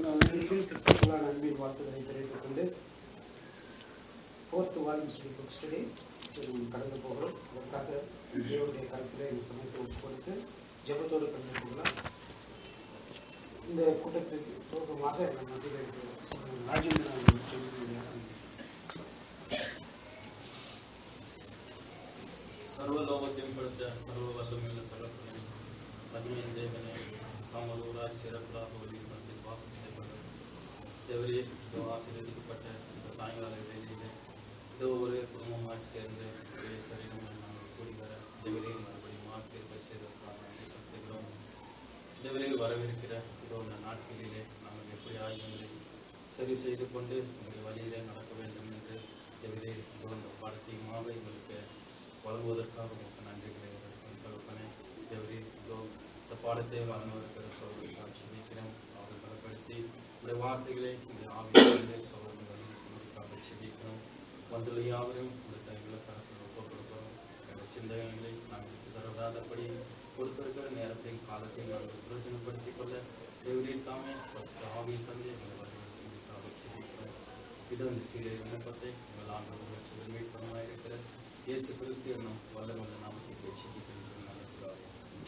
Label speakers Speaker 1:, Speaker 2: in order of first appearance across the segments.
Speaker 1: அனைவருக்கும் கிறிஸ்துவான அன்பின் வாழ்த்துக்களை தெரிவித்துக் கொண்டு fourth volume study book study கடந்து போகிறோம் அதற்காக தேவனுடைய கருத்தில் இந்த சமயத்தை ஒப்புக் கொடுத்து ஜெபத்தோடு கடந்து போகலாம் இந்த கூட்டத்திற்கு துவக்கமாக நம்ம மத்தியில் இருக்கிற சகோதரர் ராஜேந்திரன் அவர்கள் சொல்லுகிறார்.
Speaker 2: സർവ്വലോകത്തെയും പഠിച്ച സർവ്വവല്ലമുള്ള തലപ്പുറം പതിമൂന്ന് ദേവനെ தாமதூராய் சிறப்பாக ஒளிமரத்தில் வாசம் செய்வார்கள் தேவரே இதோ ஆசீர்வதிக்கப்பட்ட இந்த சாயங்கால வேலையில் இதோ ஒரு குடும்பமாய் சேர்ந்து ஒரே சரீரமாய் நாங்கள் கூடி வர தேவரே மறுபடியும் மாற்றிருப்ப செய்ததற்காக நன்றி செலுத்துகிறோம் தேவரில் வரவிருக்கிற இதோ இந்த நாட்களிலே நாங்கள் எப்படி ஆயுதங்களை சரி செய்து கொண்டு உங்களுடைய வழியிலே நடக்க வேண்டும் என்று தேவரே இதோ இந்த பாடத்தையுமாக எங்களுக்கு வழங்குவதற்காக உங்களுக்கு நன்றிகளை தகப்பனே தேவரே இதோ இந்த பாடத்தை வழங்குவதற்கிற சோழர்கள் சிந்திக்கிறோம் அவர்கள் பலப்படுத்தி உடைய வார்த்தைகளை உடைய ஆவியிலே சோழர்கள் வழிநடத்துவதற்காக சிந்திக்கிறோம் வந்துள்ள யாவரும் உடைய கைகளை கரத்தில் ஒப்புக் கொடுக்கிறோம் எங்கள் சிந்தனைகளை நாங்கள் சிதறவிடாதபடி கொடுத்திருக்கிற நேரத்தையும் காலத்தையும் நாங்கள் பிரயோஜனப்படுத்திக் கொள்ள தேவரே தாமே பரிசுத்த ஆவியில் தந்து எங்களை வழிநடத்துவதற்காக சிந்திக்கிறோம் இது அந்த சிறிய விண்ணப்பத்தை எங்கள் ஆண்டவர்கள் மீட்பமாக இருக்கிற இயேசு கிறிஸ்து என்னும் வல்லமல்ல நாமத்தை பேசிக்கிட்டு நல்ல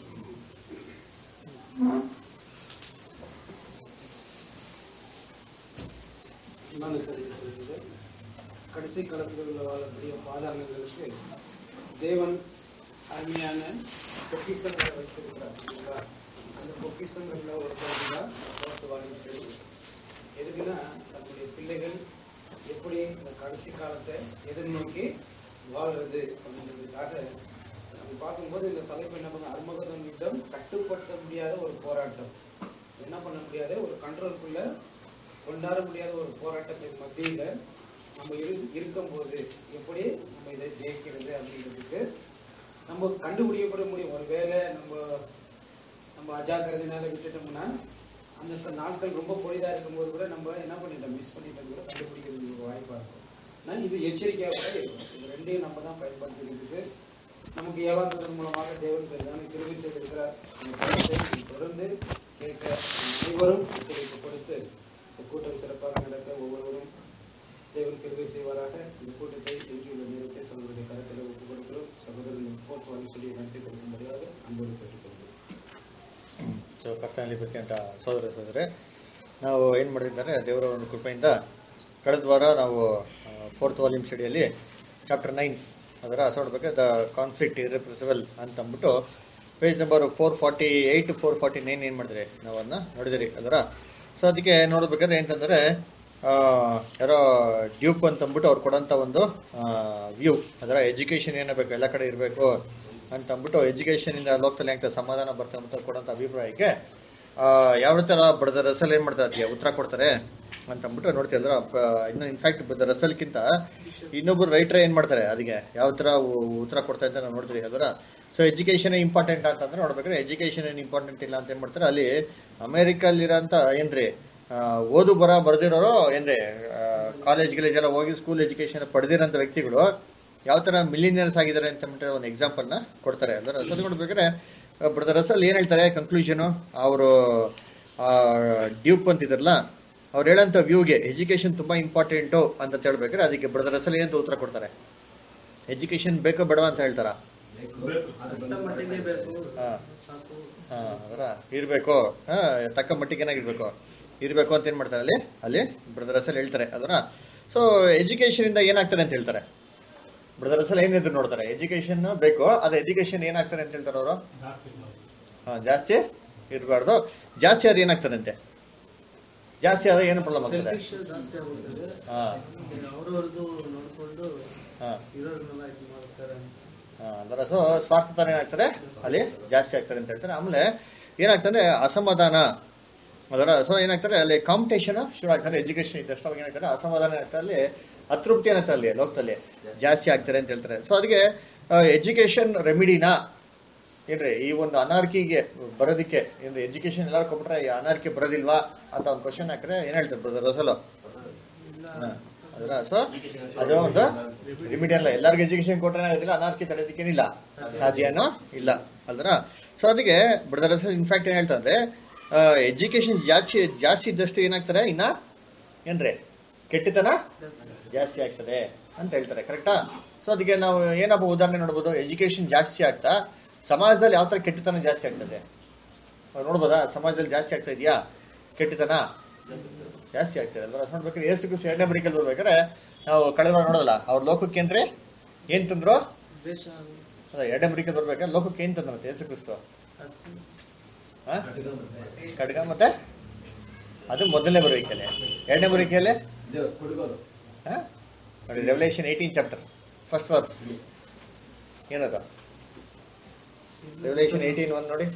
Speaker 1: அன்பான சரி சொல்கிறது கடைசி காலத்தில் உள்ள வாழக்கூடிய பாதாளங்களுக்கு தேவன் அருமையான பொக்கிஷங்களை வைத்திருக்கிறார் இல்லைங்களா? அந்த பொக்கிஷங்கள்ல ஒரு பகுதி தான் ஃபோர்த் வால்யூம் ஸ்டடி எதுக்குன்னா தன்னுடைய பிள்ளைகள் எப்படி இந்த கடைசி காலத்தை எதிர்நோக்கி வாழ்றது அப்படின்றதுக்காக நம்ம பார்க்கும்போது இந்த தலைப்பு என்ன பண்ண அர்மகதம் யுத்தம் கட்டுப்படுத்த முடியாத ஒரு போராட்டம் என்ன பண்ண முடியாத ஒரு கண்ட்ரோல்குள்ள கொண்டாட முடியாத ஒரு போராட்டத்தின் மத்தியில நம்ம இரு இருக்கும்போது எப்படி நம்ம இதை ஜெயிக்கிறது அப்படின்றதுக்கு நம்ம கண்டுபிடிக்கப்பட முடியும் ஒருவேளை நம்ம நம்ம அஜாக்கிரதையினால விட்டுட்டோம்னா அந்த நாட்கள் ரொம்ப பொழுதா இருக்கும்போது கூட நம்ம என்ன பண்ணிட்டோம் மிஸ் பண்ணிட்டோம் கூட கண்டுபிடிக்கிறதுக்கு ஒரு வாய்ப்பா இருக்கும் ஆனால் இது எச்சரிக்கையாக கூட இருக்கும் இது ரெண்டையும் நம்ம தான் பயன்படுத்திக்கிறதுக்கு நமக்கு ஏழாம் மூலமாக தேவன் பெரிதான கிருபி செய்திருக்கிறார் இந்த கருத்தை நீங்கள் தொடர்ந்து கேட்க அனைவரும் ஒத்துழைப்பு கொடுத்து இந்த கூட்டம் சிறப்பாக நடக்க ஒவ்வொருவரும் தேவன் கிருபை செய்வாராக இந்த கூட்டத்தை எஞ்சியுள்ள நேரத்தை சகோதரருடைய கருத்தில் ஒப்புக் கொடுக்கிறோம் சகோதரன் போக்குவரத்து சொல்லி நடத்தி கொடுக்கும்படியாக அன்போடு கேட்டுக்கொள்கிறோம்
Speaker 3: ಸೊ ಕರ್ತನಲ್ಲಿ ಬೇಕಂತ ಸೋದರ ಸೋದರೆ ನಾವು ಏನು ಮಾಡಿದ್ದಾರೆ ದೇವರ ಒಂದು ಕೃಪೆಯಿಂದ ಕಳೆದ ವಾರ ನಾವು ಫೋರ್ತ್ ವಾಲ್ಯೂಮ್ ಸ್ಟಡಿಯಲ್ಲಿ ಚಾಪ್ಟರ್ ನೈನ್ ಅದರ ನೋಡ್ಬೇಕು ದ ಕಾನ್ಫ್ಲಿಕ್ಟ್ ಇರ್ರಿಪ್ರೆಸಿಬಲ್ ಅಂತ ಅಂದ್ಬಿಟ್ಟು page number four forty eight four forty nine ಏನು ಮಾಡಿದ್ರಿ ನಾವು ಅದನ್ನ ನೋಡಿದಿರಿ ಅದರ ಸೊ ಅದಕ್ಕೆ ನೋಡ್ಬೇಕಾದ್ರೆ ఏంటంದ್ರೆ ಆ, ಯಾರೋ ಡ್ಯೂಕ್ ಅಂತ ಅಂದ್ಬಿಟ್ಟು ಅವ್ರು ಕೊಡೋಂಥ ಒಂದು ವ್ಯೂ ಅದರ ಎಜುಕೇಶನ್ ಏನಾಗಬೇಕು ಎಲ್ಲ ಕಡೆ ಇರಬೇಕು ಅಂತ ಅಂದ್ಬಿಟ್ಟು ಎಜುಕೇಶನ್ ಇಂದ ಲೋಕದಲ್ಲಿ ಹೆಂಗೆ ಸಮಾಧಾನ ಬರ್ತಾ ಅಂತ ಕೊಡೋಂಥ ಅಭಿಪ್ರಾಯಕ್ಕೆ ಆ, ಯಾವ ಥರ ಬಡದ ರಸಲ್ ಏನು ಮಾಡ್ತಾರೆ ಅದಕ್ಕೆ ಉತ್ತರ ಕೊಡ್ತಾರೆ ಅಂತ ಅಂದ್ಬಿಟ್ಟು ನೋಡ್ತೀವಿ ಅಂದ್ರೆ ಇನ್ನು ಇನ್ಫ್ಯಾಕ್ಟ್ ಬದ ರಸಲ್ಕಿಂತ ಇನ್ನೊಬ್ರು ರೈಟರ್ ಏನು ಮಾಡ್ತಾರೆ ಅದಕ್ಕೆ ಯಾವ ಥರ ಉ- ಉತ್ತರ ಕೊಡ್ತಾರೆ ಅಂತ ನಾವು ನೋಡ್ತೀವಿ ಅದರ ಸೊ ಎಜುಕೇಶನ್ ಇಂಪಾರ್ಟೆಂಟ್ ಅಂತಂದ್ರೆ ನೋಡ್ಬೇಕಾದ್ರೆ ಎಜುಕೇಶನ್ ಏನು ಇಂಪಾರ್ಟೆಂಟ್ ಇಲ್ಲ ಅಂತ ಏನು ಮಾಡ್ತಾರೆ ಅಲ್ಲಿ ಅಮೇರಿಕಲ್ಲಿರೋಂಥ ಏನ್ರಿ ಆ, ಓದು ಬರ ಬರ್ದಿರೋರು ಏನ್ರಿ ಕಾಲೇಜ್ ಗಿಲೇಜೆಲ್ಲ ಹೋಗಿ ಸ್ಕೂಲ್ ಎಜುಕೇಶನ್ ಪಡೆದಿರೋಂಥ ವ್ಯಕ್ತಿಗಳು ಯಾವ ತರ ಮಿಲಿನಿಯರ್ಸ್ ಆಗಿದ್ದಾರೆ ಅಂತ ಅಂದ್ಬಿಟ್ಟು ಒಂದು ಎಕ್ಸಾಂಪಲ್ ನ ಕೊಡ್ತಾರೆ ಅದರ ರಸಲ್ ನೋಡ್ಬೇಕಾದ್ರೆ ಬ್ರದರ್ ರಸಲ್ ಏನ್ ಹೇಳ್ತಾರೆ ಕನ್ಕ್ಲೂಷನ್ ಅವರು ಡ್ಯೂಪ್ ಅಂತಿದ್ರಲ್ಲ ಅವ್ರು ಹೇಳಂತ ವ್ಯೂಗೆ ಎಜುಕೇಶನ್ ತುಂಬಾ ಇಂಪಾರ್ಟೆಂಟು ಅಂತ ಹೇಳ್ಬೇಕಾದ್ರೆ ಅದಕ್ಕೆ ಬ್ರದರ್ ರಸಲ್ ಏನಂತ ಉತ್ತರ ಕೊಡ್ತಾರೆ ಎಜುಕೇಶನ್ ಬೇಕೋ ಬೇಡವಾ ಅಂತ ಹೇಳ್ತಾರ
Speaker 4: ಮಟ್ಟಿಗೆ ಬೇಕು
Speaker 3: ಹಾ
Speaker 4: ಸಾಕು
Speaker 3: ಹಾ, ಅದರ ಇರ್ಬೇಕು ಹಾ, ತಕ್ಕ ಮಟ್ಟಿಗೆ ಏನಾಗಿರ್ಬೇಕು ಇರ್ಬೇಕು ಅಂತ ಏನ್ ಮಾಡ್ತಾರೆ ಅಲ್ಲಿ ಅಲ್ಲಿ ಬ್ರದರ್ ಅಸಲ್ ಹೇಳ್ತಾರೆ ಅದರ ಸೊ ಎಜುಕೇಶನ್ ಇಂದ ಏನಾಗ್ತಾರೆ ಅಂತ ಹೇಳ್ತಾರೆ ಬ್ರದರ್ ಅಸಲ್ ಏನಿದ್ರು ನೋಡ್ತಾರೆ ಎಜುಕೇಶನ್ ಬೇಕು ಅದು ಎಜುಕೇಶನ್ ಏನಾಗ್ತಾರೆ ಅಂತ ಹೇಳ್ತಾರೆ ಅವರು ಹಾ ಜಾಸ್ತಿ ಇರಬಾರ್ದು ಜಾಸ್ತಿ ಆದ್ರೆ ಏನಾಗ್ತದೆ ಅಂತೆ ಜಾಸ್ತಿ ಆದ್ರೆ ಏನು ಪ್ರಾಬ್ಲಮ್ ಆಗ್ತದೆ
Speaker 4: ಸೆಲ್ಫಿಶ್ ಜಾಸ್ತಿ ಆಗ್ಬಿಡ್ತದೆ
Speaker 3: ಹಾ
Speaker 4: ಅವ್ರವ್ರದ್ದು ನೋಡ್ಕೊಂಡು
Speaker 3: ಹಾ
Speaker 4: ಇರೋರ್ನೆಲ್ಲ ಇದು ಮಾಡ್ತಾರೆ
Speaker 3: ಹಾ, ಅದರ ಸೊ ಸ್ವಾರ್ಥತನ ಏನಾಗ್ತದೆ ಅಲ್ಲಿ ಜಾಸ್ತಿ ಆಗ್ತದೆ ಅಂತ ಹೇಳ್ತಾರೆ ಆಮೇಲೆ ಏನಾಗ್ತದೆ ಅಸಮಾಧಾನ ಅದರ ಸೊ ಏನಾಗ್ತದೆ ಅಲ್ಲಿ ಕಾಂಪಿಟೇಷನ್ ಶುರು ಆಗ್ತದೆ ಎಜುಕೇಶನ್ ಇದ್ದಷ್ಟು ಅವಾಗ ಏನಾಗ್ತದೆ ಅಸಮಾಧಾನ ಆಗ್ತದೆ ಅಲ್ಲಿ ಅತೃಪ್ತಿ ಏನಾಗ್ತದೆ ಅಲ್ಲಿ ಲೋಕದಲ್ಲಿ ಜಾಸ್ತಿ ಆಗ್ತಾರೆ ಅಂತ ಹೇಳ್ತಾರೆ ಸೊ ಅದಕ್ಕೆ ಎಜುಕೇಶನ್ ರೆಮಿಡಿನಾ ಏನ್ರಿ ಈ ಒಂದು ಅನಾರ್ಕಿಗೆ ಬರೋದಕ್ಕೆ ಏನ್ರಿ ಎಜುಕೇಶನ್ ಎಲ್ಲಾರು ಕೊಟ್ಬಿಟ್ರೆ ಈ ಅನಾರ್ಕಿ ಬರೋದಿಲ್ವಾ ಅಂತ ಒಂದು ಕ್ವಶನ್ ಹಾಕಿದ್ರೆ ಏನ್ ಹೇಳ್ತಾರೆ ಬ್ರದರ್ ರಸಲು ಅದರ ಸೊ ಅದು ಒಂದು ಲಿಮಿಟ್ ಅಲ್ಲ ಎಲ್ಲರಿಗೂ ಎಜುಕೇಶನ್ ಕೊಟ್ರೆ ಏನಾಗೋದಿಲ್ಲ ಅನಾರ್ಕಿ ತಡೆಯೋದಕ್ಕೇನಿಲ್ಲ ಸಾಧ್ಯನೋ ಇಲ್ಲ ಅಲ್ದರ ಸೊ ಅದಕ್ಕೆ ಬ್ರದರ್ ಇನ್ಫ್ಯಾಕ್ಟ್ ಏನ್ ಹೇಳ್ತಾರೆ ಎಜುಕೇಶನ್ ಜಾಸ್ತಿ ಜಾಸ್ತಿ ಇದ್ದಷ್ಟು ಏನಾಗ್ತಾರೆ ಇನ್ನ ಏನ್ರಿ ಕೆಟ್ಟತನ ಜಾಸ್ತಿ ಆಗ್ತದೆ ಅಂತ ಹೇಳ್ತಾರೆ ಕರೆಕ್ಟಾ ಸೊ ಅದಕ್ಕೆ ನಾವು ಏನಪ್ಪ ಉದಾಹರಣೆ ನೋಡ್ಬೋದು ಎಜುಕೇಶನ್ ಜಾಸ್ತಿ ಆಗ್ತಾ ಸಮಾಜದಲ್ಲಿ ಯಾವ ತರ ಕೆಟ್ಟತನ ಜಾಸ್ತಿ ಆಗ್ತದೆ ನಾವು ನೋಡ್ಬೋದಾ ಸಮಾಜದಲ್ಲಿ ಜಾಸ್ತಿ ಆಗ್ತಾ ಇದೆಯಾ ಕೆಟ್ಟತನ ಜಾಸ್ತಿ ಆಗ್ತದೆ ಅಲ್ವಾ ನೋಡ್ಬೇಕಾದ್ರೆ ಏಸು ಕ್ರಿಸ್ತು ಎರಡನೇ ಬರಿಕಲ್ ಬರ್ಬೇಕಾದ್ರೆ ನಾವು ಕಳೆದ ವಾರ ನೋಡೋದಲ್ಲ ಅವ್ರ ಲೋಕಕ್ಕೆ ಅಂದ್ರೆ ಏನ್ ತಂದ್ರು
Speaker 4: ದ್ವೇಷ
Speaker 3: ಅಲ್ಲ ಎರಡನೇ ಬರಿಕಲ್ ಬರ್ಬೇಕಾದ್ರೆ ಲೋಕಕ್ಕೆ ಏನ್ ತಂದ್ರಂತೆ ಯೇಸು ಕ್ರಿಸ್ತು
Speaker 4: ಅದು
Speaker 3: ಆ? ಖಡ್ಗ ಮತ್ತೆ ಅದು ಮೊದಲನೇ ಬರುವಿಕೆಲೆ ಎರಡನೇ ಬರುವಿಕೆಯಲ್ಲಿ ಆ? ನೋಡಿ revelation eighteen chapter first verse ಏನದು ರೆವಲೇಷನ್ ಏಯ್ಟೀನ್ ಒನ್ ನೋಡಿ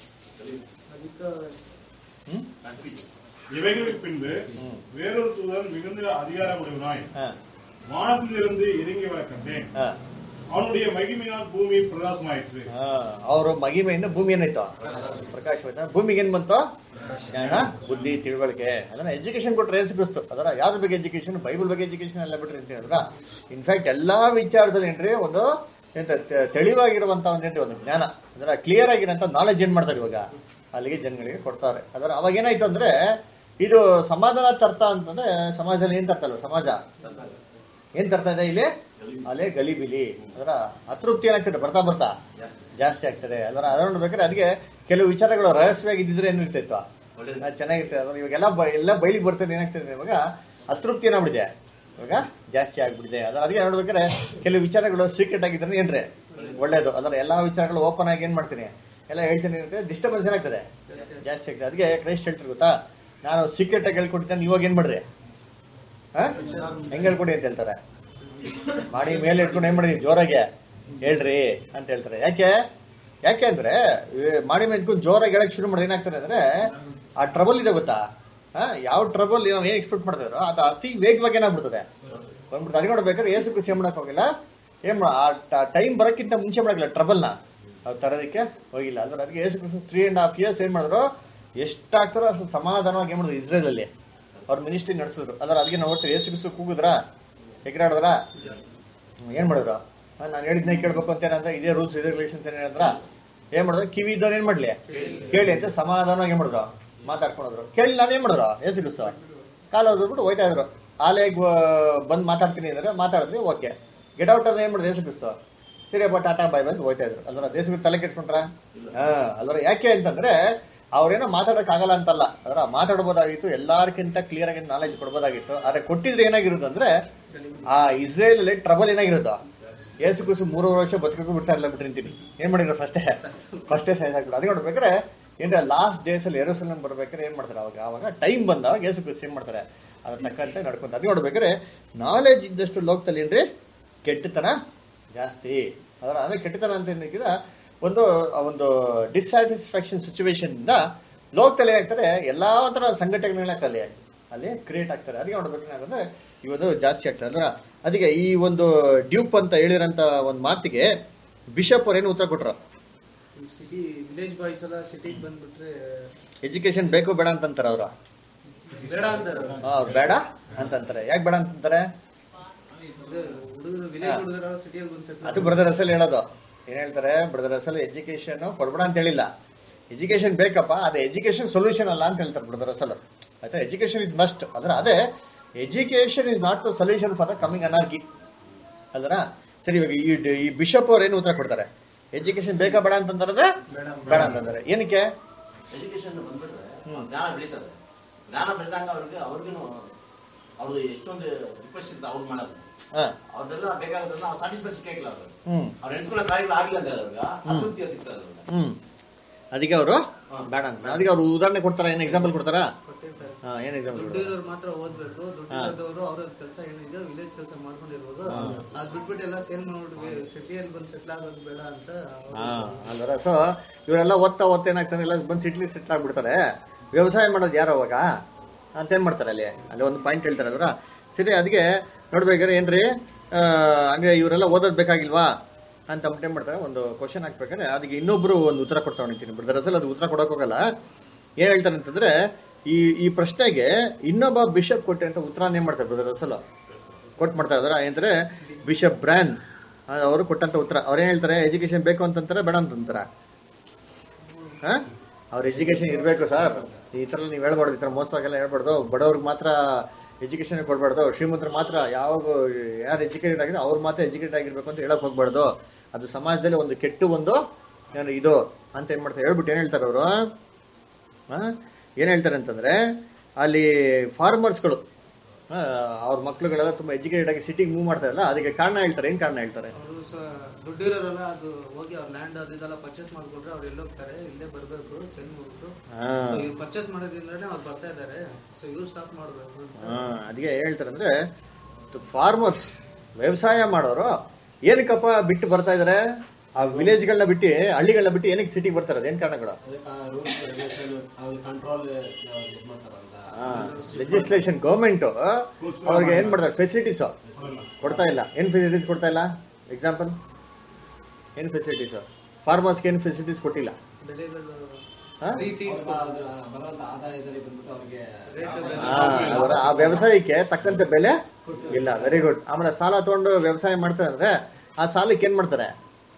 Speaker 4: ಅದಕ್ಕೆ
Speaker 3: ಹ್ಮ್
Speaker 5: இவைகளுக்கு பின்பு
Speaker 3: ம்.
Speaker 5: வேறொரு தூதன் மிகுந்த அதிகாரமுடையவனாய்
Speaker 3: ಹಾ
Speaker 5: வானத்திலிருந்து இறங்கி வர கண்டேன்
Speaker 3: ಹಾ
Speaker 5: அவனுடைய மகிமையினால் பூமி பிரகாசமாயிற்று
Speaker 3: ಹಾ ಅವ್ರ ಮಹಿಮೆಯಿಂದ ಭೂಮಿ ಏನಾಯ್ತು ಪ್ರಕಾಶವಾಯ್ತು ಭೂಮಿಗೆ ಏನ್ ಬಂತು ಜ್ಞಾನ ಬುದ್ಧಿ ತಿಳುವಳಿಕೆ ಅದನ್ನ ಎಜುಕೇಶನ್ ಕೊಟ್ರೆ ಏಸು ಕ್ರಿಸ್ತು ಅದರ ಯಾವ್ದ್ರ ಬಗ್ಗೆ ಎಜುಕೇಶನ್ ಬೈಬಲ್ ಬಗ್ಗೆ ಎಜುಕೇಶನ್ ಎಲ್ಲ ಬಿಟ್ರಿ ಅಂತ ಹೇಳಿದ್ರ ಇನ್ಫ್ಯಾಕ್ಟ್ ಎಲ್ಲಾ ವಿಚಾರದಲ್ಲಿ ಏನ್ರಿ ಒಂದು ಎಂತ ತೆ- ತೆಳಿವಾಗಿರುವಂತ ಒಂದು ಏನ್ರಿ ಒಂದು ಜ್ಞಾನ ಅದರ ಕ್ಲಿಯರ್ ಆಗಿರೋಂಥ ನಾಲೆಜ್ ಏನ್ ಮಾಡ್ತಾರೆ ಇವಾಗ ಅಲ್ಲಿಗೆ ಜನಗಳಿಗೆ ಕೊಡ್ತಾರೆ ಅದರ ಅವಾಗ ಏನಾಯ್ತು ಅಂದ್ರೆ ಇದು ಸಮಾಧಾನ ತರ್ತ ಅಂತಂದ್ರೆ ಸಮಾಜದಲ್ಲಿ ಏನ್ ತರ್ತಲ್ಲ ಸಮಾಜ ಏನ್ ತರ್ತಾ ಇದೆ ಇಲ್ಲಿ ಅಲೆ ಗಲಿಬಿಲಿ ಅದರ ಅತೃಪ್ತಿ ಏನಾಗ್ತದೆ ಬರ್ತಾ ಬರ್ತಾ ಜಾಸ್ತಿ ಆಗ್ತದೆ ಅದರ ಅದನ್ನ ನೋಡ್ಬೇಕಾದ್ರೆ ಅದಕ್ಕೆ ಕೆಲವು ವಿಚಾರಗಳು ರಹಸ್ಯವಾಗಿ ಇದ್ದಿದ್ರೆ ಏನಿರ್ತಿತ್ತು ಅದು ಚೆನ್ನಾಗಿರ್ತದೆ ಅದ್ರ ಇವಾಗೆಲ್ಲ ಬ- ಎಲ್ಲ ಬಯಲಿಗೆ ಬರ್ತದೆ ಏನಾಗ್ತದೆ ಇವಾಗ ಅತೃಪ್ತಿ ಏನಾಗ್ಬಿಡಿದೆ ಇವಾಗ ಜಾಸ್ತಿ ಆಗ್ಬಿಟ್ಟಿದೆ ಅದರ ಅದಕ್ಕೆ ನೋಡ್ಬೇಕಾದ್ರೆ ಕೆಲವು ವಿಚಾರಗಳು ಸೀಕ್ರೆಟ್ ಆಗಿದ್ರೆ ಏನ್ರಿ ಒಳ್ಳೇದು ಅದರ ಎಲ್ಲಾ ವಿಚಾರಗಳು ಓಪನ್ ಆಗಿ ಏನ್ ಮಾಡ್ತೀನಿ ಎಲ್ಲ ಹೇಳ್ತೀನಿ ಅಂದ್ರೆ ಡಿಸ್ಟರ್ಬೆನ್ಸ್ ಏನಾಗ್ತದೆ ಜಾಸ್ತಿ ಆಗ್ತದೆ ಅದಕ್ಕೆ ಕ್ರೈಸ್ಟ್ ಹೇಳ್ತಾರೆ ಗೊತ್ತಾ ನಾನು ಸೀಕ್ರೆಟ್ ಆಗಿ ಹೇಳ್ಕೊಟ್ಟಿದ್ದೇನೆ ಇವಾಗ ಏನ್ ಮಾಡ್ರಿ ಹಾ ಹೆಂಗ್ ಹೇಳ್ಕೊಡಿ ಅಂತ ಹೇಳ್ತಾರೆ ಮಾಡಿ ಮೇಲೆ ಇಟ್ಕೊಂಡು ಏನ್ ಮಾಡಿದೀನಿ ಜೋರಾಗೆ ಹೇಳ್ರಿ ಅಂತ ಹೇಳ್ತಾರೆ ಯಾಕೆ ಯಾಕೆ ಅಂದ್ರೆ ಈ ಮಾಡಿ ಮೇಲೆ ಇಟ್ಕೊಂಡು ಜೋರಾಗಿ ಹೇಳಕ್ ಶುರು ಮಾಡಿ ಏನಾಗ್ತದೆ ಅಂದ್ರೆ ಆ ಟ್ರಬಲ್ ಇದೆ ಗೊತ್ತಾ ಹಾ ಯಾವ ಟ್ರಬಲ್ ನಾವು ಏನ್ ಎಕ್ಸ್ಪೆಕ್ಟ್ ಮಾಡ್ತಿದ್ರು ಅದು ಅತಿ ವೇಗವಾಗಿ ಏನಾಗ್ಬಿಡ್ತದೆ ಬಂದ್ಬಿಡ್ತು ಅದಕ್ಕೆ ನೋಡ್ಬೇಕಾದ್ರೆ ಏಸು ಖುಷಿ ಏನ್ ಮಾಡಕ್ ಹೋಗಿಲ್ಲ ಏನ್ ಮಾ- ಆ ಟೈಮ್ ಬರೋಕ್ಕಿಂತ ಮುಂಚೆ ಮಾಡಕ್ಕಿಲ್ಲ ಟ್ರಬಲ್ನ ಅವ್ರು ತರೋದಕ್ಕೆ ಹೋಗಿಲ್ಲ ಅಂದ್ರೆ ಅದಕ್ಕೆ Yesu Kristu three and half years ಏನ್ ಮಾಡಿದ್ರು ಎಷ್ಟಾಗ್ತಾರೋ ಅಷ್ಟು ಸಮಾಧಾನವಾಗಿ ಏನ್ ಮಾಡಿದ್ರು ಇಸ್ರೇಲ್ ಅಲ್ಲಿ ಅವ್ರ ಮಿನಿಸ್ಟ್ರಿ ನಡೆಸಿದ್ರು ಅದರ ಅದಕ್ಕೆ ನಾವು ನೋಡ್ತೀವಿ ಏಸು ಕ್ರಿಸ್ತು ಕೂಗಿದ್ರ ಎಗರಾಡಿದ್ರ ಏನ್ ಮಾಡಿದ್ರು ನಾನು ಹೇಳಿದ್ನ ಕೇಳ್ಬೇಕು ಅಂತ ಏನಂದ್ರೆ ಇದೇ ರೂಲ್ಸ್ ಇದೇ ರಿಲೇಷನ್ಸ್ ಏನ್ ಹೇಳಿದ್ರ ಏನ್ ಮಾಡಿದ್ರು ಕಿವಿ ಇದ್ದವ್ರು ಏನ್ ಮಾಡ್ಲಿ ಕೇಳಿ ಅಂತ ಸಮಾಧಾನವಾಗಿ ಏನ್ ಮಾಡಿದ್ರು ಮಾತಾಡ್ಕೊಂಡ್ರು ಕೇಳಿ ನಾನು ಏನ್ ಮಾಡಿದ್ರು ಏಸು ಕ್ರಿಸ್ತು ಕಾಲ ಹೋದ್ಬಿಟ್ಟು ಹೋಯ್ತಾ ಇದ್ರು ಆಲೆಗ್ ಬಂದ್ ಮಾತಾಡ್ತೀನಿ ಅಂದ್ರೆ ಮಾತಾಡಿದ್ವಿ ಓಕೆ ಗೆಟ್ ಔಟ್ ಅಂದ್ರೆ ಏನ್ ಮಾಡಿದ್ರು ಏಸು ಕ್ರಿಸ್ತು ಸರಿ ಅಪ್ಪ ಟಾಟಾ ಬಾಯ್ ಬಂದು ಹೋಯ್ತಾ ಇದ್ರು ಅಲ್ವರ ದೇಶಕ್ಕೆ ತಲೆ ಕೆಡ್ಸ್ಕೊಂಡ್ರ ಹಾ ಅಲ್ವರ ಯಾಕೆ ಅಂತಂದ್ರೆ ಅವ್ರೇನೋ ಮಾತಾಡಕ್ ಆಗಲ್ಲ ಅಂತಲ್ಲ ಅದರ ಮಾತಾಡ್ಬೋದಾಗಿತ್ತು ಎಲ್ಲಾರ್ಕಿಂತ ಕ್ಲಿಯರ್ ಆಗಿ ನಾಲೆಜ್ ಕೊಡ್ಬೋದಾಗಿತ್ತು ಆದ್ರೆ ಕೊಟ್ಟಿದ್ರೆ ಏನಾಗಿರುತ್ತೆ ಅಂದ್ರೆ ಆ ಇಸ್ರೇಲ್ ಅಲ್ಲಿ ಟ್ರಬಲ್ ಏನಾಗಿರುತ್ತೋ ಏಸು ಕುಸು ಮೂರುವರೆ ವರ್ಷ ಬದುಕಕ್ಕೂ ಬಿಡ್ತಾ ಇಲ್ಲ ಬಿಟ್ಟಿರ್ತೀನಿ ಏನ್ ಮಾಡಿದ್ರು ಫಸ್ಟೇ ಫಸ್ಟೇ ಸೈಜ್ ಆಗ್ಬಿಟ್ಟು ಅದಕ್ಕೆ ನೋಡ್ಬೇಕಾದ್ರೆ ಏನ್ರ ಲಾಸ್ಟ್ ಡೇಸ್ ಅಲ್ಲಿ ಎರೂಸಲಂ ಬರ್ಬೇಕಾದ್ರೆ ಏನ್ ಮಾಡ್ತಾರೆ ಅವಾಗ ಅವಾಗ ಟೈಮ್ ಬಂದಾಗ ಏಸು ಕುಸು ಏನ್ ಮಾಡ್ತಾರೆ ಅದ್ರ ತಕ್ಕಂತೆ ನಡ್ಕೊಂತ ಅದಕ್ಕೆ ನೋಡ್ಬೇಕಾದ್ರೆ ನಾಲೆಜ್ ಇದ್ದಷ್ಟು ಲೋಕದಲ್ಲಿ ಏನ್ರಿ ಕೆಟ್ಟತನ ಜಾಸ್ತಿ ಅದರ ಅಂದ್ರೆ ಕೆಟ್ಟತನ ಅಂತ ಏನಿಕ್ಕಿದ ಒಂದು ಆ ಒಂದು ಡಿಸ್ಸ್ಯಾಟಿಸ್ಫ್ಯಾಕ್ಷನ್ ಸಿಚುವೇಶನ್ ಇಂದ ಲೋಕದಲ್ಲಿ ಏನಾಗ್ತಾರೆ ಎಲ್ಲಾ ತರ ಸಂಘಟನೆಗಳಾಗ್ತದೆ ಅಲ್ಲಿ ಅಲ್ಲಿ ಕ್ರಿಯೇಟ್ ಆಗ್ತಾರೆ ಅದಕ್ಕೆ ನೋಡ್ಬೇಕು ಏನಾಗುತ್ತೆ ಇವತ್ತು ಜಾಸ್ತಿ ಆಗ್ತದೆ ಅಲ್ವಾ ಅದಕ್ಕೆ ಈ ಒಂದು ಡ್ಯೂಪ್ ಅಂತ ಹೇಳಿರಂತ ಒಂದು ಮಾತಿಗೆ ಬಿಷಪ್ ಅವ್ರು ಏನು ಉತ್ತರ ಕೊಟ್ರು
Speaker 4: ಸಿಟಿ ವಿಲೇಜ್ ಬಾಯ್ಸ್ ಎಲ್ಲ ಸಿಟಿಗೆ ಬಂದ್ಬಿಟ್ರೆ
Speaker 3: ಎಜುಕೇಶನ್ ಬೇಕು ಬೇಡ ಅಂತಂತಾರೆ ಅವರು
Speaker 4: ಬೇಡ ಅಂತಾರೆ
Speaker 3: ಅವ್ರು ಬೇಡ ಅಂತಂತಾರೆ ಯಾಕೆ ಬೇಡ ಅಂತಂತಾರೆ
Speaker 4: ಹುಡುಗರು ವಿಲೇಜ್ ಹುಡುಗರ ಸಿಟಿಯಲ್ಲಿ ಬಂದ್
Speaker 3: ಅದು ಬ್ರದರ್ ಅಸಲ್ ಹೇಳೋದು ಏನ್ ಹೇಳ್ತಾರೆ ಬ್ರದರ್ ಅಸಲ್ ಎಜುಕೇಶನ್ ಕೊಡ್ಬೇಡ ಅಂತ ಹೇಳಿಲ್ಲ ಎಜುಕೇಶನ್ ಬೇಕಪ್ಪ ಅದೇ ಎಜುಕೇಶನ್ ಸೊಲ್ಯೂಷನ್ ಅಲ್ಲ ಅಂತ ಹೇಳ್ತಾರೆ ಬ್ರದರ್ ಅಸಲ್ ಆಯ್ತಾ ಎಜುಕೇಶನ್ ಇಸ್ ಮಸ್ಟ್ ಅಂದ್ರೆ ಅದೇ education is not the solution for the coming anarchy ಅಲ್ದ್ರ ಸರಿ ಇವಾಗ ಈ ಈ ಬಿಷಪ್ ಅವ್ರು ಏನು ಉತ್ತರ ಕೊಡ್ತಾರೆ ಎಜುಕೇಶನ್ ಬೇಕಾ ಬೇಡ ಅಂತಂದ್ರೆ ಬೇಡ ಅಂತಂದ್ರೆ ಏನಕ್ಕೆ
Speaker 6: ಎಜುಕೇಶನ್ ಬಂದ್ಬಿಟ್ರೆ ಜ್ಞಾನ ಬೆಳೀತದೆ ಜ್ಞಾನ ಬೆಳೆದಂಗ ಅವ್ರಿಗೆ ಅವ್ರಿಗೂ ಅವ್ರದ್ದು ಎಷ್ಟೊಂದು ರಿಕ್ವೆಸ್ಟ್ ಇರುತ್ತೆ ಅವ್ರು ಮಾಡೋದು
Speaker 3: ಹಾ
Speaker 6: ಅವ್ರದ್ದೆಲ್ಲ ಬೇಕಾಗೋದನ್ನ ಅವ್ರು ಸ್ಯಾಟಿಸ್ಫೈ ಸಿಕ್ಕಾಗಿಲ್ಲ ಅವ್ರಿಗೆ
Speaker 3: ಹ್ಮ್
Speaker 6: ಅವ್ರು ಎಣಿಸ್ಕೊಳ್ಳೋ ಕಾರ್ಯಗಳು ಆಗಿಲ್ಲ ಅಂತ ಅವ್ರಿಗೆ ಅತೃಪ್ತಿ ಸಿಗ್ತದೆ ಅವ್ರಿಗೆ
Speaker 3: ಹ್ಮ್ ಅದಕ್ಕೆ ಅವರು ಬೇಡ ಅಂತ ಅದಕ್ಕೆ ಅವ್ರು ಉದಾಹರಣೆ ಕೊಡ್ತಾರ ಏನ್ ಎಕ್ಸಾಂಪಲ್ ಕೊಡ್ತಾರಾ
Speaker 4: ಕೊಟ್ಟಿರ್ತಾರೆ
Speaker 3: ಹಾ ಏನ್ ಎಕ್ಸಾಂಪಲ್
Speaker 4: ದುಡ್ಡು ಇರೋರು ಮಾತ್ರ ಓದ್ಬೇಕು ದುಡ್ಡು ಇರೋದವರು ಅವ್ರ ಕೆಲಸ ಏನಿದೆ ವಿಲೇಜ್ ಕೆಲಸ ಮಾಡ್ಕೊಂಡಿರ್ಬೋದು ಅದ್ ಬಿಟ್ಬಿಟ್ಟು ಎಲ್ಲ ಸೇಲ್ ಮಾಡ್ಬಿಟ್ಟು ಸಿಟಿಯಲ್ಲಿ ಬಂದು ಸೆಟ್ಲ್ ಆಗೋದು ಬೇಡ ಅಂತ ಅವ್ರು
Speaker 3: ಹಾ ಅಲ್ವರ ಸೊ ಇವರೆಲ್ಲ ಓದ್ತಾ ಓದ್ತಾ ಏನಾಗ್ತಾನೆ ಎಲ್ಲ ಬಂದು ಸಿಟ್ಲಿ ಸೆಟ್ಲ್ ಆಗ್ಬಿಡ್ತಾರೆ ವ್ಯವಸಾಯ ಮಾಡೋದು ಯಾರು ಅವಾಗ ಅಂತ ಏನ್ ಮಾಡ್ತಾರೆ ಅಲ್ಲಿ ಅಲ್ಲಿ ಒಂದು ಪಾಯಿಂಟ್ ಹೇಳ್ತಾರೆ ಅದ್ರ ಸರಿ ಅದಕ್ಕೆ ನೋಡ್ಬೇಕಾದ್ರೆ ಏನ್ರಿ ಆ, ಹಂಗೆ ಇವರೆಲ್ಲ ಓದೋದ್ ಬೇಕಾಗಿಲ್ವಾ ಅಂತ ಅಂದ್ಬಿಟ್ಟು ಏನ್ ಮಾಡ್ತಾರೆ ಒಂದು ಕ್ವಶನ್ ಹಾಕ್ಬೇಕಾದ್ರೆ ಅದಕ್ಕೆ ಇನ್ನೊಬ್ರು ಒಂದು ಉತ್ತರ ಕೊಡ್ತಾ ಹೊಣಿತೀನಿ ಬ್ರದರ್ ಅಸಲ್ ಅದು ಉತ್ತರ ಕೊಡಕ್ ಹೋಗಲ್ಲ ಏನ್ ಹೇಳ್ತಾರೆ ಅಂತಂದ್ರೆ ಈ ಈ ಪ್ರಶ್ನೆಗೆ ಇನ್ನೊಬ್ಬ ಬಿಷಪ್ ಕೊಟ್ಟೆ ಅಂತ ಉತ್ತರ ಏನ್ ಮಾಡ್ತಾರೆ ಬ್ರದರ್ ಅಸಲ್ ಕೊಟ್ಟು ಮಾಡ್ತಾ ಇದಾರೆ ಏನಂದ್ರೆ ಬಿಷಪ್ ಬ್ರ್ಯಾನ್ ಅವರು ಕೊಟ್ಟಂತ ಉತ್ತರ ಅವ್ರೇನ್ ಹೇಳ್ತಾರೆ ಎಜುಕೇಶನ್ ಬೇಕು ಅಂತಂತಾರೆ ಬೇಡ ಅಂತಂತಾರ ಅವ್ರ ಎಜುಕೇಶನ್ ಇರಬೇಕು ಸರ್ ಈ ಥರ ನೀವು ಹೇಳ್ಬಾರ್ದು ಈ ಥರ ಮೋಸವಾಗೆಲ್ಲ ಹೇಳ್ಬಾರ್ದು ಬಡವ್ರಿಗೆ ಮಾತ್ರ ಎಜುಕೇಶನ್ ಕೊಡ್ಬಾರ್ದು ಶ್ರೀಮಂತರು ಮಾತ್ರ ಯಾವಾಗ ಯಾರು ಎಜುಕೇಟೆಡ್ ಆಗಿದೆ ಅವ್ರು ಮಾತ್ರ ಎಜುಕೇಟೆಡ್ ಆಗಿರ್ಬೇಕು ಅಂತ ಹೇಳಕ್ ಹೋಗ್ಬಾರ್ದು ಅದು ಸಮಾಜದಲ್ಲಿ ಒಂದು ಕೆಟ್ಟ ಒಂದು ಏನು ಇದು ಅಂತ ಏನ್ ಮಾಡ್ತಾರೆ ಹೇಳ್ಬಿಟ್ಟು ಏನ್ ಹೇಳ್ತಾರೆ ಅವರು ಏನ್ ಹೇಳ್ತಾರೆ ಅಂತಂದ್ರೆ ಅಲ್ಲಿ ಫಾರ್ಮರ್ಸ್ಗಳು ಅವ್ರ ಮಕ್ಳುಗಳೆಲ್ಲ ತುಂಬಾ ಎಜುಕೇಟೆಡ್ ಆಗಿ ಸಿಟಿಗೆ ಮೂವ್ ಮಾಡ್ತಾರಲ್ಲ ಅದಕ್ಕೆ ಕಾರಣ ಹೇಳ್ತಾರೆ ಏನ್ ಕಾರಣ ಹೇಳ್ತಾರೆ
Speaker 4: ಅವರು ಸಹ ದುಡ್ಡಿರೋರೆಲ್ಲ ಅದು ಹೋಗಿ ಅವ್ರ ಲ್ಯಾಂಡ್ ಅದು ಇದೆಲ್ಲ ಪರ್ಚೇಸ್ ಮಾಡ್ಕೊಂಡ್ರೆ ಅವ್ರು ಎಲ್ಲಿ ಹೋಗ್ತಾರೆ ಇಲ್ಲೇ ಬರ್ಬೇಕು ಸೆಲ್ ಮಾಡ್ಬಿಟ್ಟು
Speaker 3: ಹಾ
Speaker 4: ಇವ್ರು ಪರ್ಚೇಸ್ ಮಾಡೋದ್ರಿಂದನೇ ಅವ್ರು ಬರ್ತಾ ಇದ್ದಾರೆ ಸೊ ಇವ್ರು ಸ್ಟಾಪ್ ಮಾಡ್ಬೇಕು ಅಂತ.
Speaker 3: ಹಾ ಅದಕ್ಕೆ ಹೇಳ್ತಾರೆ ಅಂದ್ರೆ ಫಾರ್ಮರ್ಸ್ ವ್ಯವಸಾಯ ಮಾಡೋರು ಏನಕ್ಕಪ್ಪ ಬಿಟ್ಟು ಬರ್ತಾ ಇದಾರೆ ಆ ವಿಲೇಜ್ಗಳನ್ನ ಬಿಟ್ಟು ಹಳ್ಳಿಗಳನ್ನ ಬಿಟ್ಟು ಏನಕ್ಕೆ ಸಿಟಿಗೆ ಬರ್ತಾರೆ ಅದೇನ್ ಕಾರಣಗಳು
Speaker 7: ರೂಲ್ಸ್ ರೆಗ್ಯುಲೇಷನ್ ಅವ್ರಿಗೆ ಕಂಟ್ರೋಲ್ ಇದು ಮಾಡ್ತಾರಲ್ಲ
Speaker 3: ಲೆಜಿಸ್ಲೇಷನ್ ಗೌರ್ಮೆಂಟ್ ಅವ್ರಿಗೆ ಏನ್ ಮಾಡ್ತಾರೆ ಫೆಸಿಲಿಟೀಸ್ ಕೊಡ್ತಾ ಇಲ್ಲ ಏನ್ ಫೆಸಿಲಿಟೀಸ್ ಕೊಡ್ತಾ ಇಲ್ಲ ಎಕ್ಸಾಂಪಲ್ ಏನ್ ಫೆಸಿಲಿಟೀಸ್ ಫಾರ್ಮರ್ಸ್ಗೆ ಏನ್ ಫೆಸಿಲಿಟೀಸ್ ಕೊಟ್ಟಿಲ್ಲ
Speaker 4: ಬೆಳೆಗಳು
Speaker 3: ಹಾ?
Speaker 4: ಫ್ರೀ ಸೀಡ್ಸ್
Speaker 7: ಬರುವಂತ ಆದಾಯದಲ್ಲಿ ಬಂದ್ಬಿಟ್ಟು ಅವ್ರಿಗೆ
Speaker 3: ಆ, ಅದರ ಆ ವ್ಯವಸಾಯಕ್ಕೆ ತಕ್ಕಂತೆ ಬೆಲೆ ಇಲ್ಲ ವೆರಿ ಗುಡ್ ಆಮೇಲೆ ಸಾಲ ತಗೊಂಡು ವ್ಯವಸಾಯ ಮಾಡ್ತಾರೆ ಅಂದ್ರೆ ಆ ಸಾಲಕ್ಕೆ ಏನ್ ಮಾಡ್ತಾರೆ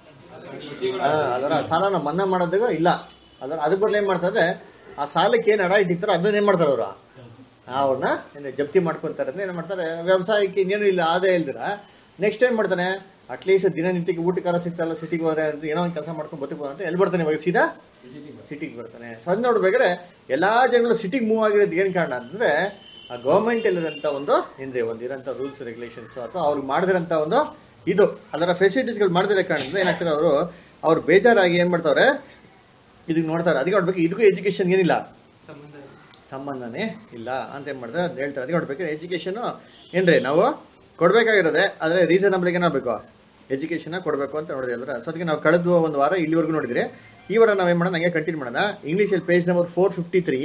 Speaker 3: ಆ, ಅದರ ಸಾಲನ ಮನ್ನಾ ಮಾಡೋದಾಗ ಇಲ್ಲ ಅದರ ಅದಕ್ಕೆ ಬದಲು ಏನ್ ಮಾಡ್ತಾರೆ ಆ ಸಾಲಕ್ಕೆ ಏನ್ ಅಡ ಇಟ್ಟಿರ್ತಾರೋ ಅದನ್ನ ಏನ್ ಮಾಡ್ತಾರೆ ಅವರು ಅವ್ರನ್ನ ಏನು ಜಪ್ತಿ ಮಾಡ್ಕೊಂತಾರೆ ಅಂದ್ರೆ ಏನ್ ಮಾಡ್ತಾರೆ ವ್ಯವಸಾಯಕ್ಕೆ ಇನ್ನೇನು ಇಲ್ಲ ಆದಾಯ ಇಲ್ದಿರ ನೆಕ್ಸ್ಟ್ ಏನ್ ಮಾಡ್ತಾನೆ ಅಟ್ಲೀಸ್ಟ್ ದಿನನಿತ್ಯಕ್ಕೆ ಊಟಕ್ಕಾರ ಸಿಗ್ತಲ್ಲ ಸಿಟಿಗೆ ಹೋದ್ರೆ ಅಂತ ಏನೋ ಒಂದು ಕೆಲಸ ಮಾಡ್ಕೊಂಡು ಬದುಕಬಹುದು ಅಂತ ಎಲ್ಲಿ ಬರ್ತಾನೆ ಇವಾಗ ಸೀದಾ ಸಿಟಿಗೆ ಬರ್ತಾನೆ ಸೊ ಅದ್ ನೋಡ್ಬೇಕಾದ್ರೆ ಎಲ್ಲಾ ಜನಗಳು ಸಿಟಿಗೆ ಮೂವ್ ಆಗಿರೋದು ಏನ್ ಕಾರಣ ಅಂತಂದ್ರೆ ಆ ಗೌರ್ಮೆಂಟ್ ಅಲ್ಲಿರೋಂಥ ಒಂದು ಹಿಂದೆ ಒಂದಿರೋಂಥ ರೂಲ್ಸ್ ರೆಗ್ಯುಲೇಷನ್ಸ್ ಅಥವಾ ಅವ್ರಿಗೆ ಮಾಡಿದಿರೋಂಥ ಒಂದು ಇದು ಅದರ ಫೆಸಿಲಿಟೀಸ್ಗಳು ಮಾಡಿದಿರೋ ಕಾರಣದಿಂದ ಏನಾಗ್ತಾರೆ ಅವರು ಅವ್ರು ಬೇಜಾರಾಗಿ ಏನ್ ಮಾಡ್ತಾವ್ರೆ ಇದಕ್ಕೆ ನೋಡ್ತಾರೆ ಅದಕ್ಕೆ ನೋಡ್ಬೇಕು ಇದಕ್ಕೂ ಎಜುಕೇಶನ್ ಏನಿಲ್ಲ
Speaker 4: ಸಂಬಂಧ ಇದೆ.
Speaker 3: ಸಂಬಂಧನೇ ಇಲ್ಲ ಅಂತ ಏನ್ ಮಾಡ್ತಾರೆ ಅದ್ ಹೇಳ್ತಾರೆ ಅದಕ್ಕೆ ನೋಡ್ಬೇಕು ಎಜುಕೇಶನ್ ಏನ್ರಿ ನಾವು ಕೊಡ್ಬೇಕಾಗಿರೋದೆ ಆದ್ರೆ ರೀಸನಬಲ್ ಏನಾಗಬೇಕು ಎಜುಕೇಶನ್ ಕೊಡಬೇಕು ಅಂತ ನೋಡಿದ್ರಿ ಅಂದ್ರೆ ಸೊ ಅದಕ್ಕೆ ನಾವು ಕಳೆದ ಒಂದು ವಾರ ಇಲ್ಲಿವರೆಗೂ ನೋಡಿದ್ರೆ ಈ ವಾರ ನಾವೇನ್ ಮಾಡೋಣ ಹಂಗೆ ಕಂಟಿನ್ಯೂ ಮಾಡೋಣ ಇಂಗ್ಲೀಷಲ್ಲಿ page number four fifty three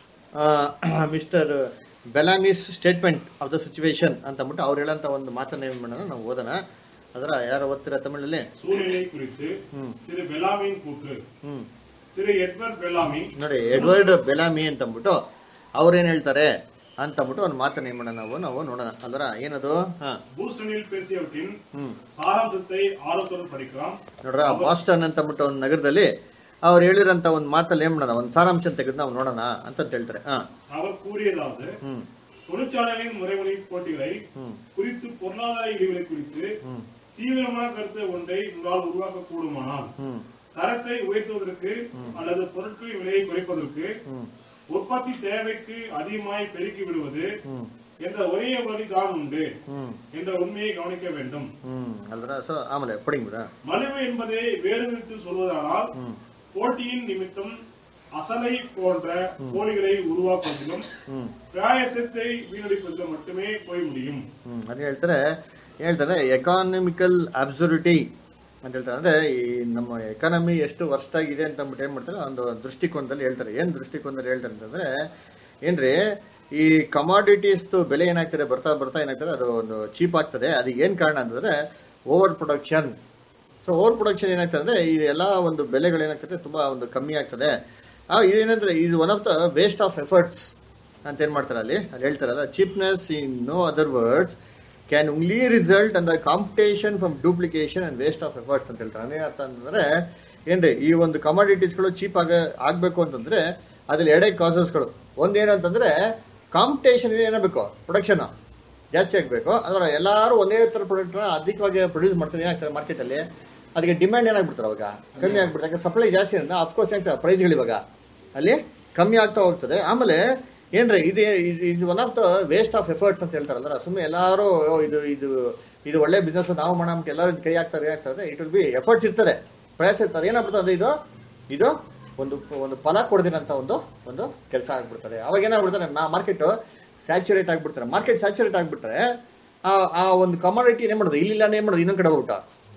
Speaker 3: mister Bellamy's statement of the situation ಅಂತ ಅಂದ್ಬಿಟ್ಟು ಅವ್ರು ಹೇಳಂತ ಒಂದು ಮಾತನ್ನ ಏನ್ ಮಾಡೋಣ ನಾವು ಓದೋಣ ಅದರ ಯಾರು ಓದ್ತೀರಾ ತಮಿಳಲ್ಲಿ
Speaker 5: சூழ்நிலை குறித்து
Speaker 3: ಹ್ಮ್
Speaker 5: திரு பெலாமின் கூற்று
Speaker 3: ಹ್ಮ್
Speaker 5: திரு எட்வர்ட் பெலாமி
Speaker 3: ನೋಡಿ ಎಡ್ವರ್ಡ್ ಬೆಲಾಮಿ ಅಂತ ಅಂದ್ಬಿಟ್ಟು ಅವ್ರೇನ್ ಹೇಳ್ತಾರೆ ಅಂತ ಅಂದ್ಬಿಟ್ಟು ಒಂದು ಮಾತನ್ನ ಏನ್ ಮಾಡೋಣ ನಾವು ನಾವು ನೋಡೋಣ ಅದರ ಏನದು ಹಾ
Speaker 5: பூஸ்டனில் பேசியவற்றின்
Speaker 3: ಹ್ಮ್
Speaker 5: சாராம்சத்தை ஆர்வத்துடன் படிக்கலாம்
Speaker 3: ನೋಡ್ರ ಬಾಸ್ಟನ್ ಅಂತ ಅಂದ್ಬಿಟ್ಟು ಒಂದು ನಗರದಲ್ಲಿ ಅವ್ರು ಹೇಳಿರಂತ ಒಂದು ಮಾತಲ್ಲಿ ಏನ್ ಮಾಡೋಣ ಒಂದು ಸಾರಾಂಶ ತೆಗೆದು ನಾವು ನೋಡೋಣ ಅಂತ ಹೇಳ್ತಾರೆ ಹಾ
Speaker 5: அவர் கூறியதாவது
Speaker 3: ಹ್ಮ್
Speaker 5: தொழிற்சாலைகளின் முறைவழி போட்டிகளை
Speaker 3: ಹ್ಮ್
Speaker 5: குறித்து பொருளாதார இழிவுகளை குறித்து
Speaker 3: ಹ್ಮ್
Speaker 5: தீவிரமான கருத்து ஒன்றை உங்களால் உருவாக்க கூடுமானால்
Speaker 3: ಹ್ಮ್
Speaker 5: தரத்தை உயர்த்துவதற்கு அல்லது பொருட்களின் விலையை குறைப்பதற்கு
Speaker 3: ಹ್ಮ್
Speaker 5: உற்பத்தி தேவைக்கு அதிகமாய் பெருக்கி விடுவது
Speaker 3: ಹ್ಮ್
Speaker 5: என்ற ஒரே வழிதான் உண்டு
Speaker 3: ಹ್ಮ್
Speaker 5: என்ற உண்மையை கவனிக்க வேண்டும்
Speaker 3: ಹ್ಮ್ ಅಲ್ದ್ರ ಸೊ ಆಮೇಲೆ ಪಡಿಂಗ್ ಬಿಡ
Speaker 5: மலிவு என்பதை வேறுவித்து சொல்வதானால்
Speaker 3: ಹ್ಮ್
Speaker 5: போட்டியின் நிமித்தம் அசலை போன்ற போலிகளை உருவாக்குவதிலும்
Speaker 3: ಹ್ಮ್
Speaker 5: பிராயசத்தை வீணடிப்பதிலும் மட்டுமே போய் முடியும்
Speaker 3: ಹ್ಮ್ ಅದು ಹೇಳ್ತಾರೆ ಹೇಳ್ತಾರೆ ಎಕಾನಮಿಕಲ್ ಅಬ್ಸರ್ವಿಟಿ ಅಂತ ಹೇಳ್ತಾರೆ ಅಂದ್ರೆ ಈ ನಮ್ಮ ಎಕಾನಮಿ ಎಷ್ಟು ವರ್ಷದಾಗಿದೆ ಅಂತ ಅಂದ್ಬಿಟ್ಟು ಏನ್ ಮಾಡ್ತಾರೆ ಒಂದು ದೃಷ್ಟಿಕೋನದಲ್ಲಿ ಹೇಳ್ತಾರೆ ಏನ್ ದೃಷ್ಟಿಕೋನದಲ್ಲಿ ಹೇಳ್ತಾರೆ ಅಂತಂದ್ರೆ ಏನ್ರಿ ಈ ಕಮಾಡಿಟೀಸ್ ಬೆಲೆ ಏನಾಗ್ತದೆ ಬರ್ತಾ ಬರ್ತಾ ಏನಾಗ್ತದೆ ಅದು ಒಂದು ಚೀಪ್ ಆಗ್ತದೆ ಅದಕ್ಕೆ ಏನ್ ಕಾರಣ ಅಂತಂದ್ರೆ over production so over production ಏನಾಗ್ತದೆ ಅಂದ್ರೆ ಈ ಎಲ್ಲ ಒಂದು ಬೆಲೆಗಳು ಏನಾಗ್ತದೆ ತುಂಬಾ ಒಂದು ಕಮ್ಮಿ ಆಗ್ತದೆ ಆ, ಇದೇನಂದ್ರೆ ಇದು one of the waste of efforts ಅಂತ ಏನ್ ಮಾಡ್ತಾರೆ ಅಲ್ಲಿ ಅಲ್ಲಿ ಹೇಳ್ತಾರಲ್ಲ cheapness in no other words can only result and the competition from duplication and waste of efforts ಅಂತ ಹೇಳ್ತಾರೆ ಅದೇ ಅರ್ಥ ಅಂತಂದ್ರೆ ಏನ್ರಿ ಈ ಒಂದು ಕಮಾಡಿಟೀಸ್ಗಳು ಚೀಪ್ ಆಗ ಆಗ್ಬೇಕು ಅಂತಂದ್ರೆ ಅದ್ರಲ್ಲಿ ಎರಡೇ ಕಾಸಸ್ಗಳು ಒಂದೇನು ಅಂತಂದ್ರೆ ಕಾಂಪಿಟೇಷನ್ ಏನಾಗಬೇಕು ಪ್ರೊಡಕ್ಷನ್ ಜಾಸ್ತಿ ಆಗಬೇಕು ಅದರ ಎಲ್ಲರೂ ಒಂದೇ ಥರ ಪ್ರಾಡಕ್ಟ್ ಅಧಿಕವಾಗಿ ಪ್ರೊಡ್ಯೂಸ್ ಮಾಡ್ತಾರೆ ಏನಾಗ್ತಾರೆ ಮಾರ್ಕೆಟ್ ಅಲ್ಲಿ ಅದಕ್ಕೆ ಡಿಮ್ಯಾಂಡ್ ಏನಾಗ್ಬಿಡ್ತಾರೆ ಅವಾಗ ಕಮ್ಮಿ ಆಗ್ಬಿಡ್ತಾರೆ ಯಾಕಂದ್ರೆ ಸಪ್ಲೈ ಜಾಸ್ತಿ ಅಂದ್ರೆ ಅಫ್ಕೋರ್ಸ್ ಏನಾಗ್ತದೆ ಪ್ರೈಸ್ಗಳು ಇವಾಗ ಅಲ್ಲಿ ಕಮ್ಮಿ ಆಗ್ತಾ ಹೋಗ್ತದೆ ಆಮೇಲೆ ಏನ್ರಿ ಇದು ಇದು one of the waste of efforts ಅಂತ ಹೇಳ್ತಾರಲ್ಲ ಸುಮ್ಮನೆ ಎಲ್ಲರೂ ಓ, ಇದು ಇದು ಇದು ಒಳ್ಳೆ ಬಿಸ್ನೆಸ್ ನಾವು ಮಾಡೋಣ ಅಂತ ಎಲ್ಲರೂ ಕೈ ಹಾಕ್ತಾರೆ ಆಗ್ತದೆ ಇಟ್ ವಿಲ್ ಬಿ ಎಫರ್ಟ್ಸ್ ಇರ್ತಾರೆ ಪ್ರಯಾಸ ಇರ್ತಾರೆ ಏನಾಗ್ಬಿಡ್ತದೆ ಇದು ಇದು ಒಂದು ಒಂದು ಫಲ ಕೊಡದಿರಂತ ಒಂದು ಒಂದು ಕೆಲಸ ಆಗ್ಬಿಡ್ತಾರೆ ಅವಾಗ ಏನಾಗ್ಬಿಡ್ತಾರೆ ಮಾರ್ಕೆಟ್ ಸ್ಯಾಚುರೇಟ್ ಆಗ್ಬಿಡ್ತಾರೆ ಮಾರ್ಕೆಟ್ ಸ್ಯಾಚುರೇಟ್ ಆಗ್ಬಿಟ್ರೆ ಆ ಆ ಒಂದು ಕಮಾಡಿಟಿ ಏನ್ ಮಾಡೋದು ಇಲ್ಲಿಲ್ಲ ಏನ್ ಮಾಡೋದು ಇನ್ನೊಂದ್ ಕಡೆ ಹೋಗ್ಬಿಟ್ಟ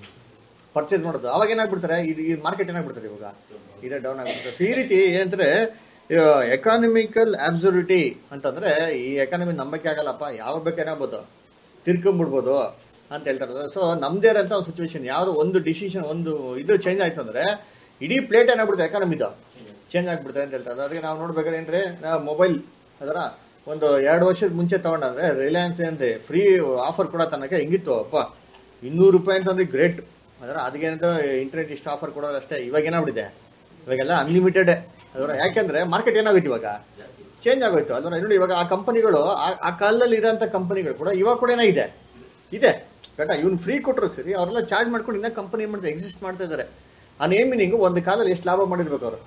Speaker 3: ಪರ್ಚೇಸ್ ಮಾಡೋದು ಅವಾಗ ಏನಾಗ್ಬಿಡ್ತಾರೆ ಇದು ಈ ಮಾರ್ಕೆಟ್ ಏನಾಗ್ಬಿಡ್ತಾರೆ ಇವಾಗ ಇದೇ ಡೌನ್ ಆಗ್ಬಿಡ್ತಾರೆ ಸೊ ಈ ರೀತಿ ಏನಂದ್ರೆ ಎಕಾನಮಿಕಲ್ ಅಬ್ಸರ್ವಿಟಿ ಅಂತಂದ್ರೆ ಈ ಎಕಾನಮಿ ನಂಬಕ್ಕೆ ಆಗಲ್ಲಪ್ಪ ಯಾವ ಬೇಕಾಗ್ಬೋದು ತಿರ್ಕೊಂಡ್ಬಿಡ್ಬೋದು ಅಂತ ಹೇಳ್ತಾರೆ ಸೊ ನಮ್ದೇ ಇರೋಂಥ ಒಂದು ಸಿಚುವೇಶನ್ ಯಾವ್ದು ಒಂದು ಡಿಸಿಷನ್ ಒಂದು ಇದು ಚೇಂಜ್ ಆಯ್ತು ಅಂದ್ರೆ ಇಡೀ ಪ್ಲೇಟ್ ಏನಾಗ್ಬಿಡುತ್ತೆ ಎಕಾನಮಿದು ಚೇಂಜ್ ಆಗ್ಬಿಡುತ್ತೆ ಅಂತ ಹೇಳ್ತಾರೆ ಅದಕ್ಕೆ ನಾವು ನೋಡ್ಬೇಕಾದ್ರೆ ಏನ್ರಿ ನಾವು ಮೊಬೈಲ್ ಅದರ ಒಂದು ಎರಡು ವರ್ಷದ ಮುಂಚೆ ತಗೊಂಡಂದ್ರೆ ರಿಲಯನ್ಸ್ ಏನ್ರಿ ಫ್ರೀ ಆಫರ್ ಕೊಡೋ ತನಕ ಹೆಂಗಿತ್ತು ಅಪ್ಪ ಇನ್ನೂರು ರೂಪಾಯಿ ಅಂತಂದ್ರೆ ಗ್ರೇಟ್ ಅದರ ಅದಕ್ಕೇನಂತ ಇಂಟರ್ನೆಟ್ ಇಷ್ಟು ಆಫರ್ ಕೊಡೋರು ಅಷ್ಟೇ ಇವಾಗ ಏನಾಗ್ಬಿಟ್ಟಿದೆ ಇವಾಗೆಲ್ಲ ಅನ್ಲಿಮಿಟೆಡ್ ಅದರ ಯಾಕೆಂದ್ರೆ ಮಾರ್ಕೆಟ್ ಏನಾಗುತ್ತೆ ಇವಾಗ
Speaker 6: ಜಾಸ್ತಿ
Speaker 3: ಚೇಂಜ್ ಆಗೋಯ್ತು ಅಲ್ವಾ ನೋಡಿ ಇವಾಗ ಆ ಕಂಪನಿಗಳು ಆ ಕಾಲದಲ್ಲಿ ಇರೋಂಥ ಕಂಪನಿಗಳು ಕೂಡ ಇವಾಗ ಕೂಡ ಏನಾಗಿದೆ ಇದೆ ಕರೆಕ್ಟಾ ಇವ್ನು ಫ್ರೀ ಕೊಟ್ಟರು ಸರಿ ಅವರೆಲ್ಲ ಚಾರ್ಜ್ ಮಾಡ್ಕೊಂಡು ಇನ್ನೂ ಕಂಪನಿ ಏನ್ ಮಾಡ್ತಾರೆ ಎಕ್ಸಿಸ್ಟ್ ಮಾಡ್ತಾ ಇದ್ದಾರೆ ಆ ನೇಮ್ ಮೀನಿಂಗ್ ಒಂದು ಕಾಲದಲ್ಲಿ ಎಷ್ಟು ಲಾಭ ಮಾಡಿರ್ಬೇಕು ಅವರು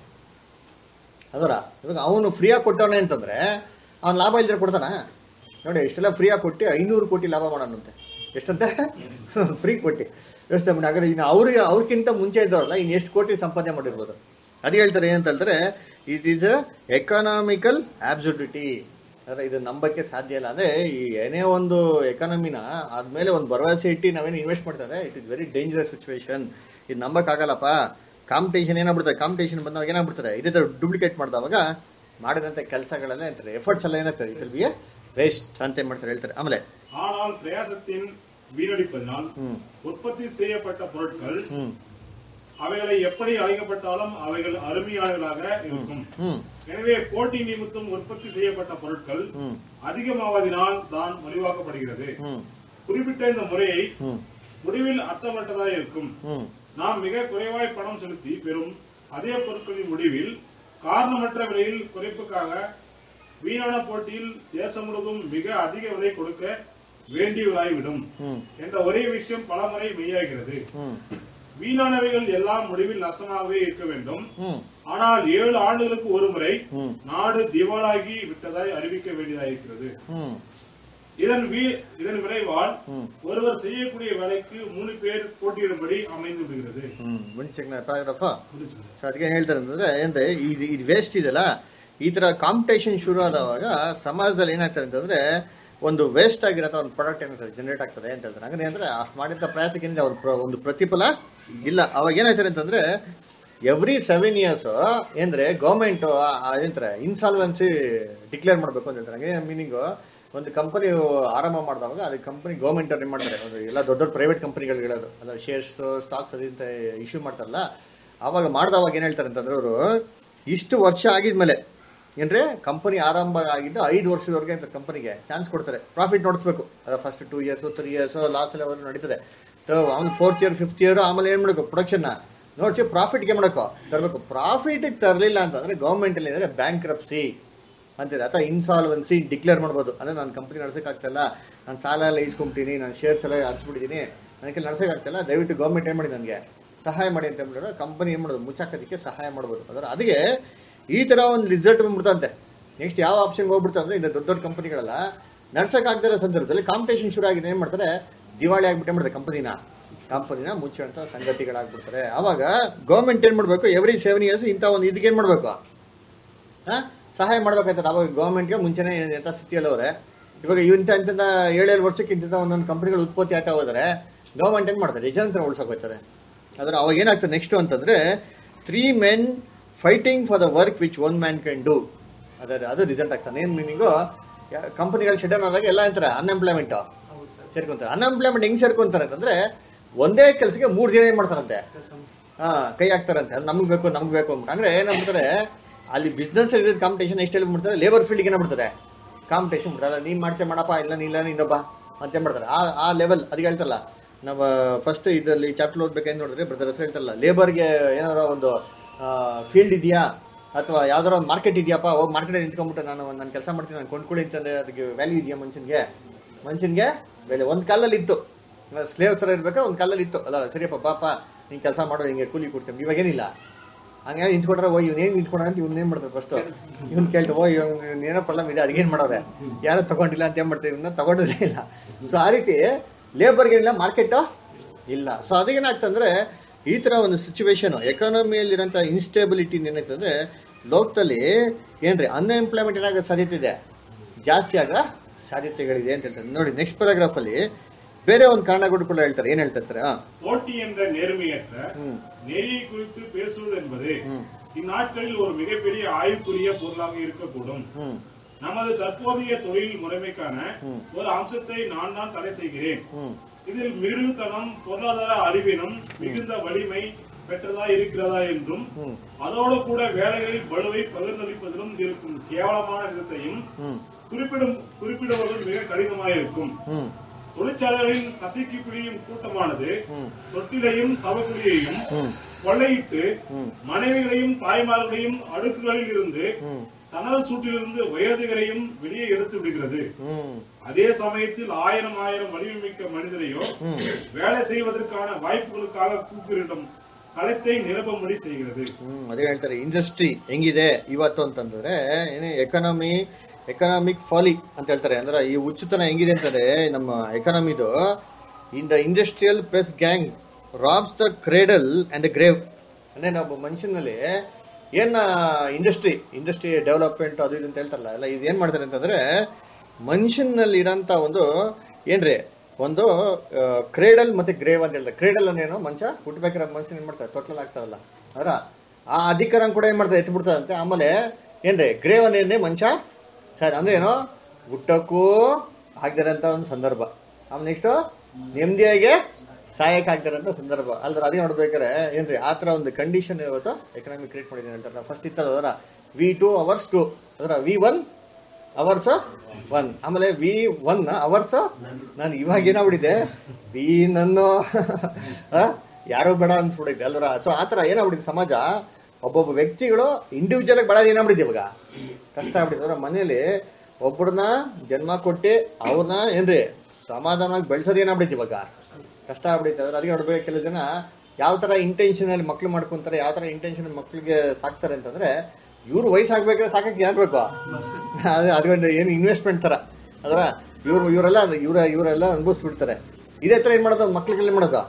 Speaker 3: ಅದರ ಇವಾಗ ಅವನು ಫ್ರೀಯಾಗಿ ಕೊಟ್ಟವನೇ ಅಂತಂದ್ರೆ ಅವ್ನು ಲಾಭ ಇಲ್ದ್ರೆ ಕೊಡ್ತಾನ ನೋಡಿ ಇಷ್ಟೆಲ್ಲ ಫ್ರೀಯಾಗಿ ಕೊಟ್ಟು ಐನೂರು ಕೋಟಿ ಲಾಭ ಮಾಡೋಣಂತೆ ಎಷ್ಟಂತೆ ಫ್ರೀ ಕೊಟ್ಟು ವ್ಯವಸ್ಥೆ ಮಾಡಿ ಹಾಗಾದ್ರೆ ಇನ್ನು ಅವ್ರಿಗೆ ಅವ್ರಿಗಿಂತ ಮುಂಚೆ ಇದ್ದವ್ರಲ್ಲ ಇನ್ನು ಎಷ್ಟು ಕೋಟಿ ಸಂಪಾದನೆ ಮಾಡಿರ್ಬೋದು ಅದು ಹೇಳ್ತಾರೆ ಏನಂತ ಹೇಳಿದ್ರೆ ಇಟ್ ಈಸ್ ಎಕನಾಮಿಕಲ್ ಆಬ್ಸುಡಿಟಿ ಅಂದ್ರೆ ಇದು ನಂಬಕ್ಕೆ ಸಾಧ್ಯ ಇಲ್ಲ ಅಂದ್ರೆ ಈ ಏನೇ ಒಂದು ಎಕಾನಮಿನ ಆದ್ಮೇಲೆ ಒಂದು ಭರವಸೆ ಇಟ್ಟು ನಾವೇನು ಇನ್ವೆಸ್ಟ್ ಮಾಡ್ತಾರೆ it is very dangerous situation ಇದು ನಂಬಕ್ಕಾಗಲ್ಲಪ್ಪ ಕಾಂಪಿಟೇಷನ್ ಏನಾಗ್ಬಿಡ್ತಾರೆ ಕಾಂಪಿಟೇಷನ್ ಬಂದಾಗ ಏನಾಗ್ಬಿಡ್ತಾರೆ ಇದೇ ತರ ಡೂಪ್ಲಿಕೇಟ್ ಮಾಡಿದವಾಗ ಮಾಡಿದಂಥ ಕೆಲಸಗಳೆಲ್ಲ ಅಂತಾರೆ ಎಫರ್ಟ್ಸ್ ಎಲ್ಲ ಏನಾಗ್ತಾರೆ ಇಟ್ ಬಿ ವೇಸ್ಟ್ ಅಂತ ಏನ್ ಮಾಡ್ತಾರೆ ಹೇಳ್ತಾರೆ ಆಮೇಲೆ
Speaker 5: ஆனால் பிரயாசத்தின் வீணடிப்பதனால்
Speaker 3: ம்.
Speaker 5: உற்பத்தி செய்யப்பட்ட பொருட்கள்
Speaker 3: ಹ್ಮ್
Speaker 5: அவைகளை எப்படி அழைக்கப்பட்டாலும் அவைகள் அருமையானவர்களாக இருக்கும்
Speaker 3: ಹ್ಮ್
Speaker 5: எனவே போட்டி நிமித்தம் உற்பத்தி செய்யப்பட்ட பொருட்கள்
Speaker 3: ಹ್ಮ್
Speaker 5: அதிகமாவதினால் தான் மலிவாக்கப்படுகிறது
Speaker 3: ಹ್ಮ್
Speaker 5: குறிப்பிட்ட இந்த முறையை
Speaker 3: ಹ್ಮ್
Speaker 5: முடிவில் அர்த்தமற்றதாக இருக்கும்
Speaker 3: ಹ್ಮ್
Speaker 5: நாம் மிக குறைவாய் பணம் செலுத்தி பெறும் அதே பொருட்களின் முடிவில் காரணமற்ற விலையில் குறைப்புக்காக வீணான போட்டியில் தேசம் முழுவதும் மிக அதிக விலை கொடுக்க வேண்டியவராய்விடும்
Speaker 3: ಹ್ಮ್
Speaker 5: என்ற ஒரே விஷயம் பலமுறை மெய்யாகிறது
Speaker 3: ಹ್ಮ್
Speaker 5: வீணானவைகள் எல்லாம் முடிவில் நஷ்டமாகவே இருக்க வேண்டும்
Speaker 3: ಹ್ಮ್
Speaker 5: ஆனால் ஏழு ஆண்டுகளுக்கு ஒரு முறை
Speaker 3: ಹ್ಮ್
Speaker 5: நாடு திவாலாகி விட்டதாய் அறிவிக்க வேண்டியதாயிருக்கிறது
Speaker 3: ಹ್ಮ್
Speaker 5: இதன் வீ- இதன் விளைவால்
Speaker 3: ಹ್ಮ್
Speaker 5: ஒருவர் செய்யக்கூடிய வேலைக்கு மூணு பேர் போட்டியிடும்படி அமைந்து விடுகிறது
Speaker 3: ಹ್ಮ್ ಮುಂಚೆಗ್ನ ಪ್ಯಾರಾಗ್ರಾಫ್ ಸೊ ಅದಕ್ಕೆ ಏನ್ ಹೇಳ್ತಾರೆ ಅಂತಂದ್ರೆ ಏನ್ರೆ ಇದು ಇದು ವೇಸ್ಟ್ ಇದೆಲ್ಲ ಈ ತರ ಕಾಂಪಿಟೇಷನ್ ಶುರು ಆದವಾಗ ಸಮಾಜದಲ್ಲಿ ಏನಾಗ್ತದೆ ಅಂತಂದ್ರೆ ಒಂದು ವೇಸ್ಟ್ ಆಗಿರೋ ಒಂದು ಪ್ರಾಡಕ್ಟ್ ಏನಾಗ್ತದೆ ಜನರೇಟ್ ಆಗ್ತದೆ ಅಂತ ಹೇಳ್ತಾರೆ ಹಂಗಂದ್ರೆ ಅಂದ್ರೆ ಅಷ್ಟು ಮಾಡಿದ ಪ್ರಯಾಸಕ್ಕೆ ಏನಿದೆ ಅವ್ರ ಪ್ರ- ಒಂದು ಪ್ರತಿಫಲ ಇಲ್ಲ ಅವಾಗ ಏನಾಗ್ತಾರೆ ಅಂತಂದ್ರೆ ಎವ್ರಿ ಸೆವೆನ್ ಇಯರ್ಸ್ ಏನ್ರೆ ಗೌರ್ಮೆಂಟ್ ಏನಂತಾರೆ ಇನ್ಸಾಲ್ವೆನ್ಸಿ ಡಿಕ್ಲೇರ್ ಮಾಡ್ಬೇಕು ಅಂತ ಹೇಳ್ತಾರೆ ಹಂಗೆ ಮೀನಿಂಗು ಒಂದು ಕಂಪನಿ ಆರಂಭ ಮಾಡಿದವಾಗ ಅದು ಕಂಪನಿ ಗೌರ್ಮೆಂಟ್ ಅವ್ರು ಏನ್ ಮಾಡ್ತಾರೆ ಒಂದು ಎಲ್ಲ ದೊಡ್ಡ ದೊಡ್ಡ ಪ್ರೈವೇಟ್ ಕಂಪನಿಗಳು ಹೇಳೋದು ಅದ್ರ ಶೇರ್ಸ್ ಸ್ಟಾಕ್ಸ್ ಅದಿಂತ ಇಶ್ಯೂ ಮಾಡ್ತಾರಲ್ಲ ಅವಾಗ ಮಾಡ್ದವಾಗ ಏನ್ ಹೇಳ್ತಾರೆ ಅಂತಂದ್ರೆ ಅವರು ಇಷ್ಟು ವರ್ಷ ಆಗಿದ್ಮೇಲೆ ಏನ್ರಿ ಕಂಪನಿ ಆರಂಭ ಆಗಿದ್ದು ಐದು ವರ್ಷದವರೆಗೆ ಅಂತ ಕಂಪನಿಗೆ ಚಾನ್ಸ್ ಕೊಡ್ತಾರೆ ಪ್ರಾಫಿಟ್ ನೋಡಿಸ್ಬೇಕು ಅದ first two years three years loss ಎಲ್ಲ ಅವರು ನಡೀತದೆ ಅವ್ನು ಫೋರ್ತ್ ಇಯರ್ ಫಿಫ್ತ್ ಇಯರ್ ಆಮೇಲೆ ಏನ್ ಮಾಡಬೇಕು ಪ್ರೊಡಕ್ಷನ್ ನೋಡ್ಸಿ ಪ್ರಾಫಿಟ್ಗೆ ಮಾಡಬೇಕು ತರಬೇಕು ಪ್ರಾಫಿಟ್ ತರಲಿಲ್ಲ ಅಂತಂದ್ರೆ ಗೌರ್ಮೆಂಟ್ ಅಲ್ಲಿ ಅಂದ್ರೆ ಬ್ಯಾಂಕ್ ರಪ್ಸಿ ಅಂತಿದೆ ಅಥವಾ ಇನ್ಸಾಲ್ವೆನ್ಸಿ ಡಿಕ್ಲೇರ್ ಮಾಡ್ಬೋದು ಅಂದ್ರೆ ನಾನು ಕಂಪನಿ ನಡ್ಸೋಕ್ಕಾಗ್ತಿಲ್ಲ ನಾನು ಸಾಲ ಎಲ್ಲ ಇಸ್ಕೊಂಬಿಟ್ಟಿನಿ ನಾನು ಶೇರ್ಸ್ ಎಲ್ಲ ಹಚ್ಬಿಟ್ಟಿದ್ದೀನಿ ನನಗೆ ನಡ್ಸೋಕ್ಕಾಗ್ತಿಲ್ಲ ದಯವಿಟ್ಟು ಗೌರ್ಮೆಂಟ್ ಏನು ಮಾಡಿ ನನಗೆ ಸಹಾಯ ಮಾಡಿ ಅಂತ ಹೇಳಿದ್ರೆ ಕಂಪನಿ ಏನು ಮಾಡೋದು ಮುಚ್ಚಾಕೋದಕ್ಕೆ ಸಹಾಯ ಮಾಡ್ಬೋದು ಅದರ ಅದಕ್ಕೆ ಈ ತರ ಒಂದು ರಿಸಲ್ಟ್ ಬಂದ್ಬಿಡ್ತಂತೆ ನೆಕ್ಸ್ಟ್ ಯಾವ ಆಪ್ಷನ್ಗೆ ಹೋಗ್ಬಿಡ್ತಾ ಅಂದ್ರೆ ಇದು ದೊಡ್ಡ ದೊಡ್ಡ ಕಂಪನಿಗಳೆಲ್ಲ ನಡ್ಸೋಕ್ಕಾಗದಿರೋ ಸಂದರ್ಭದಲ್ಲಿ ಕಾಂಪಿಟೇಷನ್ ಶುರು ಆಗಿದೆ ಏನು ಮಾಡ್ತಾರೆ ದಿವಾಳಿ ಆಗ್ಬಿಟ್ಟೆ ಮಾಡ್ತಾರೆ ಕಂಪನಿನ ಕಂಪನಿನ ಮುಚ್ಚುವಂಥ ಸಂಗತಿಗಳಾಗ್ಬಿಡ್ತಾರೆ ಅವಾಗ ಗೌರ್ಮೆಂಟ್ ಏನು ಮಾಡಬೇಕು ಎವ್ರಿ ಸೆವೆನ್ ಇಯರ್ಸ್ ಇಂಥ ಒಂದು ಇದಕ್ಕೆ ಏನು ಮಾಡಬೇಕು ಆ? ಸಹಾಯ ಮಾಡ್ಬೇಕಾಯ್ತದೆ ಅವಾಗ ಗೌರ್ಮೆಂಟ್ಗೆ ಮುಂಚೆನೆ ಎಂಥ ಸ್ಥಿತಿಯಲ್ಲಿ ಅವರೆ ಇವಾಗ ಇಂಥ ಇಂಥ ಏಳೇಳು ವರ್ಷಕ್ಕೆ ಇಂಥ ಒಂದೊಂದು ಕಂಪನಿಗಳು ಉತ್ಪತ್ತಿ ಆಗ್ತಾ ಹೋದರೆ ಗೌರ್ಮೆಂಟ್ ಏನು ಮಾಡ್ತಾರೆ ಜನಂತರ ಉಳ್ಸೋಕೆ ಹೋಗ್ತದೆ ಅದ್ರ ಅವಾಗ ಏನಾಗ್ತದೆ ನೆಕ್ಸ್ಟ್ ಅಂತಂದ್ರೆ three men fighting for the work which one man can do ಅದರ ಅದು ರಿಸಲ್ಟ್ ಆಗ್ತದೆ ಏನು ಮೀನಿಂಗು ಕಂಪನಿಗಳು ಶೆಡನ್ ಆದಾಗ ಎಲ್ಲ ಅಂತಾರೆ ಅನ್ಎಂಪ್ಲಾಯ್ಮೆಂಟ್ ಸೇರ್ಕೊಂತಾರೆ ಅನ್ಎಂಪ್ಲಾಯ್ಮೆಂಟ್ ಹೆಂಗ್ ಸೇರ್ಕೊಂತಾರೆ ಅಂತಂದ್ರೆ ಒಂದೇ ಕೆಲಸಕ್ಕೆ ಮೂರು ಜನ ಏನ್ ಮಾಡ್ತಾರಂತೆ ಹಾ ಕೈ ಹಾಕ್ತಾರಂತೆ ಅದು ನಮ್ಗೆ ಬೇಕು ನಮ್ಗೆ ಬೇಕು ಅಂತ ಅಂದ್ರೆ ಏನಾಗ್ಬಿಡ್ತಾರೆ ಅಲ್ಲಿ ಬಿಸ್ನೆಸ್ ಕಾಂಪಿಟೇಷನ್ ಎಷ್ಟು ಹೇಳ್ಬಿಡ್ತಾರೆ ಲೇಬರ್ ಫೀಲ್ಡ್ಗೆ ಏನಾಗ್ಬಿಡ್ತಾರೆ ಕಾಂಪಿಟೇಷನ್ ಬಿಡ್ತಾರೆ ನೀನ್ ಮಾಡ್ತೇ ಮಾಡಪ್ಪ ಇಲ್ಲ ನೀ ಇಲ್ಲ ಇನ್ನೊಬ್ಬ ಅಂತ ಏನ್ ಮಾಡ್ತಾರೆ ಆ ಆ ಲೆವೆಲ್ ಅದಕ್ಕೆ ಹೇಳ್ತಾರಲ್ಲ ನಾವು ಫಸ್ಟ್ ಇದರಲ್ಲಿ ಚಾಪ್ಟರ್ ಓದ್ಬೇಕಂತ ನೋಡಿದ್ರೆ ಬ್ರದರ್ ಹೆಸರು ಹೇಳ್ತಾರಲ್ಲ ಲೇಬರ್ಗೆ ಏನಾರ ಒಂದು ಫೀಲ್ಡ್ ಇದೆಯಾ ಅಥವಾ ಯಾವ್ದಾರ ಒಂದು ಮಾರ್ಕೆಟ್ ಇದೆಯಪ್ಪ ಹೋಗಿ ಮಾರ್ಕೆಟ್ ನಿಂತ್ಕೊಂಡ್ಬಿಟ್ಟು ನಾನು ನಾನು ಕೆಲಸ ಮಾಡ್ತೀನಿ ನಾನು ಕೊಂಡ್ಕೊಳ್ಳಿ ಅಂತಂದ್ರೆ ಅದಕ್ಕೆ ವ್ಯಾಲ್ಯೂ ಇದೆಯಾ ಮನುಷ್ಯನ್ಗೆ ಮನುಷ್ಯನ್ಗೆ ಬೆಲೆ ಒಂದ್ ಕಾಲಲ್ಲಿ ಇತ್ತು ಸ್ಲೇವ್ ತರ ಇರ್ಬೇಕಾ ಒಂದ್ ಕಾಲಲ್ಲಿ ಇತ್ತು ಅಲ್ಲ ಸರಿಯಪ್ಪ ಪಾಪ ನೀನ್ ಕೆಲಸ ಮಾಡೋ ಹಿಂಗೆ ಕೂಲಿ ಕೊಡ್ತೀನಿ ಇವಾಗ ಏನಿಲ್ಲ ಹಂಗೆ ನಿಂತ್ಕೊಂಡ್ರೆ ಓ ಇವ್ನು ಏನ್ ನಿಂತ್ಕೊಂಡ ಅಂತ ಇವ್ನ ಏನ್ ಮಾಡ್ತಾರೆ ಫಸ್ಟ್ ಇವ್ನ್ ಕೇಳ್ತಾ ಓ ಇವ್ನ ಏನೋ ಪ್ರಾಬ್ಲಮ್ ಇದೆ ಅಡಿಗೆ ಏನ್ ಮಾಡೋರೆ ಯಾರು ತಗೊಂಡಿಲ್ಲ ಅಂತ ಏನ್ ಮಾಡ್ತಾರೆ ಇವನ್ನ ತಗೊಂಡಿರೇ ಇಲ್ಲ ಸೊ ಆ ರೀತಿ ಲೇಬರ್ಗೆ ಇಲ್ಲ ಮಾರ್ಕೆಟ್ ಇಲ್ಲ ಸೊ ಅದೇನಾಗ್ತಂದ್ರೆ ಈ ತರ ಒಂದು ಸಿಚುವೇಶನ್ ಎಕಾನಮಿಯಲ್ಲಿರೋಂಥ ಇನ್ಸ್ಟೇಬಿಲಿಟಿ ಏನಾಗ್ತದೆ ಲೋಕದಲ್ಲಿ ಏನ್ರಿ ಅನ್ಎಂಪ್ಲಾಯ್ಮೆಂಟ್ ಏನಾಗೋ ಸಾಧ್ಯತೆ ಇದೆ ಜಾಸ್ತಿ ಆಗ ಸಾಧ್ಯತೆಗಳಿದೆ ಅಂತ ಹೇಳ್ತಾರೆ ನೋಡಿ ನೆಕ್ಸ್ಟ್ ಪ್ಯಾರಾಗ್ರಾಫ್ ಅಲ್ಲಿ ಬೇರೆ ಒಂದು ಕಾರಣಗಳು ಕೂಡ ಹೇಳ್ತಾರೆ ಏನ್ ಹೇಳ್ತಾರೆ ಹಾ
Speaker 5: போட்டி என்ற நேர்மையற்ற
Speaker 3: ಹ್ಮ್
Speaker 5: நெறியை குறித்து பேசுவது என்பது
Speaker 3: ಹ್ಮ್
Speaker 5: இந்நாட்களில் ஒரு மிகப்பெரிய ஆய்வுக்குரிய பொருளாக இருக்கக்கூடும்
Speaker 3: ಹ್ಮ್
Speaker 5: நமது தற்போதைய தொழில் முறைமைக்கான
Speaker 3: ம்.
Speaker 5: ஒரு அம்சத்தை நான் தான் தடை செய்கிறேன்
Speaker 3: ಹ್ಮ್
Speaker 5: இதில் மிருகுத்தனம் பொருளாதார அறிவினம் மிகுந்த வலிமை பெற்றதா இருக்கிறதா என்றும்
Speaker 3: ಹ್ಮ್
Speaker 5: அதோடு கூட வேலைகளில் வலுவை பகிர்ந்தளிப்பதிலும் இருக்கும் கேவலமான விதத்தையும்
Speaker 3: ಹ್ಮ್
Speaker 5: குறிப்பிடும் குறிப்பிடுவதும் மிக கடினமாயிருக்கும்
Speaker 3: ಹ್ಮ್
Speaker 5: தொழிற்சாலைகளில் கசக்கி பிழியும் கூட்டமானது
Speaker 3: ಹ್ಮ್
Speaker 5: தொட்டிலையும் சவக்குழியையும்
Speaker 3: ಹ್ಮ್
Speaker 5: கொள்ளையிட்டு
Speaker 3: ಹ್ಮ್
Speaker 5: மனைவிகளையும் தாய்மார்களையும் அடுக்குகளில் இருந்து
Speaker 3: ಹ್ಮ್
Speaker 5: தனது சூட்டிலிருந்து வயோதிகரையும் வெளியே எடுத்து விடுகிறது
Speaker 3: ಹ್ಮ್
Speaker 5: அதே சமயத்தில் ஆயிரம் ஆயிரம் வலிமைமிக்க மனிதரையோ
Speaker 3: ಹ್ಮ್
Speaker 5: வேலை செய்வதற்கான வாய்ப்புகளுக்காக கூப்பிடும் களத்தை நிரப்பும்படி செய்கிறது
Speaker 3: ಹ್ಮ್ ಅದೇ ಹೇಳ್ತಾರೆ ಇಂಡಸ್ಟ್ರಿ ಹೆಂಗಿದೆ ಇವತ್ತು ಅಂತಂದ್ರೆ ಏನು ಎಕನಾಮಿ ಎಕನಾಮಿಕ್ ಫಾಲಿ ಅಂತ ಹೇಳ್ತಾರೆ ಅಂದ್ರೆ ಈ ಉಚಿತನ ಹೆಂಗಿದೆ ಅಂತಂದ್ರೆ ನಮ್ಮ ಎಕನಾಮಿದು in the industrial press gang robs the cradle and the grave ಅಂದ್ರೆ ಒಬ್ಬ ಮನುಷ್ಯನಲ್ಲಿ ಏನ ಇಂಡಸ್ಟ್ರಿ ಇಂಡಸ್ಟ್ರಿ ಡೆವಲಪ್ಮೆಂಟ್ ಅದು ಇದು ಅಂತ ಹೇಳ್ತಾರಲ್ಲ ಎಲ್ಲ ಇದು ಏನ್ ಮಾಡ್ತಾರೆ ಅಂತಂದ್ರೆ ಮನುಷ್ಯನಲ್ಲಿ ಇರೋಂತ ಒಂದು ಏನ್ರಿ ಒಂದು ಕ್ರೇಡಲ್ ಮತ್ತೆ ಗ್ರೇವ್ ಅಂತ ಹೇಳ್ತಾರೆ ಕ್ರೇಡಲ್ ಅನ್ನೇನು ಮನುಷ್ಯ ಹುಟ್ಟಬೇಕಾದ್ರೆ ಮನುಷ್ಯನ ಏನ್ ಮಾಡ್ತಾರೆ ತೊಟ್ಲಲ್ಲಿ ಆಗ್ತಾರಲ್ಲ ಅವರ ಆ ಅಧಿಕಾರ ಕೂಡ ಏನ್ ಮಾಡ್ತಾರೆ ಎತ್ತು ಬಿಡ್ತಾರಂತೆ ಆಮೇಲೆ ಏನ್ರಿ ಗ್ರೇವ್ ಅನ್ನೇನೆ ಮನುಷ್ಯ ಸರ್ ಅಂದ್ರೆ ಏನು ಹುಟ್ಟಕ್ಕೂ ಆಗ್ದಿರಂತ ಒಂದು ಸಂದರ್ಭ ಆಮೇಲೆ ನೆಕ್ಸ್ಟ್ ನೆಮ್ಮದಿಯಾಗಿ ಸಹಾಯಕ ಆಗ್ತಿರೋಂಥ ಸಂದರ್ಭ ಅಲ್ದ್ರ ಅದೇ ನೋಡ್ಬೇಕಾರೆ ಏನ್ರಿ ಆ ಥರ ಒಂದು ಕಂಡೀಷನ್ ಇವತ್ತು ಎಕನಾಮಿ ಕ್ರಿಯೇಟ್ ಮಾಡಿದ್ದೀನಿ ಹೇಳ್ತಾರೆ ಫಸ್ಟ್ ಇತ್ತದ ಅದರ ವಿ ಟು ಅವರ್ಸ್ ಟು ಅದರ ವಿ ಒನ್ ಅವರ್ಸ್ ಒನ್ ಆಮೇಲೆ ವಿ ಒನ್ ಅವರ್ಸ್ ನಾನು ಇವಾಗ ಏನಾಗ್ಬಿಟ್ಟಿದೆ ವಿ ನನ್ನ ಆ, ಯಾರೋ ಬೇಡ ಅನ್ಸ್ಬಿಟ್ಟಿದ್ದೆ ಅಲ್ವರ ಸೊ ಆ ಥರ ಏನಾಗ್ಬಿಟ್ಟಿದೆ ಸಮಾಜ ಒಬ್ಬೊಬ್ಬ ವ್ಯಕ್ತಿಗಳು ಇಂಡಿವಿಜುವಲ್ ಆಗಿ ಬೆಳೆದ ಏನಾಗ್ಬಿಟ್ಟಿದೆ ಇವಾಗ ಕಷ್ಟ ಆಗ್ಬಿಟ್ಟಿದೆ ಅವ್ರ ಮನೇಲಿ ಒಬ್ಬರನ್ನ ಜನ್ಮ ಕೊಟ್ಟು ಅವ್ರನ್ನ ಏನ್ರಿ ಸಮಾಧಾನವಾಗಿ ಬೆಳೆಸೋದು ಏನಾಗ್ಬಿಟ್ಟಿದೆ ಇವಾಗ ಕಷ್ಟ ಆಗ್ಬಿಟ್ಟಿದೆ ಅದ್ರ ಅದಕ್ಕೆ ನೋಡ್ಬೇಕು ಕೆಲವು ಜನ ಯಾವ ತರ ಇಂಟೆನ್ಷನ್ ಅಲ್ಲಿ ಮಕ್ಳು ಮಾಡ್ಕೊಂತಾರೆ ಯಾವ ತರ ಇಂಟೆನ್ಷನ್ ಮಕ್ಳಿಗೆ ಸಾಕ್ತಾರೆ ಅಂತಂದ್ರೆ ಇವ್ರು ವಯಸ್ಸಾಗ್ಬೇಕಾದ್ರೆ ಸಾಕಕ್ಕೆ ಏನ್ ಬೇಕು ಅದು ಅದೊಂದು ಏನು ಇನ್ವೆಸ್ಟ್ಮೆಂಟ್ ತರ ಅದರ ಇವ್ರು ಇವರೆಲ್ಲ ಇವ್ರ ಇವರೆಲ್ಲ ಅನುಭವಿಸ್ಬಿಡ್ತಾರೆ ಇದೇ ತರ ಏನ್ ಮಾಡೋದು ಮಕ್ಳಿಗೆ ಏನ್ ಮಾಡೋದು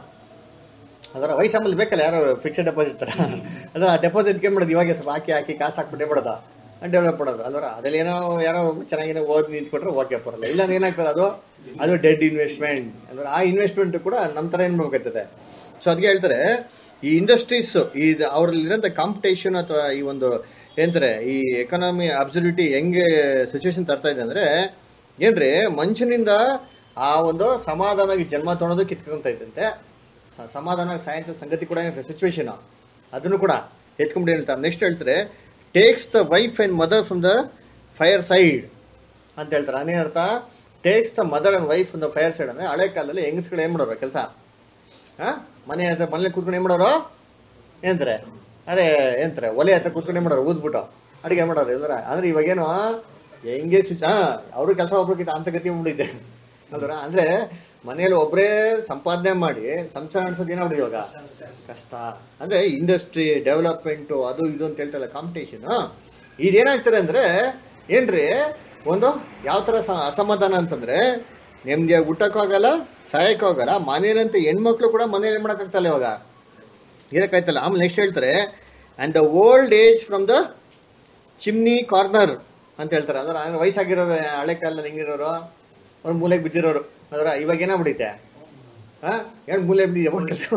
Speaker 3: ಅದರ ವಯಸ್ಸಾಮಲ್ಲಿ ಬೇಕಲ್ಲ ಯಾರು ಫಿಕ್ಸ್ಡ್ ಡೆಪಾಸಿಟ್ ತರ ಅದರ ಡೆಪಾಸಿಟ್ಗೆ ಏನ್ ಮಾಡೋದು ಇವಾಗ ಸ್ವಲ್ಪ ಹಾಕಿ ಹಾಕಿ ಕಾಸು ಹಾಕ್ಬಿಟ್ಟೆ ಮಾಡೋದು ಡೆವಲಪ್ ಮಾಡೋದು ಅಲ್ವರ ಅದ್ರಲ್ಲಿ ಏನೋ ಯಾರೋ ಚೆನ್ನಾಗಿನೋ ಓದ್ ನಿಂತ್ಕೊಟ್ರೆ ಓಕೆ ಬರಲ್ಲ ಇಲ್ಲ ಏನಾಗ್ತದೆ ಅದು ಅದು ಡೆಡ್ ಇನ್ವೆಸ್ಟ್ಮೆಂಟ್ ಅಂದ್ರೆ ಆ ಇನ್ವೆಸ್ಟ್ಮೆಂಟ್ ಕೂಡ ನಮ್ಮ ತರ ಏನ್ ಮಾಡ್ಬೇಕಾಗ್ತದೆ ಸೊ ಅದಕ್ಕೆ ಹೇಳ್ತಾರೆ ಈ ಇಂಡಸ್ಟ್ರೀಸ್ ಈ ಅವ್ರಲ್ಲಿರೋಂಥ ಕಾಂಪಿಟೇಷನ್ ಅಥವಾ ಈ ಒಂದು ಏನಂತಾರೆ ಈ ಎಕನಾಮಿ ಅಬ್ಸಲ್ಯೂಟಿ ಹೆಂಗೆ ಸಿಚುವೇಶನ್ ತರ್ತಾ ಇದೆ ಅಂದ್ರೆ ಏನ್ರಿ ಮನುಷ್ಯನಿಂದ ಆ ಒಂದು ಸಮಾಧಾನವಾಗಿ ಜನ್ಮ ತೊಗೊಳೋದು ಕಿತ್ಕೊಂತ ಇದ್ದಂತೆ ಸ- ಸಮಾಧಾನ ಸಾಯಂತ ಸಂಗತಿ ಕೂಡ ಸಿಚುವೇಶನ್ ಅದನ್ನು ಕೂಡ ಎತ್ಕೊಂಡ್ಬಿಡಿ ಹೇಳ್ತಾರೆ ನೆಕ್ಸ್ಟ್ ಹೇಳ್ತಾರೆ takes the wife and mother from the fire side ಅಂತ ಹೇಳ್ತಾರೆ ಅರ್ಥ takes the mother and wife from the fire side ಅಂದ್ರೆ ಹಳೆ ಕಾಲದಲ್ಲಿ ಹೆಂಗಸ್ಗಳು ಏನ್ ಮಾಡೋರು ಕೆಲಸ ಹಾ ಮನೆ ಹತ್ರ ಮನೇಲಿ ಕೂತ್ಕೊಂಡು ಏನ್ ಮಾಡೋರು ಏನಂತಾರೆ ಅದೇ ಏನಂತಾರೆ ಒಲೆ ಹತ್ರ ಕೂತ್ಕೊಂಡು ಏನ್ ಮಾಡೋರು ಊದ್ಬಿಟ್ಟು ಅಡಿಗೆ ಮಾಡೋರು ಎಲ್ಲರ ಅಂದ್ರೆ ಇವಾಗೇನು ಹೆಂಗೆ ಸ್ವಿಚ್ ಹಾ ಅವರು ಕೆಲಸ ಒಬ್ರಿಗಿಂತ ಅಂತ ಗತಿ ಮಾಡಿದ್ದೆ ಅಲ್ವರ ಅಂದ್ರೆ ಮನೇಲಿ ಒಬ್ಬರೇ ಸಂಪಾದನೆ ಮಾಡಿ ಸಂಸಾರ ನಡೆಸೋದು ಏನಾಗ್ಬಿಡಿದೆ ಇವಾಗ ಕಷ್ಟ ಅಂದ್ರೆ ಇಂಡಸ್ಟ್ರಿ ಡೆವಲಪ್ಮೆಂಟ್ ಅದು ಇದು ಅಂತ ಹೇಳ್ತಲ್ಲ ಕಾಂಪಿಟೇಷನ್ ಇದೇನಾಗ್ತಾರೆ ಅಂದ್ರೆ ಏನ್ರಿ ಒಂದು ಯಾವ ತರ ಸ- ಅಸಮಾಧಾನ ಅಂತಂದ್ರೆ ನೆಮ್ಮದಿಯಾಗಿ ಊಟಕ್ಕೂ ಆಗಲ್ಲ ಸಹಾಯಕ್ಕೂ ಆಗಲ್ಲ ಮನೇಲಂತ ಹೆಣ್ಮಕ್ಳು ಕೂಡ ಮನೇಲಿ ಏನ್ ಮಾಡಕ್ಕಾಗ್ತಲ್ಲ ಇವಾಗ ಇರಕ್ಕಾಯ್ತಲ್ಲ ಆಮೇಲೆ ನೆಕ್ಸ್ಟ್ ಹೇಳ್ತಾರೆ and the old age from the chimney corner ಅಂತ ಹೇಳ್ತಾರೆ ಅಂದ್ರೆ ಅಂದ್ರೆ ವಯಸ್ಸಾಗಿರೋರು ಹಳೆ ಕಾಲದಲ್ಲಿ ಹೆಂಗಿರೋರು ಅವ್ರು ಮೂಲೆಗೆ ಬಿದ್ದಿರೋರು ಅದರ ಇವಾಗ ಏನಾಗ್ಬಿಡೈತೆ ಹಾ ಏನು ಮೂಲೆ ಬಿದ್ದಿದೆ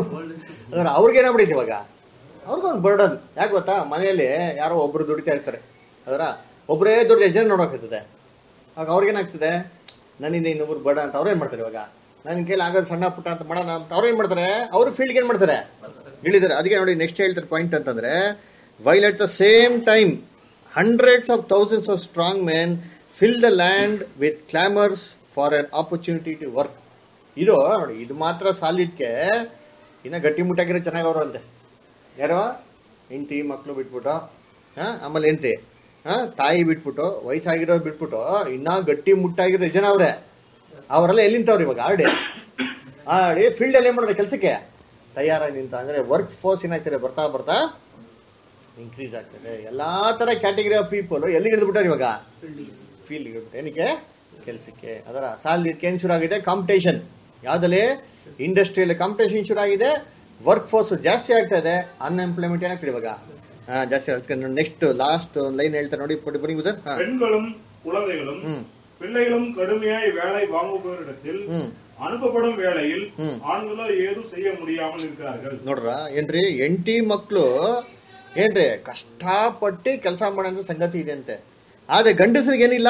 Speaker 3: ಅದರ ಅವ್ರಿಗೆ ಏನಾಗ್ಬಿಡೈತೆ ಇವಾಗ ಅವ್ರಿಗೊಂದು ಬರ್ಡನ್ ಯಾಕೆ ಗೊತ್ತಾ ಮನೆಯಲ್ಲಿ ಯಾರೋ ಒಬ್ರು ದುಡಿತಾ ಇರ್ತಾರೆ ಅದರ ಒಬ್ಬರೇ ದುಡ್ಡು ಎಷ್ಟು ಜನ ನೋಡೋಕ್ಕಾಗ್ತದೆ ಆಗ ಅವ್ರಿಗೇನಾಗ್ತದೆ ನನ್ನಿಂದ ಇನ್ನೊಬ್ರು ಬರ್ಡ ಅಂತ ಅವ್ರೇನ್ ಮಾಡ್ತಾರೆ ಇವಾಗ ನನ್ನ ಕೈಲಿ ಆಗೋದು ಸಣ್ಣ ಪುಟ್ಟ ಅಂತ ಮಾಡೋಣ ಅಂತ ಅವ್ರೇನ್ ಮಾಡ್ತಾರೆ ಅವ್ರ ಫೀಲ್ಡ್ಗೆ ಏನ್ ಮಾಡ್ತಾರೆ ಇಳಿದಾರೆ ಅದಕ್ಕೆ ನೋಡಿ ನೆಕ್ಸ್ಟ್ ಹೇಳ್ತಾರೆ ಪಾಯಿಂಟ್ ಅಂತಂದ್ರೆ while at the same time hundreds of thousands of strong men fill the land with clamours for an opportunity to work ಇದು ನೋಡಿ ಇದು ಮಾತ್ರ ಸಾಲಿದ್ಕೆ ಇನ್ನ ಗಟ್ಟಿ ಮುಟ್ಟಾಗಿರೋ ಚೆನ್ನಾಗಿ ಅವ್ರಂತೆ ಯಾರೋ ಹೆಂಡತಿ ಮಕ್ಕಳು ಬಿಟ್ಬಿಟ್ಟು ಹಾ ಆಮೇಲೆ ಹೆಂಡತಿ ಹಾ ತಾಯಿ ಬಿಟ್ಬಿಟ್ಟು ವಯಸ್ಸಾಗಿರೋರು ಬಿಟ್ಬಿಟ್ಟು ಇನ್ನ ಗಟ್ಟಿ ಮುಟ್ಟಾಗಿರೋ ಜನ ಅವ್ರೆ ಅವರೆಲ್ಲ ಎಲ್ಲಿಂತವ್ರು ಇವಾಗ ಆಲ್ರೆಡಿ ಆಲ್ರೆಡಿ ಫೀಲ್ಡ್ ಅಲ್ಲಿ ಏನ್ ಮಾಡಿದ್ರೆ ಕೆಲಸಕ್ಕೆ ತಯಾರಾಗಿ ನಿಂತ ಅಂದ್ರೆ ವರ್ಕ್ ಫೋರ್ಸ್ ಏನಾಗ್ತದೆ ಬರ್ತಾ ಬರ್ತಾ ಇನ್ಕ್ರೀಸ್ ಆಗ್ತದೆ ಎಲ್ಲಾ ತರ ಕ್ಯಾಟಗರಿ ಆಫ್ ಪೀಪಲ್ ಎಲ್ಲಿ ಹಿಡಿದ್ಬಿಟ್ಟಾರೆ ಇವಾಗ ಫೀಲ್ಡ್ ಇಡ್ಬಿಟ್ಟು ಏನಕ್ಕೆ ಕೆಲಸಕ್ಕೆ ಅದರ ಸಾಲ ಏನ್ ಶುರು ಆಗಿದೆ ಕಾಂಪಿಟೇಷನ್ ಯಾವ್ದಲ್ಲಿ ಇಂಡಸ್ಟ್ರಿಯಲ್ಲಿ ಕಾಂಪಿಟೇಷನ್ ಶುರು ಆಗಿದೆ ವರ್ಕ್ ಫೋರ್ಸ್ ಜಾಸ್ತಿ ಆಗ್ತಾ ಇದೆ ಅನ್ಎಂಪ್ಲಾಯ್ಮೆಂಟ್ ಏನಾಗ್ತದೆ ಇವಾಗ ಹಾ ಜಾಸ್ತಿ ಆಗ್ತದೆ ನೆಕ್ಸ್ಟ್ ಲಾಸ್ಟ್ ಲೈನ್ ಹೇಳ್ತಾರೆ ನೋಡಿ ಪಡಿ ಬನ್ನಿ ಉದರ್ ಹಾ
Speaker 5: பெண்களும் குழந்தைகளும்
Speaker 3: ம்.
Speaker 5: பிள்ளைகளும் கடுமையாய் வேலை வாங்குபவரிடத்தில்
Speaker 3: ಹ್ಮ್
Speaker 5: அனுப்பப்படும் வேளையில்
Speaker 3: ம்.
Speaker 5: ஆண்களோ ஏதும் செய்ய முடியாமல் இருக்கிறார்கள்
Speaker 3: ನೋಡ್ರ ಏನ್ರಿ ಎಂಟಿ ಮಕ್ಕಳು ಏನ್ರಿ ಕಷ್ಟಪಟ್ಟು ಕೆಲಸ ಮಾಡೋ ಸಂಗತಿ ಇದೆ ಅಂತೆ ಆದ್ರೆ ಗಂಡಸರಿಗೆ ಏನಿಲ್ಲ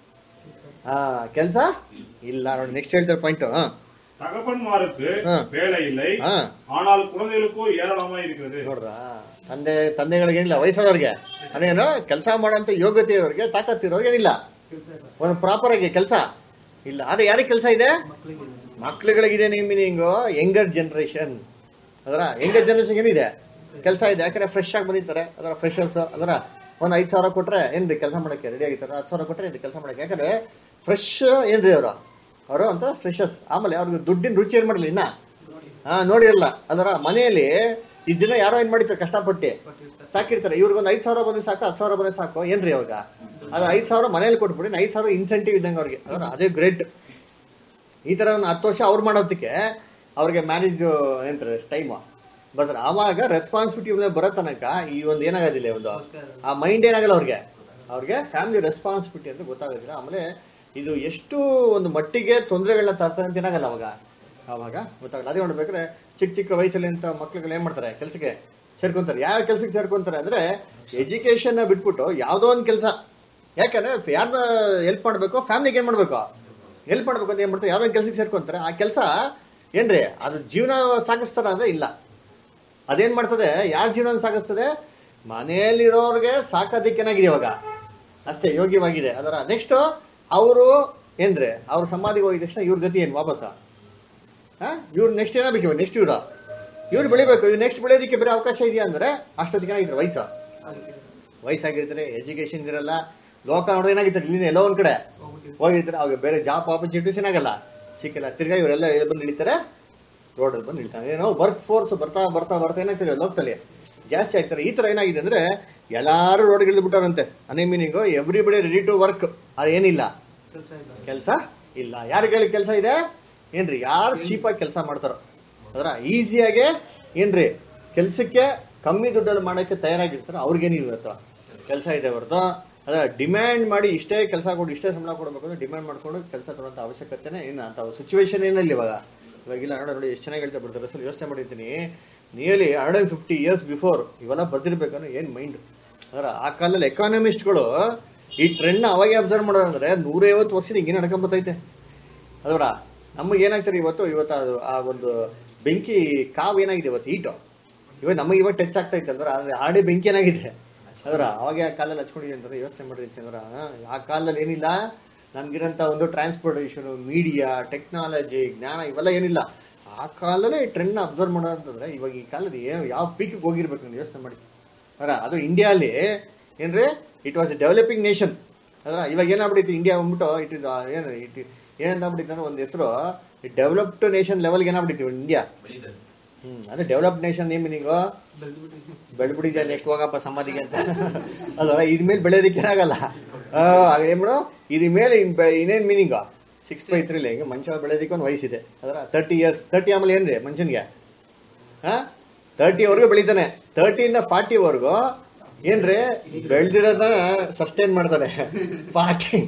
Speaker 3: ಆ ಕೆಲಸ ಇಲ್ಲ ನೋಡಿ ನೆಕ್ಸ್ಟ್ ಹೇಳ್ತಾರೆ ಪಾಯಿಂಟ್ ಹಾ
Speaker 5: தகப்பன்மாருக்கு
Speaker 3: ஆ.
Speaker 5: வேலை இல்லை
Speaker 3: ಹಾ
Speaker 5: ஆனால் குழந்தைகளுக்கோ ஏராளமாய் இருக்கிறது
Speaker 3: ನೋಡ್ರ ತಂದೆ ತಂದೆಗಳಿಗೆ ಏನಿಲ್ಲ ವಯಸ್ಸಾದವ್ರಿಗೆ ಅದೇನು ಕೆಲಸ ಮಾಡೋಂಥ ಯೋಗ್ಯತೆ ಇರೋರಿಗೆ ತಾಕತ್ತಿರೋರಿಗೆ ಏನಿಲ್ಲ ಒಂದು ಪ್ರಾಪರ್ ಆಗಿ ಕೆಲಸ ಇಲ್ಲ ಆದ್ರೆ ಯಾರಿಗೆ ಕೆಲಸ ಇದೆ
Speaker 4: ಮಕ್ಕಳಿಗೆ
Speaker 3: ಮಕ್ಳುಗಳಿಗಿದೆ ಮೀನಿಂಗು ಯಂಗರ್ ಜನರೇಷನ್ ಅದರ ಯಂಗರ್ ಜನರೇಷನ್ ಏನಿದೆ ಕೆಲಸ ಇದೆ ಯಾಕಂದ್ರೆ ಫ್ರೆಶ್ ಆಗಿ ಬಂದಿರ್ತಾರೆ ಅದರ ಫ್ರೆಶರ್ಸ್ ಅದರ ಒಂದು ಐದು ಸಾವಿರ ಕೊಟ್ರೆ ಏನ್ರಿ ಕೆಲಸ ಮಾಡಕ್ಕೆ ರೆಡಿ ಆಗಿರ್ತಾರೆ ಹತ್ತು ಸಾವಿರ ಕೊಟ್ರೆ ಇದು ಕೆಲಸ ಮಾಡಕ್ಕೆ ಯಾಕಂದ್ರೆ ಫ್ರೆಶ್ ಏನ್ರಿ ಅವರು ಅವರು ಅಂತ ಫ್ರೆಶರ್ಸ್ ಆಮೇಲೆ ಅವ್ರಿಗೆ ದುಡ್ಡಿನ ರುಚಿ ಏನ್ ಮಾಡಲಿ ಇನ್ನ ಹಾ ನೋಡಿರಲ್ಲ ಅದರ ಮನೆಯಲ್ಲಿ ಈ ದಿನ ಯಾರೋ ಏನ್ ಮಾಡಿರ್ತಾರೆ ಕಷ್ಟಪಟ್ಟು ಸಾಕಿರ್ತಾರೆ ಇವ್ರಿಗೊಂದು ಐದು ಸಾವಿರ ಬಂದ್ರೆ ಸಾಕು ಹತ್ತು ಸಾವಿರ ಬಂದ್ರೆ ಸಾಕು ಏನ್ರಿ ಅವಾಗ ಅದು ಐದು ಸಾವಿರ ಮನೇಲಿ ಕೊಟ್ಬಿಡಿ ಐದು ಸಾವಿರ ಇನ್ಸೆಂಟಿವ್ ಇದ್ದಂಗೆ ಅವ್ರಿಗೆ ಅದರ ಅದೇ ಗ್ರೇಟ್ ಈ ತರ ಒಂದು ಹತ್ತು ವರ್ಷ ಅವ್ರು ಮಾಡೋದಕ್ಕೆ ಅವ್ರಿಗೆ ಮ್ಯಾರೇಜ್ ಏನಂತಾರೆ ಟೈಮ್ ಬರ್ತಾರೆ ಆವಾಗ ರೆಸ್ಪಾನ್ಸಿಬಿಲಿಟಿ ಬರೋ ತನಕ ಈ ಒಂದು ಏನಾಗೋದಿಲ್ಲ ಒಂದು ಆ ಮೈಂಡ್ ಏನಾಗಲ್ಲ ಅವ್ರಿಗೆ ಅವ್ರಿಗೆ ಫ್ಯಾಮಿಲಿ ರೆಸ್ಪಾನ್ಸಿಬಿಲಿಟಿ ಅಂತ ಗೊತ್ತಾಗೋದಿಲ್ಲ ಆಮೇಲೆ ಇದು ಎಷ್ಟು ಒಂದು ಮಟ್ಟಿಗೆ ತೊಂದರೆಗಳನ್ನ ತರ್ತಾರೆ ಅಂತ ಏನಾಗಲ್ಲ ಅವಾಗ ಅವಾಗ ಗೊತ್ತಾಗಲ್ಲ ಅದೇ ನೋಡ್ಬೇಕಾದ್ರೆ ಚಿಕ್ಕ ಚಿಕ್ಕ ವಯಸ್ಸಲ್ಲಿ ಅಂತ ಮಕ್ಳುಗಳು ಏನ್ ಮಾಡ್ತಾರೆ ಕೆಲಸಕ್ಕೆ ಸೇರ್ಕೊಂತಾರೆ ಯಾವ ಕೆಲಸಕ್ಕೆ ಸೇರ್ಕೊಂತಾರೆ ಅಂದ್ರೆ ಎಜುಕೇಶನ್ ಬಿಟ್ಬಿಟ್ಟು ಯಾವ್ದೋ ಒಂದು ಕೆಲಸ ಯಾಕಂದ್ರೆ ಯಾರನ್ನ ಹೆಲ್ಪ್ ಮಾಡ್ಬೇಕು ಫ್ಯಾಮಿಲಿಗೆ ಏನ್ ಮಾಡ್ಬೇಕು ಹೆಲ್ಪ್ ಮಾಡ್ಬೇಕು ಅಂತ ಏನ್ ಮಾಡ್ತಾರೆ ಯಾವ್ದೋ ಕೆಲಸಕ್ಕೆ ಸೇರ್ಕೊಂತಾರೆ ಆ ಕೆಲಸ ಏನ್ರಿ ಅದು ಜೀವನ ಸಾಗಿಸ್ತಾರ ಅಂದ್ರೆ ಇಲ್ಲ ಅದೇನ್ ಮಾಡ್ತದೆ ಯಾರ ಜೀವನ ಸಾಗಿಸ್ತದೆ ಮನೆಯಲ್ಲಿರೋರ್ಗೆ ಸಾಕೋದಿಕ್ಕೇನಾಗಿದೆ ಇವಾಗ ಅಷ್ಟೇ ಯೋಗ್ಯವಾಗಿದೆ ಅದರ ನೆಕ್ಸ್ಟ್ ಅವರು ಏನ್ರಿ ಅವ್ರ ಸಮಾಧಿಗೆ ಹೋಗಿದ ತಕ್ಷಣ ಇವ್ರ ಗತಿ ಏನು ವಾಪಸ್ ಇವ್ರು ನೆಕ್ಸ್ಟ್ ಏನಾಗಬೇಕು ನೆಕ್ಸ್ಟ್ ಇವ್ರ ಇವ್ರು ಬೆಳಿಬೇಕು ಇವ್ರು ನೆಕ್ಸ್ಟ್ ಬೆಳೆಯೋದಕ್ಕೆ ಬೇರೆ ಅವಕಾಶ ಇದೆಯಾ ಅಂದ್ರೆ ಅಷ್ಟೊತ್ತಿಗೆ ಏನಾಗಿದ್ರೆ ವಯಸ್ಸು ವಯಸ್ಸಾಗಿರ್ತಾರೆ ಎಜುಕೇಶನ್ ಇರಲ್ಲ ಲೋಕ ನೋಡಿದ್ರೆ ಏನಾಗಿರ್ತಾರೆ ಇಲ್ಲಿಂದ ಎಲ್ಲೋ ಒಂದ್ ಕಡೆ ಹೋಗಿರ್ತಾರೆ ಅವಾಗ ಬೇರೆ ಜಾಬ್ ಆಪರ್ಚುನಿಟೀಸ್ ಏನಾಗಲ್ಲ ಸಿಕ್ಕಿಲ್ಲ ತಿರ್ಗಾ ಇವರೆಲ್ಲ ಎಲ್ಲಿ ಬಂದು ಹಿಡಿತಾರೆ ರೋಡಲ್ಲಿ ಬಂದು ಹಿಡಿತಾರೆ ಏನೋ ವರ್ಕ್ ಫೋರ್ಸ್ ಬರ್ತಾ ಬರ್ತಾ ಬರ್ತಾ ಏನಾಗ್ತದೆ ಲೋಕದಲ್ಲಿ ಜಾಸ್ತಿ ಆಗ್ತಾರೆ ಈ ತರ ಏನಾಗಿದೆ ಅಂದ್ರೆ ಎಲ್ಲಾರು ರೋಡ್ಗೆ ಇಳಿದ್ಬಿಟ್ಟವ್ರಂತೆ ಅನೇ meaning everybody ready to work ಅದೇನಿಲ್ಲ
Speaker 4: ಕೆಲಸ ಇಲ್ಲ
Speaker 3: ಕೆಲಸ ಇಲ್ಲ ಯಾರಿಗೆ ಕೆಲಸ ಇದೆ ಏನ್ರಿ ಯಾರು ಚೀಪಾಗಿ ಕೆಲಸ ಮಾಡ್ತಾರೋ ಅದರ ಈಸಿಯಾಗೆ ಏನ್ರಿ ಕೆಲ್ಸಕ್ಕೆ ಕಮ್ಮಿ ದುಡ್ಡಲ್ಲಿ ಮಾಡಕ್ಕೆ ತಯಾರಾಗಿರ್ತಾರೋ ಅವ್ರಿಗೇನಿಲ್ಲ ಇವತ್ತು ಕೆಲಸ ಇದೆ ಹೊರತು ಅದ ಡಿಮ್ಯಾಂಡ್ ಮಾಡಿ ಇಷ್ಟೇ ಕೆಲಸ ಕೊಡು ಇಷ್ಟೇ ಸಂಬಳ ಕೊಡಬೇಕು ಅಂದ್ರೆ ಡಿಮ್ಯಾಂಡ್ ಮಾಡ್ಕೊಂಡು ಕೆಲಸ ಕೊಡುವಂತ ಅವಶ್ಯಕತೆನೇ ಏನು ಅಂತ ಸಿಚುವೇಶನ್ ಏನಿಲ್ಲ ಇವಾಗ ಇವಾಗಿಲ್ಲ ನೋಡ ನೋಡಿ ಎಷ್ಟು ಚೆನ್ನಾಗಿ ಹೇಳ್ತಾ ಬಿಡ್ತಾರೆ ಅಸಲು ಯೋಚನೆ ಮಾಡಿರ್ತೀನಿ nearly hundred and fifty years before ಇವೆಲ್ಲ ಬರ್ದಿರ್ಬೇಕಂದ್ರೆ ಏನ್ ಮೈಂಡ್ ಅದರ ಆ ಕಾಲದಲ್ಲಿ ಎಕಾನಮಿಸ್ಟ್ಗಳು ಈ ಟ್ರೆಂಡ್ ಅವಾಗೆ ಅಬ್ಸರ್ವ್ ಮಾಡೋದಂದ್ರೆ ನೂರೈವತ್ತು ವರ್ಷದ ಹಿಂಗೆ ನಡ್ಕೊಂಬತ್ತೈತೆ ಅದರ ನಮಗೆ ಏನಾಗ್ತಾರೆ ಇವತ್ತು ಇವತ್ತು ಅದು ಆ ಒಂದು ಬೆಂಕಿ ಕಾವು ಏನಾಗಿದೆ ಇವತ್ತು ಈಟು ಇವಾಗ ನಮಗೆ ಇವಾಗ ಟಚ್ ಆಗ್ತಾ ಇತ್ತು ಅಂದ್ರೆ ಆದ್ರೆ ಆಡಿ ಬೆಂಕಿ ಏನಾಗಿದೆ ಅದರ ಅವಾಗ ಆ ಕಾಲದಲ್ಲಿ ಹಚ್ಕೊಂಡಿದೆ ಅಂತಾರೆ ಯೋಚನೆ ಮಾಡ್ರಿ ಅಂತಂದ್ರ ಆ ಕಾಲದಲ್ಲಿ ಏನಿಲ್ಲ ನಮ್ಗಿರಂತ ಒಂದು ಟ್ರಾನ್ಸ್ಪೋರ್ಟೇಷನ್ ಮೀಡಿಯಾ ಟೆಕ್ನಾಲಜಿ ಜ್ಞಾನ ಇವೆಲ್ಲ ಏನಿಲ್ಲ ಆ ಕಾಲದಲ್ಲೇ ಟ್ರೆಂಡ್ ಅಬ್ಸರ್ವ್ ಮಾಡೋದಂತಂದ್ರೆ ಇವಾಗ ಈ ಕಾಲದಲ್ಲಿ ಏನು ಯಾವ ಪೀಕಿಗೆ ಹೋಗಿರ್ಬೇಕು ನೀವು ಯೋಚನೆ ಮಾಡಿ ಅದರ ಅದು ಇಂಡಿಯಾಲಿ ಏನ್ರಿ it was a developing nation ಅದರ ಇವಾಗ ಏನಾಗ್ಬಿಟ್ಟಿತ್ತು ಇಂಡಿಯಾ ಬಂದ್ಬಿಟ್ಟು ಇಟ್ ಇಸ್ ಏನು ಇಟ್ ಏನಾಗ್ಬಿಟ್ಟಿತ್ತು ಅಂದ್ರೆ ಒಂದು ಹೆಸರು ಡೆವಲಪ್ಡ್ ನೇಷನ್ ಲೆವೆಲ್ಗೆ ಏನಾಗ್ಬಿಟ್ಟಿತ್ತು ಇಂಡಿಯಾ
Speaker 6: ಬೆಳೀತದೆ
Speaker 3: ಹ್ಮ್ ಅದೇ ಡೆವಲಪ್ಡ್ ನೇಷನ್ ಏನ್ ಮೀನಿಂಗು ಬೆಳ್ಬಿಟ್ಟಿದೆ ನೆಕ್ಸ್ಟ್ ಹೋಗಪ್ಪ ಸಮಾಧಿಗೆ ಅಂತ ಅದರ ಇದ್ಮೇಲೆ ಬೆಳೆಯೋದಕ್ಕೆ ಏನಾಗಲ್ಲ ಆ, ಆಗ ಏನ್ ಬಿಡು ಇದ್ರ ಮೇಲೆ ಇನ್ ಬೆ- ಇನ್ನೇನ್ ಮೀನಿಂಗ್ ಸಿಕ್ಸ್ ಬೈ ತ್ರೀಲಿ ಹಿಂಗೆ ಮನುಷ್ಯ ಬೆಳೆಯೋದಕ್ಕೆ ಒಂದು ವಯಸ್ಸಿದೆ ಅದರ ತರ್ಟಿ ಇಯರ್ಸ್ ತರ್ಟಿ ಆಮೇಲೆ ಏನ್ರಿ ಮನುಷ್ಯನ್ಗೆ ಹಾ ತರ್ಟಿವರೆಗೂ ಬೆಳಿತಾನೆ ತರ್ಟಿಯಿಂದ ಫಾರ್ಟಿವರೆಗೂ ಏನ್ರಿ ಬೆಳ್ದಿರೋದ ಸಸ್ಟೈನ್ ಮಾಡ್ತಾನೆ ಫಾರ್ಟಿ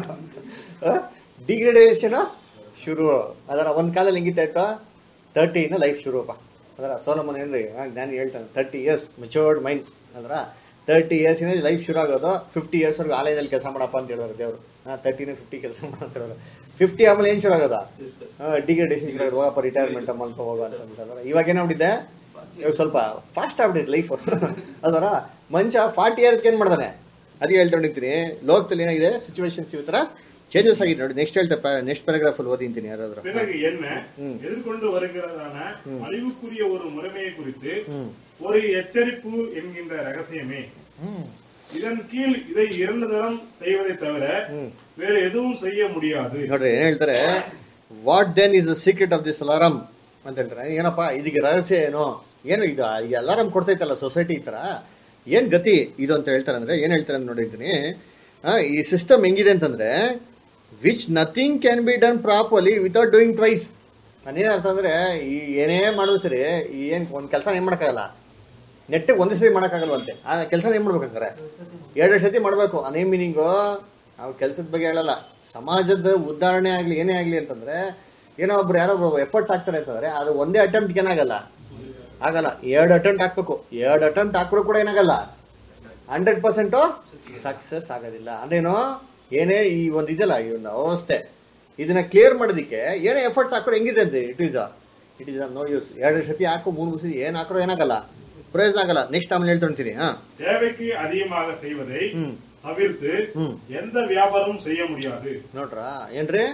Speaker 3: ಡಿಗ್ರೇಡೇಷನ್ ಶುರು ಅದರ ಒಂದ್ ಕಾಲದಲ್ಲಿ ಹೆಂಗಿತ್ತ ಇತ್ತು ತರ್ಟಿಯಿಂದ ಲೈಫ್ ಶುರುಪ್ಪ ಅದರ ಸೋಲಮನ್ ಏನ್ರಿ ಆ, ಜ್ಞಾನಿ ಹೇಳ್ತಾನೆ ತರ್ಟಿ ಇಯರ್ಸ್ ಮೆಚೋರ್ಡ್ ಮೈಂಡ್ ಅದರ ತರ್ಟಿ ಇಯರ್ಸ್ ಇಂದ ಲೈಫ್ ಶುರು ಆಗೋದು ಫಿಫ್ಟಿ ಇಯರ್ಸ್ ವರ್ಗು ಆಲಯದಲ್ಲಿ ಕೆಲಸ ಮಾಡಪ್ಪ ಅಂತ ಹೇಳೋರು ದೇವರು ತರ್ಟಿನ ಫಿಫ್ಟಿ ಕೆಲಸ ಮಾಡ್ತಿರೋರು ಫಿಫ್ಟಿ ಆಮೇಲೆ ಏನ್ ಶುರು ಆಗೋದ ಡಿಗ್ರೇಡೇಷನ್ ಶುರು ಆಗೋದು ಹೋಗಪ್ಪ ರಿಟೈರ್ಮೆಂಟ್ ಮಲ್ಪ ಹೋಗ ಅಂತ ಅಂದ್ಬಿಟ್ಟು ಇವಾಗ ಏನಾಗ್ಬಿಟ್ಟಿದೆ ಇವಾಗ ಸ್ವಲ್ಪ ಫಾಸ್ಟ್ ಆಗ್ಬಿಟ್ಟಿದೆ ಲೈಫ್ ಅದರ ಮನುಷ್ಯ ಫಾರ್ಟಿ ಇಯರ್ಸ್ಗೆ ಏನ್ ಮಾಡ್ತಾನೆ ಅದಕ್ಕೆ ಹೇಳ್ಕೊಂಡಿರ್ತೀನಿ ಲೋಕದಲ್ಲಿ ಏನಾಗಿದೆ ಸಿಚುವೇಶನ್ಸ್ ಈ ತರ ಚೇಂಜಸ್ ಆಗಿದೆ ನೋಡಿ ನೆಕ್ಸ್ಟ್ ಹೇಳ್ತಾ ನೆಕ್ಸ್ಟ್ ಪ್ಯಾರಾಗ್ರಾಫ್ ಅಲ್ಲಿ ಓದಿಂತೀನಿ ಯಾರಾದ್ರೂ
Speaker 5: பிறகு என்ன
Speaker 3: ம்.
Speaker 5: எதிர்கொண்டு வருகிறதான அழிவுக்குரிய ஒரு முறைமையை குறித்து
Speaker 3: ಹ್ಮ್
Speaker 5: ஒரு எச்சரிப்பு என்கின்ற ரகசியமே
Speaker 3: ಹ್ಮ್
Speaker 5: இதன் கீழ் இதை இரண்டு தரம் செய்வதை தவிர
Speaker 3: ಹ್ಮ್
Speaker 5: வேறு எதுவும் செய்ய முடியாது
Speaker 3: ನೋಡ್ರಿ ಏನ್ ಹೇಳ್ತಾರೆ what then is the secret of this alarm ಅಂತ ಹೇಳ್ತಾರೆ ಏನಪ್ಪ ಇದಕ್ಕೆ ರಹಸ್ಯ ಏನು ಏನು ಈಗ ಈಗ ಅಲಾರಂ ಕೊಡ್ತೈತಲ್ಲ ಸೊಸೈಟಿ ಈ ತರ ಏನ್ ಗತಿ ಇದು ಅಂತ ಹೇಳ್ತಾರೆ ಅಂದ್ರೆ ಏನ್ ಹೇಳ್ತಾರೆ ಅಂತ ನೋಡಿರ್ತೀನಿ ಆ, ಈ ಸಿಸ್ಟಮ್ ಹೆಂಗಿದೆ ಅಂತಂದ್ರೆ which nothing can be done properly without doing twice ನಾನೇನ್ ಅರ್ಥ ಅಂದ್ರೆ ಈ ಏನೇ ಮಾಡೋದು ಸರಿ ಈ ಏನ್ ಒಂದ್ ಕೆಲಸ ಏನ್ ಮಾಡಕ್ಕಾಗಲ್ಲ ನೆಟ್ಟಿಗೆ ಒಂದೇ ಸರಿ ಮಾಡಕ್ಕಾಗಲ್ವಂತೆ ಆ ಕೆಲಸ ಏನ್ ಮಾಡ್ಬೇಕಂದ್ರೆ ಎರಡು ಸತಿ ಮಾಡ್ಬೇಕು ಅದೇ ಮೀನಿಂಗು ನಾವು ಕೆಲಸದ ಬಗ್ಗೆ ಹೇಳಲ್ಲ ಸಮಾಜದ ಉದ್ಧಾರಣೆ ಆಗ್ಲಿ ಏನೇ ಆಗ್ಲಿ ಅಂತಂದ್ರೆ ಏನೋ ಒಬ್ರು ಯಾರೋ ಎಫರ್ಟ್ಸ್ ಹಾಕ್ತಾರೆ ಅಂತಂದ್ರೆ ಅದು ಒಂದೇ ಅಟೆಂಪ್ಟ್ ಏನಾಗಲ್ಲ ಆಗಲ್ಲ ಎರಡು ಅಟೆಂಪ್ಟ್ ಹಾಕ್ಬೇಕು ಎರಡು ಅಟೆಂಪ್ಟ್ ಹಾಕಿದ್ರು ಕೂಡ ಏನಾಗಲ್ಲ ಹಂಡ್ರೆಡ್ ಪರ್ಸೆಂಟು ಸಕ್ಸಸ್ ಆಗೋದಿಲ್ಲ ಅಂದ್ರೇನು ಏನೇ ಈ ಒಂದು ಇದೆಯಲ್ಲ ಈ ಒಂದು ಅವಸ್ಥೆ ಇದನ್ನ ಕ್ಲಿಯರ್ ಮಾಡೋದಕ್ಕೆ ಏನೇ ಎಫರ್ಟ್ಸ್ ಹಾಕೋರು ಹೆಂಗಿದೆ ಅಂತ it is it is no use ಎರಡು ಸತಿ ಹಾಕು ಮೂರು ಸತಿ ಏನ್ ಹಾಕೋರು ಏನಾಗಲ್ಲ ಪ್ರಯೋಜನ ಆಗಲ್ಲ ನೆಕ್ಸ್ಟ್ ಆಮೇಲೆ ಹೇಳ್ಕೊಂತೀನಿ ಹಾ
Speaker 5: தேவைக்கு அதிகமாக செய்வதை
Speaker 3: ಹ್ಮ್
Speaker 5: தவிர்த்து
Speaker 3: ಹ್ಮ್
Speaker 5: எந்த வியாபாரமும் செய்ய முடியாது
Speaker 3: ನೋಡ್ರ ಏನ್ರಿ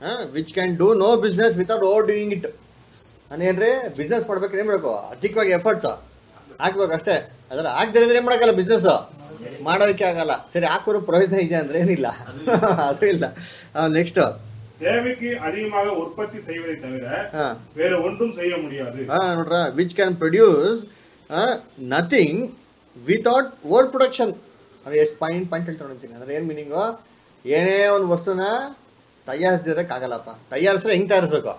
Speaker 3: which can do no business without overdoing it ನಾನೇನ್ರಿ ಬಿಸ್ನೆಸ್ ಮಾಡ್ಬೇಕಾದ್ರೆ ಏನ್ ಮಾಡಬೇಕು ಅಧಿಕವಾಗಿ ಎಫರ್ಟ್ಸ್ ಹಾಕ್ಬೇಕು ಅಷ್ಟೇ ಅದರ ಹಾಕ್ದಿರಿದ್ರೆ ಏನ್ ಮಾಡಕ್ಕಲ್ಲ ಬಿಸ್ನೆಸ್ ಮಾಡೋದಕ್ಕೆ ಆಗಲ್ಲ ಸರಿ ಹಾಕೋರು ಪ್ರಯೋಜನ ಇದೆ ಅಂದ್ರೆ ಏನಿಲ್ಲ ಅದು ಇಲ್ಲ ನೆಕ್ಸ್ಟ್
Speaker 5: தேவைக்கு அதிகமாக உற்பத்தி செய்வதை தவிர
Speaker 3: ಹಾ
Speaker 5: வேற ஒன்றும் செய்ய முடியாது
Speaker 3: ಹಾ ನೋಡ್ರ which can produce nothing without overproduction ಅದು ಎಷ್ಟು ಪಾಯಿಂಟ್ ಪಾಯಿಂಟ್ ಹೇಳ್ತಾ ಅಂತೀನಿ ಅಂದ್ರೆ ಏನ್ ಮೀನಿಂಗು ಏನೇ ಒಂದು ವಸ್ತುನ ತಯಾರಿಸಿದ್ರಕ್ ಆಗಲ್ಲಪ್ಪ ತಯಾರಿಸಿದ್ರೆ ಹೆಂಗ್ ತಯಾರಿಸ್ಬೇಕು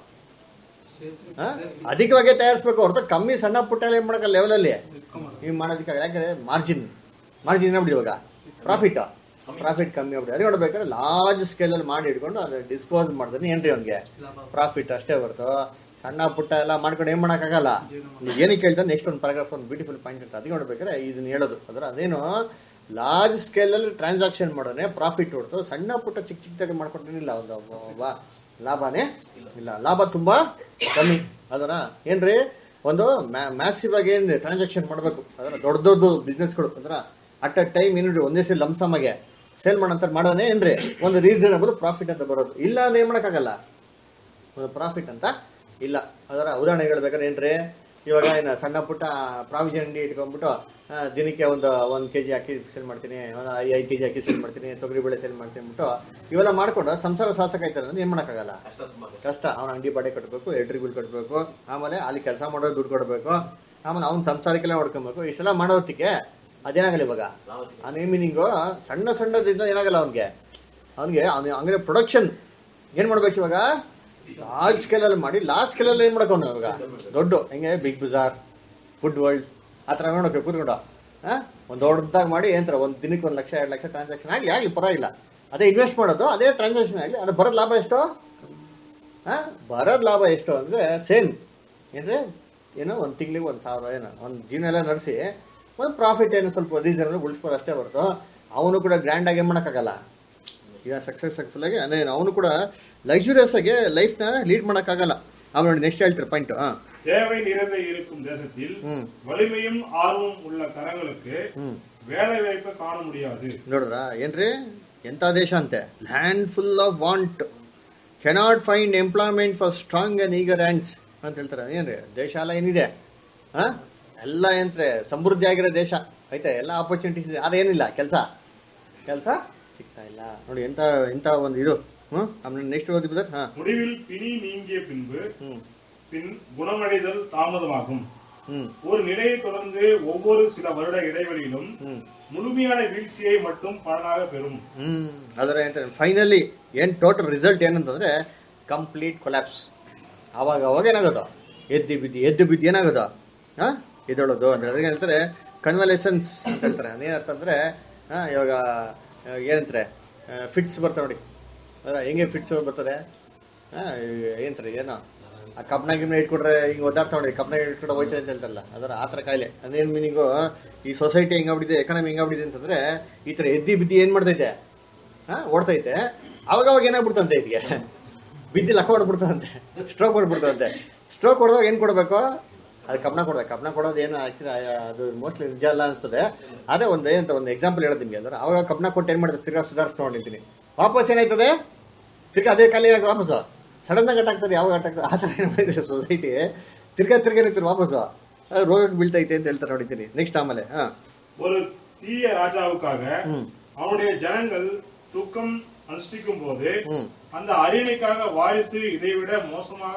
Speaker 3: ಹಾ? ಅಧಿಕವಾಗಿ ತಯಾರಿಸ್ಬೇಕು ಹೊರತು ಕಮ್ಮಿ ಸಣ್ಣ ಪುಟ್ಟ ಎಲ್ಲ ಏನ್ ಮಾಡಕ್ಕ ಲೆವೆಲಲ್ಲಿ ನೀವು ಮಾಡೋದಕ್ಕೆ ಯಾಕಂದ್ರೆ ಮಾರ್ಜಿನ್ ಮಾರ್ಜಿನ್ ಏನಾಗ್ಬಿಡಿ ಇವಾಗ ಪ್ರಾಫಿಟ್ ಪ್ರಾಫಿಟ್ ಕಮ್ಮಿ ಆಗ್ಬಿಡಿ ಅದೇ ನೋಡ್ಬೇಕಾದ್ರೆ ಲಾರ್ಜ್ ಸ್ಕೇಲ್ ಅಲ್ಲಿ ಮಾಡಿ ಇಟ್ಕೊಂಡು ಅದು ಡಿಸ್ಪೋಸ್ ಮಾಡಿದ್ರೆ ಏನ್ರಿ ಅವ್ನಿಗೆ ಪ್ರಾಫಿಟ್ ಅಷ್ಟೇ ಹೊರತು ಸಣ್ಣ ಪುಟ್ಟ ಎಲ್ಲ ಮಾಡ್ಕೊಂಡು ಏನ್ ಮಾಡಕ್ಕಾಗಲ್ಲ ನೀವು ಏನಕ್ಕೆ ಹೇಳ್ತಾರೆ ನೆಕ್ಸ್ಟ್ ಒಂದು ಪ್ಯಾರಾಗ್ರಾಫ್ ಒಂದು ಬ್ಯೂಟಿಫುಲ್ ಪಾಯಿಂಟ್ ಅಂತ ಅದಕ್ಕೆ ನೋಡ್ಬೇಕಾದ್ರೆ ಇದನ್ನ ಹೇಳೋದು ಅಂದ್ರೆ ಅದೇನು ಲಾರ್ಜ್ ಸ್ಕೇಲ್ ಅಲ್ಲಿ ಟ್ರಾನ್ಸಾಕ್ಷನ್ ಮಾಡೋನೆ ಪ್ರಾಫಿಟ್ ಹೊರತು ಸಣ್ಣ ಪುಟ್ಟ ಚಿಕ್ಕ ಚಿಕ್ಕದಾಗಿ ಮಾಡ್ಕೊಂಡೇನಿಲ್ಲ ಒಂದು ವ- ಲಾಭನೇ ಇಲ್ಲ ಲಾಭ ತುಂಬಾ ಕಮ್ಮಿ ಅದರ ಏನ್ರಿ ಒಂದು ಮ್ಯಾಸಿವ್ ಆಗಿ ಏನ್ ಟ್ರಾನ್ಸಾಕ್ಷನ್ ಮಾಡಬೇಕು ಅದರ ದೊಡ್ಡ ದೊಡ್ಡ ಬಿಸ್ನೆಸ್ಗಳು ಅಂದ್ರ ಅಟ್ ಅ ಟೈಮ್ ಏನ್ರಿ ಒಂದೇ ಸಲ ಲಂಸಮಗೆ ಸೇಲ್ ಮಾಡೋಂತ ಮಾಡೋನೆ ಏನ್ರಿ ಒಂದು ರೀಸನಬಲ್ ಪ್ರಾಫಿಟ್ ಅಂತ ಬರೋದು ಇಲ್ಲ ಅಂದ್ರೆ ಏನ್ ಮಾಡಕ್ಕಾಗಲ್ಲ ಒಂದು ಪ್ರಾಫಿಟ್ ಅಂತ ಇಲ್ಲ ಅದರ ಉದಾಹರಣೆ ಹೇಳ್ಬೇಕಾದ್ರೆ ಏನ್ರಿ ಇವಾಗ ಏನ ಸಣ್ಣ ಪುಟ್ಟ ಪ್ರಾವಿಷನ್ ಅಂಗಡಿ ಇಟ್ಕೊಂಡ್ಬಿಟ್ಟು ಆ, ದಿನಕ್ಕೆ ಒಂದು ಒಂದ್ ಕೆಜಿ ಅಕ್ಕಿ ಸೇಲ್ ಮಾಡ್ತೀನಿ ಒಂದು ಐದು ಕೆಜಿ ಅಕ್ಕಿ ಸೇಲ್ ಮಾಡ್ತೀನಿ ತೊಗರಿ ಬೇಳೆ ಸೇಲ್ ಮಾಡ್ತೀನಿ ಅಂದ್ಬಿಟ್ಟು ಇವೆಲ್ಲ ಮಾಡ್ಕೊಂಡು ಸಂಸಾರ ಸಾಸಕಾಯ್ತಾರೆ ಅಂದ್ರೆ ಏನ್ ಮಾಡಕ್ಕಾಗಲ್ಲ
Speaker 6: ಕಷ್ಟ ತುಂಬಾ ಕಷ್ಟ.
Speaker 3: ಕಷ್ಟ ಅವ್ನ ಅಂಗಡಿ ಬಾಡೆ ಕಟ್ಟಬೇಕು ಎಲ್ಟ್ರಿ ಬಿಲ್ ಕಟ್ಟಬೇಕು ಆಮೇಲೆ ಅಲ್ಲಿ ಕೆಲಸ ಮಾಡೋ ದುಡ್ಡು ಕೊಡಬೇಕು ಆಮೇಲೆ ಅವ್ನ ಸಂಸಾರಕ್ಕೆಲ್ಲ ನೋಡ್ಕೊಬೇಕು ಇಷ್ಟೆಲ್ಲ ಮಾಡೋದಕ್ಕೆ ಅದೇನಾಗಲ್ಲ ಇವಾಗ
Speaker 6: ಲಾಭ ಸಿಗುತ್ತೆ.
Speaker 3: ಆ ನೇಮಿನಿಂಗು ಸಣ್ಣ ಸಣ್ಣದಿಂದ ಏನಾಗಲ್ಲ ಅವನಿಗೆ ಅವನಿಗೆ ಅವ್ನ ಹಂಗೆ ಪ್ರೊಡಕ್ಷನ್ ಏನ್ ಮಾಡ್ಬೇಕು ಇವಾಗ ಲಾರ್ಜ್ ಸ್ಕೇಲ್ ಅಲ್ಲಿ ಮಾಡಿ ಲಾರ್ಜ್ ಸ್ಕೇಲ್ ಅಲ್ಲಿ ಏನ್ ಮಾಡಕ್ ಇವಾಗ ದೊಡ್ಡ ಹೆಂಗೆ ಬಿಗ್ ಬಜಾರ್ ಫುಡ್ ವರ್ಲ್ಡ್ ಆ ತರ ನೋಡಕ್ಕೆ ಕೂತ್ಕೊಂಡು ಆ? ಒಂದ್ ದೊಡ್ಡದಾಗಿ ಮಾಡಿ ಏನಂತಾರೆ ಒಂದ್ ದಿನಕ್ಕೆ ಒಂದ್ ಲಕ್ಷ ಎರಡು ಲಕ್ಷ ಟ್ರಾನ್ಸಾಕ್ಷನ್ ಆಗ್ಲಿ ಆಗ್ಲಿ ಪರವಾಗಿಲ್ಲ ಅದೇ ಇನ್ವೆಸ್ಟ್ ಮಾಡೋದು ಅದೇ ಟ್ರಾನ್ಸಾಕ್ಷನ್ ಆಗ್ಲಿ ಅದು ಬರೋದ್ ಲಾಭ ಎಷ್ಟು ಆ? ಬರೋದ್ ಲಾಭ ಎಷ್ಟು ಅಂದ್ರೆ ಸೇಮ್ ಏನ್ರಿ ಏನೋ ಒಂದ್ ತಿಂಗಳಿಗೆ ಒಂದ್ ಸಾವಿರ ಏನೋ ಒಂದ್ ಜೀವನ ಎಲ್ಲ ನಡೆಸಿ ಒಂದು ಪ್ರಾಫಿಟ್ ಏನು ಸ್ವಲ್ಪ ರೀಸನ್ ಉಳಿಸ್ಬೋದು ಅಷ್ಟೇ ಹೊರತು ಅವನು ಕೂಡ ಗ್ರ್ಯಾಂಡ್ ಆಗಿ ಏನ್ ಮಾಡಕ್ಕಾಗಲ್ಲ ಈಗ ಸಕ್ಸಸ್ ಸಕ್ಸಸ್ಫುಲ್ ಆಗಿ ಅಂದ್ರೆ ಅವನು ಕೂಡ ಲಕ್ಸುರಿಯಸ್ ಆಗಿ ಲೈಫ್ ನ ಲೀಡ್ ಮಾಡಕ್ಕಾಗಲ್ಲ ಅವ್ನು ನೋಡಿ ನೆಕ್ಸ್ಟ್ ಹೇಳ್ತಾರೆ ಪಾಯಿಂಟ್ ಹಾ
Speaker 5: தேவை நிறைந்த இருக்கும் தேசத்தில்
Speaker 3: ಹ್ಮ್
Speaker 5: வலிமையும் ஆர்வம் உள்ள கரங்களுக்கு
Speaker 3: ಹ್ಮ್
Speaker 5: வேலை வாய்ப்பை காண முடியாது
Speaker 3: ನೋಡಿದ್ರ ಏನ್ರಿ ಎಂತ ದೇಶ ಅಂತೆ land full of want cannot find employment for strong and eager hands ಅಂತ ಹೇಳ್ತಾರೆ ಏನ್ರಿ ದೇಶ ಎಲ್ಲ ಏನಿದೆ ಹಾ ಎಲ್ಲ ಏನ್ರೆ ಸಮೃದ್ಧಿ ಆಗಿರೋ ದೇಶ ಆಯ್ತಾ ಎಲ್ಲ ಆಪರ್ಚುನಿಟೀಸ್ ಇದೆ ಆದ್ರೆ ಏನಿಲ್ಲ ಕೆಲಸ ಕೆಲಸ ಸಿಗ್ತಾ ಇಲ್ಲ ನೋಡಿ ಎಂತ ಎಂತ ಒಂದು ಇದು ಹ್ಮ್ ಆಮೇಲೆ ನೆಕ್ಸ್ಟ್ ಓದಿ ಬಿಡರ್ ಹಾ
Speaker 5: முடிவில் பிணி நீங்கிய பின்பு
Speaker 3: ಹ್ಮ್
Speaker 5: பின் குணமடைதல் தாமதமாகும்
Speaker 3: ಹ್ಮ್
Speaker 5: ஒரு நிலையை தொடர்ந்து ஒவ்வொரு சில வருட இடைவெளியிலும்
Speaker 3: ಹ್ಮ್
Speaker 5: முழுமையான வீழ்ச்சியை மட்டும் பலனாக பெறும்
Speaker 3: ಹ್ಮ್ ಅದರ ಎಂತ ಫೈನಲಿ ಏನ್ ಟೋಟಲ್ ರಿಸಲ್ಟ್ ಏನಂತಂದ್ರೆ ಕಂಪ್ಲೀಟ್ ಕೊಲ್ಯಾಪ್ಸ್ ಅವಾಗ ಅವಾಗ ಏನಾಗೋದು ಎದ್ದು ಬಿದ್ದು ಎದ್ದು ಬಿದ್ದು ಏನಾಗೋದು ಹಾ ಎದ್ದೇಳೋದು ಅಂದ್ರೆ ಅದ್ರಿಗೆ ಹೇಳ್ತಾರೆ ಕನ್ವಲೇಷನ್ಸ್ ಅಂತ ಹೇಳ್ತಾರೆ ಅದೇನರ್ಥ ಅಂದ್ರೆ ಹಾ ಇವಾಗ ಆ, ಏನಂತಾರೆ ಫಿಟ್ಸ್ ಬರ್ತಾವೆ ನೋಡಿ ಅದರ ಹೆಂಗೆ ಫಿಟ್ಸ್ ಬರ್ತದೆ ಹಾ ಏನಂತಾರೆ ಏನೋ ಆ ಕಬ್ನ ಗಿಬ್ನ ಇಟ್ಕೊಟ್ರೆ ಹಿಂಗೆ ಒದ್ದಾಡ್ತಾ ನೋಡಿ ಕಬ್ನ ಇಟ್ಕೊಂಡು ಹೋಯ್ತದೆ ಅಂತ ಹೇಳ್ತಾರಲ್ಲ ಅದರ ಆ ಥರ ಕಾಯಿಲೆ ಅದೇನು ಮೀನಿಂಗು ಈ ಸೊಸೈಟಿ ಹೆಂಗಾಗ್ಬಿಟ್ಟಿದೆ ಎಕಾನಮಿ ಹೆಂಗಾಗ್ಬಿಟ್ಟಿದೆ ಅಂತಂದ್ರೆ ಈ ಥರ ಎದ್ದಿ ಬಿದ್ದಿ ಏನು ಮಾಡ್ತೈತೆ ಹಾ ಓಡ್ತೈತೆ ಅವಾಗ ಅವಾಗ ಏನಾಗ್ಬಿಡ್ತಂತೆ ಇದಕ್ಕೆ ಬಿದ್ದಿ ಲಕ್ಕ ಹೊಡ್ಬಿಡ್ತದಂತೆ ಸ್ಟ್ರೋಕ್ ಹೊಡ್ಬಿಡ್ತದಂತೆ ಸ್ಟ್ರೋಕ್ ಹೊಡೆದಾಗ ಏನು ಕೊಡಬೇಕು ಅದು ಕಬ್ನ ಕೊಡೋದು ಕಬ್ನ ಕೊಡೋದು ಏನು ಆಕ್ಚುಲಿ ಅದು ಮೋಸ್ಟ್ಲಿ ನಿಜ ಅಲ್ಲ ಅನ್ಸ್ತದೆ ಅದೇ ಒಂದು ಏನಂತ ಒಂದು ಎಕ್ಸಾಂಪಲ್ ಹೇಳೋದು ನಿಮಗೆ ಅಂದ್ರೆ ಅವಾಗ ಕಬ್ನ ಕೊಟ್ಟು ಏನು ಮಾಡ್ತಾರೆ ತಿರ್ಗಾ ಸುಧಾರಿಸ್ಕೊಂಡಿದ್ದೀನಿ ವಾಪಸ್ ಏನಾಯ್ತದೆ ತಿರ್ಗಾ ಅದೇ ಕಾಲ ಏನಾಗ್ತದೆ ವಾಪಸ್ಸು ಸಡನ್ ಆಗಿ ಅಟ್ಟಾಗ್ತದೆ ಯಾವಾಗ ಅಟ್ಟಾಗ್ತದೆ ಆ ಥರ ಏನು ಮಾಡಿದ್ರೆ ಸೊಸೈಟಿ ತಿರ್ಗಾ ತಿರ್ಗಾ ಏನಾಗ್ತದೆ ವಾಪಸ್ಸು ಅದು ರೋಗಕ್ಕೆ ಬೀಳ್ತೈತೆ ಅಂತ ಹೇಳ್ತಾರೆ ನೋಡಿದ್ದೀನಿ ನೆಕ್ಸ್ಟ್ ಆಮೇಲೆ ಹಾಂ
Speaker 5: ஒரு தீய ராஜாவுக்காக
Speaker 3: ಹ್ಮ್
Speaker 5: அவனுடைய ஜனங்கள் துக்கம் அனுஷ்டிக்கும் போது
Speaker 3: ಹ್ಮ್
Speaker 5: அந்த அரியணைக்காக வாரிசு இதைவிட மோசமாக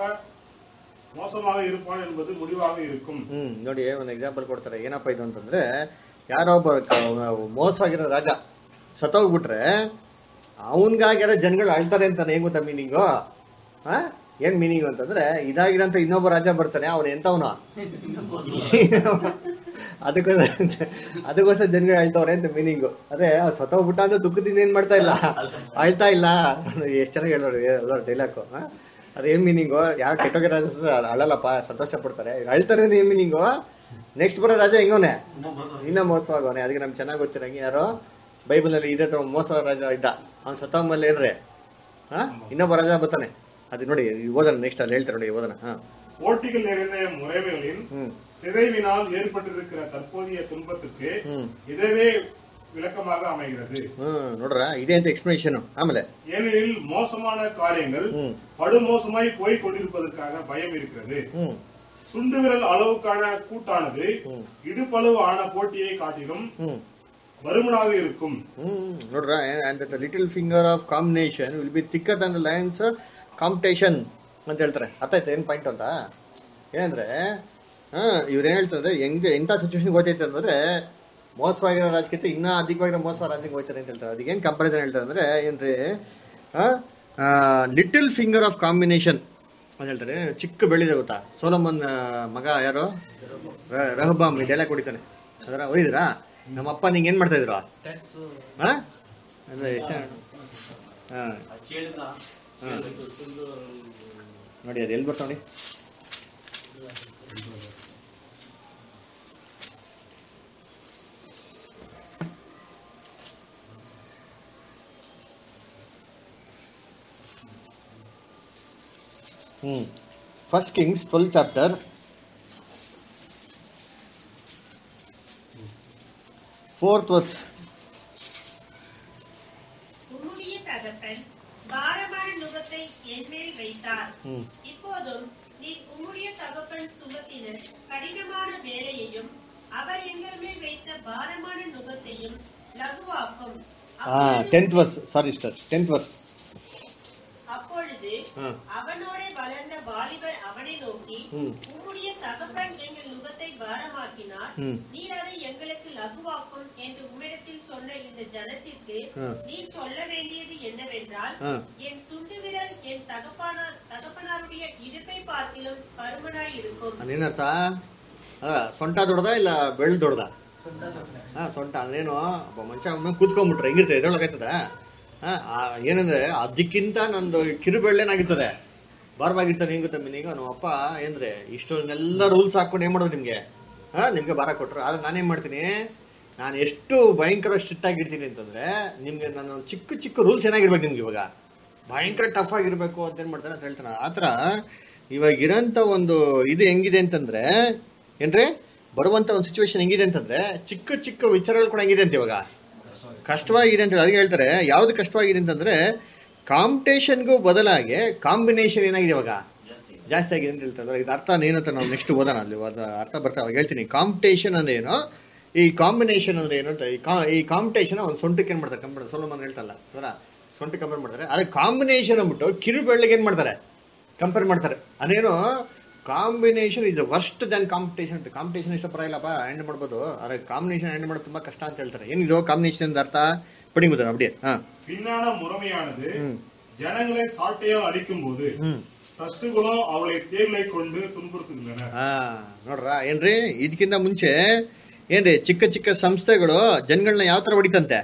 Speaker 5: மோசமாக இருப்பான் என்பது முடிவாக இருக்கும்
Speaker 3: ಹ್ಮ್ ನೋಡಿ ಒಂದು ಎಕ್ಸಾಂಪಲ್ ಕೊಡ್ತಾರೆ ಏನಪ್ಪ ಇದು ಅಂತಂದ್ರೆ ಯಾರೋ ಒಬ್ಬ ಕ- ಮೋಸವಾಗಿರೋ ರಾಜ ಸತ್ತೋಗ್ಬಿಟ್ರೆ ಅವನ್ಗಾಗ್ಯಾರೋ ಜನಗಳು ಅಳ್ತಾರೆ ಅಂತಾನೆ ಹೆಂಗ್ ಗೊತ್ತಾ ಮೀನಿಂಗು ಹಾ ಏನ್ ಮೀನಿಂಗ್ ಅಂತಂದ್ರೆ ಇದಾಗಿರೋಂತ ಇನ್ನೊಬ್ಬ ರಾಜ ಬರ್ತಾನೆ ಅವನು ಎಂತವನು ಅದಕ್ಕೋಸ್ಕರ ಅದಕ್ಕೋಸ್ಕರ ಜನಗಳು ಅಳ್ತವ್ರೆ ಅಂತ ಮೀನಿಂಗು ಅದೇ ಅವ್ನು ಸತ್ತೋಗ್ಬಿಟ್ಟ ಅಂತ ದುಃಖದಿಂದ ಏನ್ ಮಾಡ್ತಾ ಇಲ್ಲ ಅಳ್ತಾ ಇಲ್ಲ ಎಷ್ಟ್ ಚೆನ್ನಾಗಿ ಹೇಳೋರು ಎಲ್ಲ ಡೈಲಾಗು ಅದೇನ್ ಮೀನಿಂಗು ಯಾರು ಕೆಟ್ಟೋಗಿ ರಾಜ ಸತ್ತ ಅಳಲ್ಲಪ್ಪ ಸಂತೋಷ ಪಡ್ತಾರೆ ಇವ್ರು ಅಳ್ತಾರೆ ಅಂದ್ರೆ ಏನ್ ಮೀನಿಂಗು ನೆಕ್ಸ್ಟ್ ಬರೋ ರಾಜ ಹೆಂಗೋನೆ ಇನ್ನ ಮೋಸವಾಗವನೆ ಅದಕ್ಕೆ ನಮ್ಗೆ ಚೆನ್ನಾಗಿ ಗೊತ್ತಿರಂಗೆ ಯಾರೋ ಬೈಬಲ್ ಅಲ್ಲಿ ಇದೇ ತರ ಮೋಸ ರಾಜ ಇದ್ದ ಅವ್ನು ಸತ್ತ ಮೇಲೆ ಏನ್ರಿ ಹಾ ಇನ್ನೊಬ್ಬ ರಾಜ ಬರ್ತಾನೆ ಅದು ನೋಡಿ ಓದೋಣ ನೆಕ್ಸ್ಟ್ ಅಲ್ಲಿ ಹೇಳ್ತಾರೆ ನೋಡಿ ಓದೋಣ ಹಾ
Speaker 5: போட்டிகள் நிறைந்த முறைமைகளின்
Speaker 3: ಹ್ಮ್
Speaker 5: சிதைவினால் ஏற்பட்டிருக்கிற தற்போதைய துன்பத்துக்கு
Speaker 3: ಹ್ಮ್
Speaker 5: இதுவே விளக்கமாக அமைகிறது
Speaker 3: ಹ್ಮ್ ನೋಡ್ರ ಇದೆ ಅಂತ ಎಕ್ಸ್ಪ್ಲನೇಷನ್ ಆಮೇಲೆ
Speaker 5: ஏனெனில் மோசமான காரியங்கள்
Speaker 3: ಹ್ಮ್
Speaker 5: படுமோசமாய் போய் கொண்டிருப்பதற்காக பயம் இருக்கிறது
Speaker 3: ಹ್ಮ್
Speaker 5: சுண்டு விரல் அளவுக்கான கூட்டானது
Speaker 3: ம்.
Speaker 5: இடுப்பளவு ஆன போட்டியை காட்டிலும்
Speaker 3: ಹ್ಮ್
Speaker 5: வருமனாக இருக்கும்
Speaker 3: ಹ್ಮ್ ನೋಡ್ರ and the little finger of combination will be thicker than the lines competition ಅಂತ ಹೇಳ್ತಾರೆ ಅರ್ಥ ಆಯ್ತಾ ಏನ್ ಪಾಯಿಂಟ್ ಅಂತ ಏನಂದ್ರೆ ಹಾ ಇವ್ರು ಏನ್ ಹೇಳ್ತಾರೆ ಹೆಂಗೆ ಎಂತ ಸಿಚುವೇಶನ್ ಹೋಗ್ತೈತೆ ಅಂದ್ರೆ ಮೋಸವಾಗಿರೋ ರಾಜಕೀಯ ಇನ್ನೂ ಅಧಿಕವಾಗಿರೋ ಮೋಸವಾದ ರಾಜ್ಯಕ್ಕೆ ಹೋಗ್ತಾರೆ ಅಂತ ಹೇಳ್ತಾರೆ ಅದಕ್ಕೆ ಏನ್ ಕಂಪಾರಿಸನ್ ಹೇಳ್ತಾರೆ ಅಂದ್ರೆ ಏನ್ರಿ ಲಿಟಲ್ ಫಿಂಗರ್ ಆಫ್ ಕಾಂಬಿನೇಷನ್ ಅಂತ ಹೇಳ್ತಾರೆ ಚಿಕ್ಕ ಬೆಳಿದೆ ಗೊತ್ತಾ ಸೋಲಮನ್ ಆ, ಮಗ ಯಾರು ರ- ರಹಬಾಮ್ ಇದೆಲ್ಲ ಕುಡಿತಾನೆ ಅದರ ಓದಿದ್ರಾ ನಮ್ಮಪ್ಪ ನಿಂಗೆ ಏನ್ ಮಾಡ್ತಾ ಇದ್ರು
Speaker 4: ಟ್ಯಾಕ್ಸ್
Speaker 3: ಹಾ ಅಂದ್ರೆ ಎಷ್ಟ ಹಾ
Speaker 6: ಆ ಚೇಳಿನ
Speaker 3: ಹಾ. ನೋಡಿ ಅದು ಎಲ್ಲಿ ಬರ್ತಾವ ನೋಡಿ ಹ್ಮ್ first kings twelve chapter fourth verse
Speaker 8: உன்னுடைய தகப்பன் பாரமான நுகத்தை என்மேல் வைத்தார்
Speaker 3: ಹ್ಮ್
Speaker 8: இப்போதும் நீ உம்முடைய தகப்பன் சுமத்தின கடினமான வேலையையும் அவர் எங்கள் மேல் வைத்த பாரமான நுகத்தையும் லகுவாக்கும்
Speaker 3: ಹಾ
Speaker 8: அப்பொழுது-
Speaker 3: tenth verse sorry sir tenth verse
Speaker 8: அப்பொழுது
Speaker 3: ಹಾ
Speaker 8: அவனோட வளர்ந்த வாலிபர் அவனை நோக்கி
Speaker 3: ம்.
Speaker 8: உம்முடைய தகப்பன் எங்கள் நுகத்தை பாரமாக்கினார்
Speaker 3: ம்.
Speaker 8: நீர் அதை எங்களுக்கு லகுவாக்கும் என்று உம்மிடத்தில் சொன்ன இந்த ஜனத்திற்கு
Speaker 3: ஆ.
Speaker 8: நீர் சொல்ல வேண்டியது என்னவென்றால்
Speaker 3: ஆ.
Speaker 8: என் துண்டு விரல் என் தகப்பான தகப்பனாருடைய இடுப்பை பார்க்கிலும் பருமனாய் இருக்கும்
Speaker 3: ಅದೇನರ್ಥ ಅದ ಸೊಂಟ ದೊಡ್ಡದ ಇಲ್ಲ ಬೆಳ್ಳು ದೊಡ್ಡದ ಹಾ ಸೊಂಟ ಅದೇನು ಒಬ್ಬ ಮನುಷ್ಯ ಒಮ್ಮೆ ಕೂತ್ಕೊಂಡ್ಬಿಟ್ರೆ ಹೆಂಗಿರ್ತದೆ ಎದ್ರೊಳಗಾಯ್ತದ ಹಾ ಆ, ಏನಂದ್ರೆ ಅದಕ್ಕಿಂತ ನಂದು ಕಿರುಬೆಳ್ಳೇನಾಗಿರ್ತದೆ ಭಾರವಾಗಿರ್ತದೆ ಹೆಂಗ್ ಗೊತ್ತಾ ಮೀನಿಗೆ ನಮ್ಮ ಅಪ್ಪ ಏನ್ರೆ ಇಷ್ಟೊಂದೆಲ್ಲ ರೂಲ್ಸ್ ಹಾಕೊಂಡು ಏನ್ ಮಾಡೋದು ನಿಮ್ಗೆ ಹಾ ನಿಮ್ಗೆ ಭಾರ ಕೊಟ್ರು ಆದ್ರೆ ನಾನೇನ್ ಮಾಡ್ತೀನಿ ನಾನು ಎಷ್ಟು ಭಯಂಕರ ಸ್ಟ್ರಿಕ್ಟ್ ಆಗಿರ್ತೀನಿ ಅಂತಂದ್ರೆ ನಿಮ್ಗೆ ನಾನು ಚಿಕ್ಕ ಚಿಕ್ಕ ರೂಲ್ಸ್ ಏನಾಗಿರ್ಬೇಕು ನಿಮ್ಗೆ ಇವಾಗ ಭಯಂಕರ ಟಫ್ ಆಗಿರ್ಬೇಕು ಅಂತ ಏನ್ ಮಾಡ್ತಾರೆ ಅಂತ ಹೇಳ್ತಾನೆ ಆತರ ಇವಾಗ ಇರೋಂಥ ಒಂದು ಇದು ಹೆಂಗಿದೆ ಅಂತಂದ್ರೆ ಏನ್ರಿ ಬರುವಂತ ಒಂದು ಸಿಚುವೇಶನ್ ಹೆಂಗಿದೆ ಅಂತಂದ್ರೆ ಚಿಕ್ಕ ಚಿಕ್ಕ ವಿಚಾರಗಳು ಕೂಡ ಹೆಂಗಿದೆ ಅಂತ ಇವಾಗ ಕಷ್ಟವಾಗಿದೆ ಅಂತ ಹೇಳಿ ಅದಕ್ಕೆ ಹೇಳ್ತಾರೆ ಯಾವ್ದು ಕಷ್ಟವಾಗಿದೆ ಅಂತಂದ್ರೆ ಕಾಂಪಿಟೇಷನ್ಗೂ ಬದಲಾಗಿ ಕಾಂಬಿನೇಷನ್ ಏನಾಗಿದೆ ಇವಾಗ
Speaker 6: ಜಾಸ್ತಿ
Speaker 3: ಜಾಸ್ತಿ ಆಗಿದೆ ಅಂತ ಹೇಳ್ತಾರೆ ಇದು ಅರ್ಥ ಏನಂತ ನಾವು ನೆಕ್ಸ್ಟ್ ಓದೋಣ ಅಲ್ಲಿ ಅದು ಅರ್ಥ ಬರ್ತಾ ಅವಾಗ ಹೇಳ್ತೀನಿ ಕಾಂಪಿಟೇಷನ್ ಅಂದ್ರೆ ಏನು ಈ ಕಾಂಬಿನೇಷನ್ ಅಂದ್ರೆ ಏನು ಅಂತ ಈ ಕಾ ಈ ಕಾಂಪಿಟೇಷನ್ ಒಂದು ಸೊಂಟಕ್ಕೆ ಏನ್ ಮಾಡ್ತಾರೆ ಕಂಪೇರ್ ಸೋಲಮನ್ ಹೇಳ್ತಲ್ಲ ಅದರ ಸೊಂಟ ಕಂಪೇರ್ ಮಾಡ್ತಾರೆ ಅದೇ ಕಾಂಬಿನೇಷನ್ ಅಂದ್ಬಿಟ್ಟು ಕಿರು ಬೆಳ್ಳಿಗೆ ಏನ್ ಮಾಡ್ತಾರೆ ಕಂಪೇರ್ ಮಾಡ್ತಾರೆ ಅದೇನು combination is worse than competition ಅಂತ ಕಾಂಪಿಟೇಷನ್ ಇಷ್ಟ ಪರವಾಗಿಲ್ಲಪ್ಪ ಹ್ಯಾಂಡ್ ಮಾಡ್ಬೋದು ಆದ್ರೆ ಕಾಂಬಿನೇಷನ್ ಹ್ಯಾಂಡ್ ಮಾಡೋದು ತುಂಬಾ ಕಷ್ಟ ಅಂತ ಹೇಳ್ತಾರೆ ಏನಿದು ಕಾಂಬಿನೇಷನ್ ಅಂತ ಅರ್ಥ ಪಡಿಬೋದು அப்படியே ಹಾ
Speaker 5: பின்னான முறைமையானது
Speaker 3: ம்.
Speaker 5: ஜனங்களை சாட்டையால் அடிக்கும் போது
Speaker 3: ಹ್ಮ್
Speaker 5: தஸ்துகளும் அவளை தேர்களை கொண்டு துன்புறுத்துகின்றன
Speaker 3: ಹಾ ನೋಡ್ರ ಏನ್ರಿ ಇದಕ್ಕಿಂತ ಮುಂಚೆ ಏನ್ರಿ ಚಿಕ್ಕ ಚಿಕ್ಕ ಸಂಸ್ಥೆಗಳು ಜನಗಳನ್ನ ಯಾವ ತರ ಹೊಡಿತಂತೆ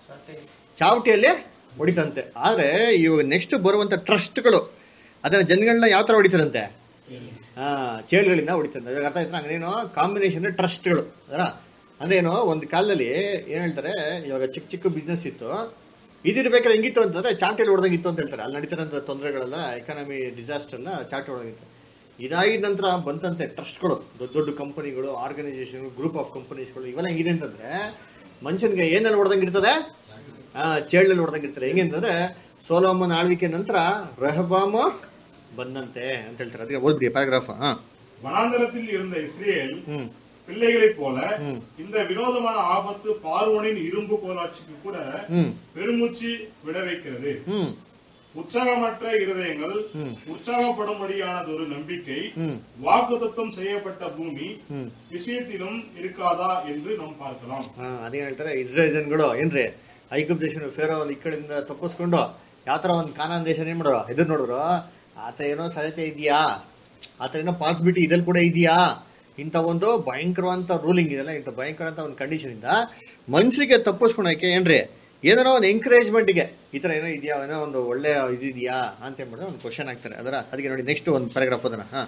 Speaker 3: ಚಾವಟಿಯಲ್ಲಿ ಹೊಡಿತಂತೆ ಆದ್ರೆ ಇವಾಗ ನೆಕ್ಸ್ಟ್ ಬರುವಂತ ಟ್ರಸ್ಟ್ಗಳು ಅದನ್ನ ಜನಗಳನ್ನ ಯಾವ ತರ ಹೊಡಿತಾರಂತೆ ಹಾ ಚೇಳುಗಳಿಂದ ಹೊಡಿತಂತೆ ಇವಾಗ ಅರ್ಥ ಆಯ್ತಾ ಹಂಗೇನು ಕಾಂಬಿನೇಷನ್ ಟ್ರಸ್ಟ್ಗಳು ಅದರ ಅಂದ್ರೇನು ಒಂದು ಕಾಲದಲ್ಲಿ ಏನ್ ಹೇಳ್ತಾರೆ ಇವಾಗ ಚಿಕ್ಕ ಚಿಕ್ಕ ಬಿಸ್ನೆಸ್ ಇತ್ತು ಇದಿರ್ಬೇಕಾದ್ರೆ ಹೆಂಗಿತ್ತು ಅಂತಂದ್ರೆ ಚಾವಟಿಯಲ್ಲಿ ಹೊಡೆದಂಗಿತ್ತು ಅಂತ ಹೇಳ್ತಾರೆ ಅಲ್ಲಿ ನಡೀತಿರೋಂಥ ತೊಂದರೆಗಳೆಲ್ಲ ಎಕಾನಮಿ ಡಿಸಾಸ್ಟರ್ ಎಲ್ಲ ಚಾವಟಿ ಹೊಡೆದಂಗಿತ್ತು ಇದಾಗಿದ ನಂತರ ಬಂತಂತೆ ಟ್ರಸ್ಟ್ಗಳು ದೊಡ್ಡ ದೊಡ್ಡ ಕಂಪನಿಗಳು ಆರ್ಗನೈಸೇಷನ್ ಗ್ರೂಪ್ ಆಫ್ ಕಂಪನೀಸ್ಗಳು ಇವೆಲ್ಲ ಹೆಂಗಿದೆ ಅಂತಂದ್ರೆ ಮನುಷ್ಯನ್ಗೆ ಏನಲ್ಲಿ ಹೊಡೆದಂಗಿರ್ತದೆ ಆ ಚೇಳಲ್ಲಿ ಹೊಡೆದಂಗಿರ್ತದೆ ಹೆಂಗೆ ಅಂತಂದ್ರೆ ಸೋಲೋಮನ್ ಆಳ್ವಿಕೆ ನಂತರ ರೆಹಬಾಮ ಬಂದಂತೆ ಅಂತ ಹೇಳ್ತಾರೆ ಅದಕ್ಕೆ ಓದ್ಬಿಡಿ ಪ್ಯಾರಾಗ್ರಾಫ್ ಹಾ
Speaker 5: வனாந்தரத்தில் இருந்த இஸ்ரேல்
Speaker 3: ಹ್ಮ್
Speaker 5: பிள்ளைகளைப் போல
Speaker 3: ம்.
Speaker 5: இந்த வினோதமான ஆபத்து பார்வோனின் இரும்பு கோலாட்சிக்கு கூட
Speaker 3: ಹ್ಮ್
Speaker 5: பெருமூச்சு விட வைக்கிறது
Speaker 3: ಹ್ಮ್
Speaker 5: உற்சாகமற்ற இருதயங்கள்
Speaker 3: ம்.
Speaker 5: உற்சாகப்படும்படியானதொரு நம்பிக்கை
Speaker 3: ಹ್ಮ್
Speaker 5: வாக்குத்தத்தம் செய்யப்பட்ட பூமி
Speaker 3: ಹ್ಮ್
Speaker 5: விஷயத்திலும் இருக்காதா என்று நாம் பார்க்கலாம்
Speaker 3: ಹಾ ಅದೇ ಹೇಳ್ತಾರೆ ಇಸ್ರೇಲ್ ಜನಗಳು ಏನ್ರಿ ಐಗುಪ್ತ ದೇಶ ಫೇರೋ ಈ ಕಡೆಯಿಂದ ತಪ್ಪಿಸ್ಕೊಂಡು ಯಾವ ತರ ಒಂದು ಕಾನಾನ್ ದೇಶ ಏನ್ ಮಾಡೋರು ಎದುರು ನೋಡಿದ್ರು ಆತ ಏನೋ ಸಾಧ್ಯತೆ ಇದೆಯಾ ಆತ ಏನೋ ಪಾಸಿಬಿಲಿಟಿ ಇದಲ್ಲಿ ಕೂಡ ಇದೆಯಾ ಇಂಥ ಒಂದು ಭಯಂಕರವಂತ ರೂಲಿಂಗ್ ಇದೆಲ್ಲ ಇಂಥ ಭಯಂಕರ ಒಂದು ಕಂಡೀಷನ್ ಇಂದ ಮನುಷ್ಯರಿಗೆ ತಪ್ಪಿಸ್ಕೊಳಕ್ಕೆ ಏನ್ರಿ ಏನಾರೋ ಒಂದು ಎಂಕರೇಜ್ಮೆಂಟ್ಗೆ ಈ ತರ ಏನೋ ಇದೆಯಾ ಏನೋ ಒಂದು ಒಳ್ಳೆ ಇದಿದೆಯಾ ಅಂತ ಹೇಳ್ಬಿಟ್ಟು ಒಂದು ಕ್ವಶನ್ ಆಗ್ತಾರೆ ಅದರ ಅದಕ್ಕೆ ನೋಡಿ ನೆಕ್ಸ್ಟ್ ಒಂದು ಪ್ಯಾರಾಗ್ರಾಫ್ ಅದನ್ನ ಹಾ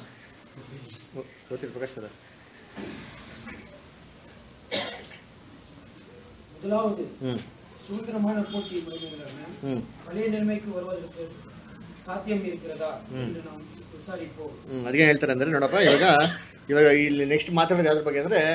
Speaker 3: ಗೊತ್ತಿಲ್ಲ ಪ್ರಕಾಶ್ ಸರ್
Speaker 1: முதலாவது
Speaker 3: ಹ್ಮ್
Speaker 1: சுதந்திரமான போட்டி மனிதர்களான
Speaker 3: ಹ್ಮ್
Speaker 1: பழைய நிலைமைக்கு வருவதற்கு சாத்தியம் இருக்கிறதா
Speaker 3: ம்.
Speaker 1: என்று நாம் விசாரிப்போம்
Speaker 3: ಹ್ಮ್ ಅದಕ್ಕೆ ಹೇಳ್ತಾರೆ ಅಂದ್ರೆ ನೋಡಪ್ಪ ಇವಾಗ ಇವಾಗ ಇಲ್ಲಿ ನೆಕ್ಸ್ಟ್ ಮಾತಾಡೋದು ಯಾವ್ದ್ರ ಬಗ್ಗೆ ಅಂದ್ರೆ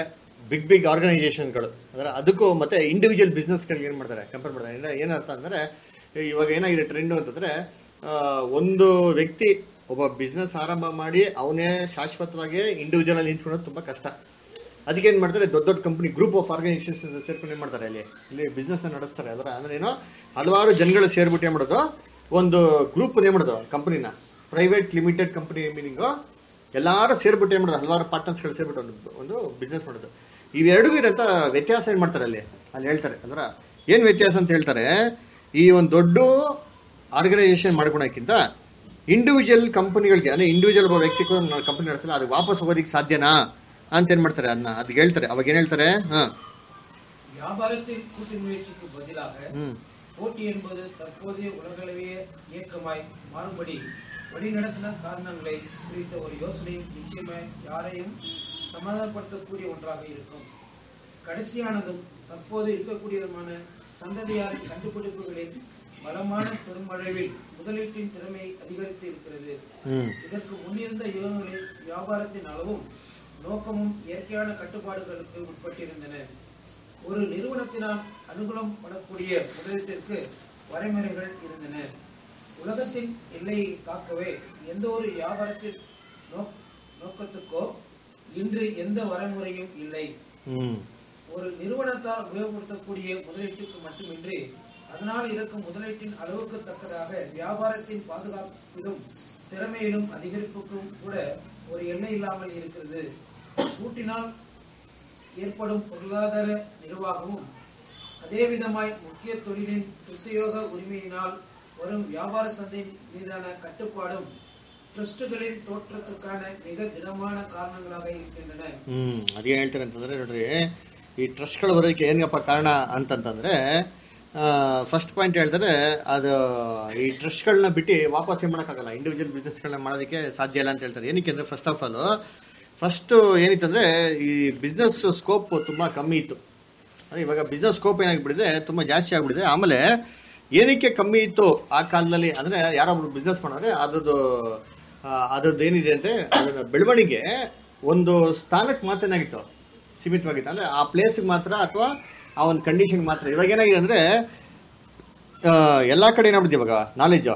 Speaker 3: ಬಿಗ್ ಬಿಗ್ ಆರ್ಗನೈಸೇಷನ್ಗಳು ಅಂದ್ರೆ ಅದಕ್ಕೂ ಮತ್ತೆ ಇಂಡಿವಿಜುವಲ್ ಬಿಸ್ನೆಸ್ಗಳಿಗೆ ಏನು ಮಾಡ್ತಾರೆ ಕಂಪೇರ್ ಮಾಡ್ತಾರೆ ಅಂದ್ರೆ ಏನರ್ಥ ಅಂದ್ರೆ ಇವಾಗ ಏನಾಗಿದೆ ಟ್ರೆಂಡ್ ಅಂತಂದ್ರೆ ಆ, ಒಂದು ವ್ಯಕ್ತಿ ಒಬ್ಬ ಬಿಸ್ನೆಸ್ ಆರಂಭ ಮಾಡಿ ಅವನೇ ಶಾಶ್ವತವಾಗಿ ಇಂಡಿವಿಜುವಲ್ ಅಲ್ಲಿ ನಿಂತ್ಕೊಳ್ಳೋದು ತುಂಬಾ ಕಷ್ಟ ಅದಕ್ಕೆ ಏನ್ ಮಾಡ್ತಾರೆ ದೊಡ್ಡ ದೊಡ್ಡ ಕಂಪನಿ ಗ್ರೂಪ್ ಆಫ್ ಆರ್ಗನೈಸೇಷನ್ ಸೇರ್ಕೊಂಡು ಏನ್ ಮಾಡ್ತಾರೆ ಅಲ್ಲಿ ಇಲ್ಲಿ ಬಿಸ್ನೆಸ್ ನಡೆಸ್ತಾರೆ ಅದರ ಅಂದ್ರೆ ಏನೋ ಹಲವಾರು ಜನಗಳು ಸೇರ್ಬಿಟ್ಟು ಏನ್ ಮಾಡೋದು ಒಂದು ಗ್ರೂಪ್ ಏನ್ ಮಾಡೋದು ಕಂಪನಿನ ಪ್ರೈವೇಟ್ ಲಿಮಿಟೆಡ್ ಕಂಪನಿ ಮೀನಿಂಗು ಎಲ್ಲಾರು ಸೇರ್ಬಿಟ್ಟು ಏನ್ ಮಾಡೋದು ಹಲವಾರು ಪಾರ್ಟ್ನರ್ಸ್ಗಳು ಸೇರ್ಬಿಟ್ಟು ಒಂದು ಒಂದು ಬಿಸ್ನೆಸ್ ಮಾಡೋದು ಇವೆರಡಿಗೂ ಇರೋಂಥ ವ್ಯತ್ಯಾಸ ಏನ್ ಮಾಡ್ತಾರೆ ಅಲ್ಲಿ ಅಲ್ಲಿ ಹೇಳ್ತಾರೆ ಅಂದ್ರ ಏನ್ ವ್ಯತ್ಯಾಸ ಅಂತ ಹೇಳ್ತಾರೆ ಈ ಒಂದು ದೊಡ್ಡ ಆರ್ಗನೈಸೇಷನ್ ಮಾಡ್ಕೊಳಕ್ಕಿಂತ ಇಂಡಿವಿಜುವಲ್ ಕಂಪನಿಗಳಿಗೆ ಅಂದ್ರೆ ಇಂಡಿವಿಜುವಲ್ ಒಬ್ಬ ವ್ಯಕ್ತಿ ಕಂಪನಿ ನಡೆಸಲ್ಲ ಅದು ವಾಪಸ್ ಹೋಗೋದಿಕ್ಕೆ ಸಾಧ್ಯನಾ ಅಂತ ಏನ್ ಮಾಡ್ತಾರೆ ಅದನ್ನ ಅದಕ್ಕೆ ಹೇಳ್ತಾರೆ ಅವಾಗ ಏನ್ ಹೇಳ್ತಾರೆ ಹಾ
Speaker 9: வியாபாரத்தில் கூட்டு முயற்சிக்கு பதிலாக
Speaker 3: ಹ್ಮ್
Speaker 9: போட்டி என்பது தற்போதைய உலகளவிய இயக்கமாய் மாறும்படி வழிநடத்தின காரணங்களை குறித்த ஒரு யோசனை நிச்சயமாய் யாரையும் சமாதானப்படுத்தக்கூடிய ஒன்றாக இருக்கும் கடைசியானதும் தற்போது இருக்கக்கூடியதுமான சந்ததியாரின் கண்டுபிடிப்புகளின் பலமான பெருமளவில் முதலீட்டின் திறமை அதிகரித்து இருக்கிறது
Speaker 3: ಹ್ಮ್
Speaker 9: இதற்கு முன்னிருந்த யுகங்களில் வியாபாரத்தின் அளவும் நோக்கமும் இயற்கையான கட்டுப்பாடுகளுக்கு உட்பட்டிருந்தன ஒரு நிறுவனத்தினால் அனுகூலம் படக்கூடிய முதலீட்டிற்கு வரைமுறைகள் இருந்தன உலகத்தின் எல்லையை காக்கவே எந்த ஒரு வியாபாரத்தின் நோக்- நோக்கத்துக்கோ இன்று எந்த வரைமுறையும் இல்லை
Speaker 3: ಹ್ಮ್
Speaker 9: ஒரு நிறுவனத்தால் உபயோகப்படுத்தக்கூடிய முதலீட்டுக்கு மட்டுமின்றி அதனால் இருக்கும் முதலீட்டின் அளவுக்கு தக்கதாக வியாபாரத்தின் பாதுகாப்பிலும் திறமையிலும் அதிகரிப்புக்கும் கூட ஒரு எல்லை இல்லாமல் இருக்கிறது கூட்டினால் ஏற்படும் பொருளாதார நிர்வாகமும் அதே விதமாய் முக்கிய தொழிலின் உத்தியோக உரிமையினால் வரும் வியாபார சந்தையின் மீதான கட்டுப்பாடும் ட்ரஸ்டுகளின் தோற்றத்துக்கான மிக திடமான காரணங்களாக இருக்கின்றன
Speaker 3: ಹ್ಮ್ ಅದೇನ್ ಹೇಳ್ತಾರೆ ಅಂತಂದ್ರೆ ನೋಡ್ರಿ ಈ ಟ್ರಸ್ಟ್ಗಳು ಬರೋದಕ್ಕೆ ಏನಪ್ಪ ಕಾರಣ ಅಂತಂತಂದ್ರೆ ಫಸ್ಟ್ ಪಾಯಿಂಟ್ ಹೇಳ್ತಾರೆ ಅದು ಈ ಟ್ರಸ್ಟ್ಗಳನ್ನ ಬಿಟ್ಟು ವಾಪಸ್ ಏನ್ ಮಾಡೋಕ್ಕಾಗಲ್ಲ ಇಂಡಿವಿಜುವಲ್ ಬಿಸ್ನೆಸ್ಗಳನ್ನ ಮಾಡೋದಕ್ಕೆ ಸಾಧ್ಯ ಇಲ್ಲ ಅಂತ ಹೇಳ್ತಾರೆ ಏನಕ್ಕೆ ಅಂದ್ರೆ ಫಸ್ಟ್ ಆಫ್ ಆಲ್ ಫಸ್ಟ್ ಏನಿತ್ತಂದ್ರೆ ಈ ಬಿಸ್ನೆಸ್ ಸ್ಕೋಪ್ ತುಂಬಾ ಕಮ್ಮಿ ಇತ್ತು ಅಂದ್ರೆ ಇವಾಗ ಬಿಸ್ನೆಸ್ ಸ್ಕೋಪ್ ಏನಾಗ್ಬಿಟ್ಟಿದೆ ತುಂಬಾ ಜಾಸ್ತಿ ಆಗ್ಬಿಟ್ಟಿದೆ ಆಮೇಲೆ ಏನಕ್ಕೆ ಕಮ್ಮಿ ಇತ್ತು ಆ ಕಾಲದಲ್ಲಿ ಅಂದ್ರೆ ಯಾರೊಬ್ರು ಬಿಸ್ನೆಸ್ ಮಾಡಿದ್ರೆ ಅದ್ರದ್ದು ಆ, ಅದ್ರದ್ದು ಏನಿದೆ ಅಂದ್ರೆ ಅದರ ಬೆಳವಣಿಗೆ ಒಂದು ಸ್ಥಾನಕ್ಕೆ ಮಾತ್ರ ಏನಾಗಿತ್ತು ಸೀಮಿತವಾಗಿತ್ತು ಅಂದ್ರೆ ಆ ಪ್ಲೇಸ್ಗೆ ಮಾತ್ರ ಅಥವಾ ಆ ಒಂದು ಕಂಡೀಷನ್ ಮಾತ್ರ ಇವಾಗ ಏನಾಗಿದೆ ಅಂದ್ರೆ ಆ, ಎಲ್ಲಾ ಕಡೆ ಏನಾಗ್ಬಿಡುತ್ತೆ ಇವಾಗ ನಾಲೆಜ್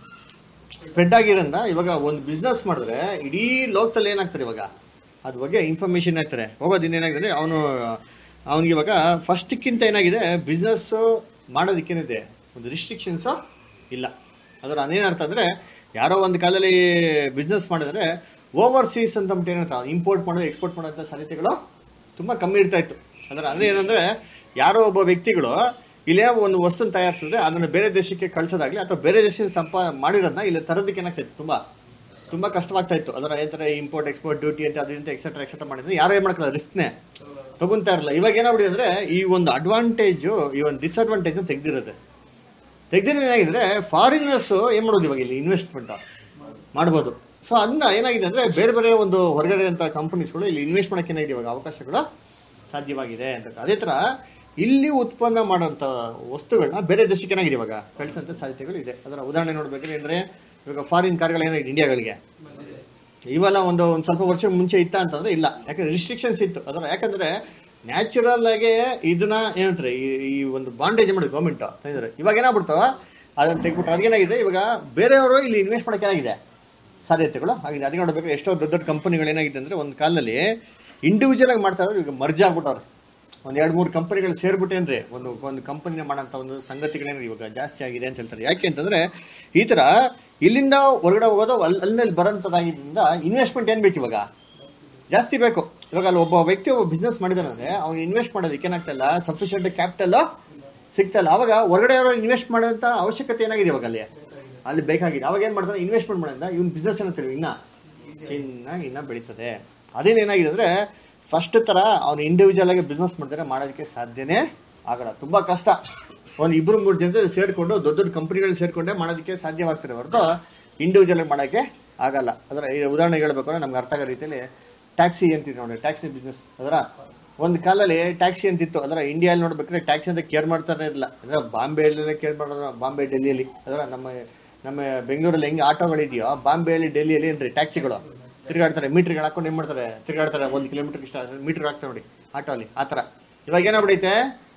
Speaker 3: ಸ್ಪ್ರೆಡ್ ಆಗಿರೋದ್ರಿಂದ ಇವಾಗ ಒಂದು ಬಿಸ್ನೆಸ್ ಮಾಡಿದ್ರೆ ಇಡೀ ಲೋಕದಲ್ಲಿ ಏನಾಗ್ತಾರೆ ಇವಾಗ ಅದ್ರ ಬಗ್ಗೆ ಇನ್ಫಾರ್ಮೇಶನ್ ಆಗ್ತಾರೆ ಹೋಗೋದಿನ ಏನಾಗಿದೆ ಅವನು ಅವನಿಗೆ ಇವಾಗ ಫಸ್ಟ್ಕ್ಕಿಂತ ಏನಾಗಿದೆ ಬಿಸ್ನೆಸ್ ಮಾಡೋದಕ್ಕೇನಿದೆ ಒಂದು ರಿಸ್ಟ್ರಿಕ್ಷನ್ಸ್ ಇಲ್ಲ ಅದರ ಅದೇನರ್ಥ ಅಂದ್ರೆ ಯಾರೋ ಒಂದು ಕಾಲದಲ್ಲಿ ಬಿಸ್ನೆಸ್ ಮಾಡಿದ್ರೆ ಓವರ್ಸೀಸ್ ಅಂತ ಅಂದ್ಬಿಟ್ಟು ಏನಂತ ಇಂಪೋರ್ಟ್ ಮಾಡೋದು ಎಕ್ಸ್ಪೋರ್ಟ್ ಮಾಡೋಂಥ ಸಾಧ್ಯತೆಗಳು ತುಂಬಾ ಕಮ್ಮಿ ಇರ್ತಾ ಇತ್ತು ಅದರ ಅಂದ್ರೆ ಏನಂದ್ರೆ ಯಾರೋ ಒಬ್ಬ ವ್ಯಕ್ತಿಗಳು ಇಲ್ಲೇ ಒಂದು ವಸ್ತುನ ತಯಾರಿಸಿದ್ರೆ ಅದನ್ನ ಬೇರೆ ದೇಶಕ್ಕೆ ಕಳ್ಸೋದಾಗ್ಲಿ ಅಥವಾ ಬೇರೆ ದೇಶದಿಂದ ಸಂಪ ಮಾಡಿರೋದನ್ನ ಇಲ್ಲಿ ತರೋದಕ್ಕೆ ಏನಾಗ್ತೈತೆ ತುಂಬಾ ತುಂಬಾ ಕಷ್ಟವಾಗ್ತಾ ಇತ್ತು ಅದರ ಏನಂತಾರೆ ಇಂಪೋರ್ಟ್ ಎಕ್ಸ್ಪೋರ್ಟ್ ಡ್ಯೂಟಿ ಅಂತ ಅದರಿಂದ ಎಕ್ಸೆಟ್ರಾ ಎಕ್ಸೆಟ್ರಾ ಮಾಡಿದ್ರೆ ಯಾರು ಏನ್ ಮಾಡ್ಕೊಳ್ಳೋದು ರಿಸ್ಕ್ನೇ ತಗೊಂತಾ ಇರಲ್ಲ ಇವಾಗ ಏನಾಗ್ಬಿಡಿ ಅಂದ್ರೆ ಈ ಒಂದು ಅಡ್ವಾಂಟೇಜ್ ಈ ಒಂದು ಡಿಸ್ಅಡ್ವಾಂಟೇಜ್ ತೆಗ್ದಿರುತ್ತೆ ತೆಗ್ದಿರೋ ಏನಾಗಿದ್ರೆ ಫಾರಿನರ್ಸ್ ಏನ್ ಮಾಡೋದು ಇವಾಗ ಇಲ್ಲಿ ಇನ್ವೆಸ್ಟ್ಮೆಂಟ್ ಮಾಡ್ಬೋದು ಸೊ ಅದನ್ನ ಏನಾಗಿದೆ ಅಂದ್ರೆ ಬೇರೆ ಬೇರೆ ಒಂದು ಹೊರಗಡೆ ಅಂತ ಕಂಪನೀಸ್ಗಳು ಇಲ್ಲಿ ಇನ್ವೆಸ್ಟ್ ಮಾಡಕ್ಕೆ ಏನಾಗಿದೆ ಇವಾಗ ಅವಕಾಶಗಳು ಸಾಧ್ಯವಾಗಿದೆ ಅಂತ ಅದೇ ತರ ಇಲ್ಲಿ ಉತ್ಪನ್ನ ಮಾಡೋಂಥ ವಸ್ತುಗಳನ್ನ ಬೇರೆ ದೇಶಕ್ಕೆ ಏನಾಗಿದೆ ಇವಾಗ ಕಳಿಸೋಂಥ ಸಾಧ್ಯತೆಗಳು ಇದೆ ಅದರ ಉದಾಹರಣೆ ನೋಡ್ಬೇಕಾದ್ರೆ ಅಂದ್ರೆ ಇವಾಗ ಫಾರಿನ್ ಕಾರ್ಗಳು ಏನಾಗಿದೆ ಇಂಡಿಯಾಗಳಿಗೆ ಇವೆಲ್ಲ ಒಂದು ಒಂದು ಸ್ವಲ್ಪ ವರ್ಷ ಮುಂಚೆ ಇತ್ತ ಅಂತಂದ್ರೆ ಇಲ್ಲ ಯಾಕಂದ್ರೆ ರಿಸ್ಟ್ರಿಕ್ಷನ್ಸ್ ಇತ್ತು ಅದರ ಯಾಕಂದ್ರೆ ನ್ಯಾಚುರಲ್ ಆಗಿ ಇದನ್ನ ಏನಂತಾರೆ ಈ ಈ ಒಂದು ಬಾಂಡೇಜ್ ಮಾಡಿದ್ರು ಗೌರ್ಮೆಂಟ್ ತಂದಿದ್ದಾರೆ ಇವಾಗ ಏನಾಗ್ಬಿಡ್ತಾವ ಅದನ್ನ ತೆಗ್ಬಿಟ್ಟು ಅದೇನಾಗಿದೆ ಇವಾಗ ಬೇರೆಯವರು ಇಲ್ಲಿ ಇನ್ವೆಸ್ಟ್ ಮಾಡಕ್ಕೆ ಏನಾಗಿದೆ ಸಾಧ್ಯತೆಗಳು ಆಗಿದೆ ಅದಕ್ಕೆ ನೋಡ್ಬೇಕು ಎಷ್ಟೋ ದೊಡ್ಡ ದೊಡ್ಡ ಕಂಪನಿಗಳು ಏನಾಗಿದೆ ಅಂದ್ರೆ ಒಂದು ಕಾಲದಲ್ಲಿ ಇಂಡಿವಿಜುವಲ್ ಆಗಿ ಮಾಡ್ತಾ ಇರೋರು ಈಗ ಮರ್ಜ್ ಆಗ್ಬಿಟ್ಟವ್ರು ಒಂದ್ ಎರಡ್ ಮೂರು ಕಂಪನಿಗಳು ಸೇರ್ಬಿಟ್ಟೇನ್ರಿ ಒಂದು ಒಂದು ಕಂಪನಿನ ಮಾಡೋಂಥ ಒಂದು ಸಂಗತಿಗಳೇನ್ರಿ ಇವಾಗ ಜಾಸ್ತಿ ಆಗಿದೆ ಅಂತ ಹೇಳ್ತಾರೆ ಯಾಕೆ ಅಂತಂದ್ರೆ ಈ ತರ ಇಲ್ಲಿಂದ ಹೊರಗಡೆ ಹೋಗೋದು ಅಲ್ಲಿ ಅಲ್ಲಿ ಬರೋಂಥದ್ದಾಗಿದ್ದರಿಂದ ಇನ್ವೆಸ್ಟ್ಮೆಂಟ್ ಏನ್ ಬೇಕು ಇವಾಗ ಜಾಸ್ತಿ ಬೇಕು ಇವಾಗ ಅಲ್ಲಿ ಒಬ್ಬ ವ್ಯಕ್ತಿ ಒಬ್ಬ ಬಿಸ್ನೆಸ್ ಮಾಡಿದಾನಂದ್ರೆ ಅವ್ನು ಇನ್ವೆಸ್ಟ್ ಮಾಡೋದಕ್ಕೆ ಏನಾಗ್ತಾ ಇಲ್ಲ ಸಫಿಷಿಯಂಟ್ ಕ್ಯಾಪಿಟಲ್ ಸಿಗ್ತಾ ಇಲ್ಲ ಅವಾಗ ಹೊರಗಡೆ ಅವರು ಇನ್ವೆಸ್ಟ್ ಮಾಡೋಂಥ ಅವಶ್ಯಕತೆ ಏನಾಗಿದೆ ಇವಾಗ ಅಲ್ಲಿ ಅಲ್ಲಿ ಬೇಕಾಗಿದೆ ಅವಾಗ ಏನ್ ಮಾಡ್ತಾನೆ ಇನ್ವೆಸ್ಟ್ಮೆಂಟ್ ಮಾಡೋದ್ರಿಂದ ಇವ್ನ ಬಿಸ್ನೆಸ್ ಏನಂತೀವಿ ಇನ್ನ ಚೆನ್ನಾಗಿ ಇನ್ನ ಬೆಳೀತದೆ ಅದೇನೇನಾಗಿದೆ ಅಂದ್ರೆ ಫಸ್ಟ್ ತರ ಅವ್ನು ಇಂಡಿವಿಜುವಲ್ ಆಗಿ ಬಿಸ್ನೆಸ್ ಮಾಡಿದ್ರೆ ಮಾಡೋದಕ್ಕೆ ಸಾಧ್ಯನೇ ಆಗಲ್ಲ ತುಂಬಾ ಕಷ್ಟ ಒಂದು ಇಬ್ರು ಮೂರು ಜನ ಸೇರ್ಕೊಂಡು ದೊಡ್ಡ ದೊಡ್ಡ ಕಂಪನಿಗಳು ಸೇರ್ಕೊಂಡೆ ಮಾಡೋದಕ್ಕೆ ಸಾಧ್ಯವಾಗ್ತದೆ ಹೊರತು ಇಂಡಿವಿಜುವಲ್ ಆಗಿ ಮಾಡೋಕ್ಕೆ ಆಗಲ್ಲ ಅದರ ಈ ಉದಾಹರಣೆ ಹೇಳ್ಬೇಕು ಅಂದ್ರೆ ನಮ್ಗೆ ಅರ್ಥ ಆಗೋ ರೀತಿಯಲ್ಲಿ ಟ್ಯಾಕ್ಸಿ ಅಂತಿದೆ ನೋಡಿ ಟ್ಯಾಕ್ಸಿ ಬಿಸ್ನೆಸ್ ಅದರ ಒಂದು ಕಾಲದಲ್ಲಿ ಟ್ಯಾಕ್ಸಿ ಅಂತಿತ್ತು ಅದರ ಇಂಡಿಯಾದಲ್ಲಿ ನೋಡ್ಬೇಕಾದ್ರೆ ಟ್ಯಾಕ್ಸಿ ಅಂತ ಕೇರ್ ಮಾಡ್ತಾನೆ ಇರಲಿಲ್ಲ ಅಂದ್ರೆ ಬಾಂಬೆಯಲ್ಲೇ ಕೇರ್ ಮಾಡೋದು ಬಾಂಬೆ ಡೆಲ್ಲಿಯಲ್ಲಿ ಅದರ ನಮ್ಮ ನಮ್ಮ ಬೆಂಗಳೂರಲ್ಲಿ ಹೆಂಗೆ ಆಟೋಗಳಿದೆಯೋ ಬಾಂಬೆಯಲ್ಲಿ ಡೆಲ್ಲಿಯಲ್ಲಿ ಏನ್ರಿ ಟ್ಯಾಕ್ಸಿಗಳು ತಿರುಗಾಡ್ತಾರೆ ಮೀಟರ್ಗಳು ಹಾಕೊಂಡು ಏನ್ ಮಾಡ್ತಾರೆ ತಿರುಗಾಡ್ತಾರೆ ಒಂದು ಕಿಲೋಮೀಟರ್ ಇಷ್ಟ ಮೀಟರ್ ಹಾಕ್ತಾರೆ ನೋಡಿ ಆಟೋ ಅಲ್ಲಿ ಆ ಥರ ಇವಾಗ ಏನಾಗ್ಬಿಡೈತೆ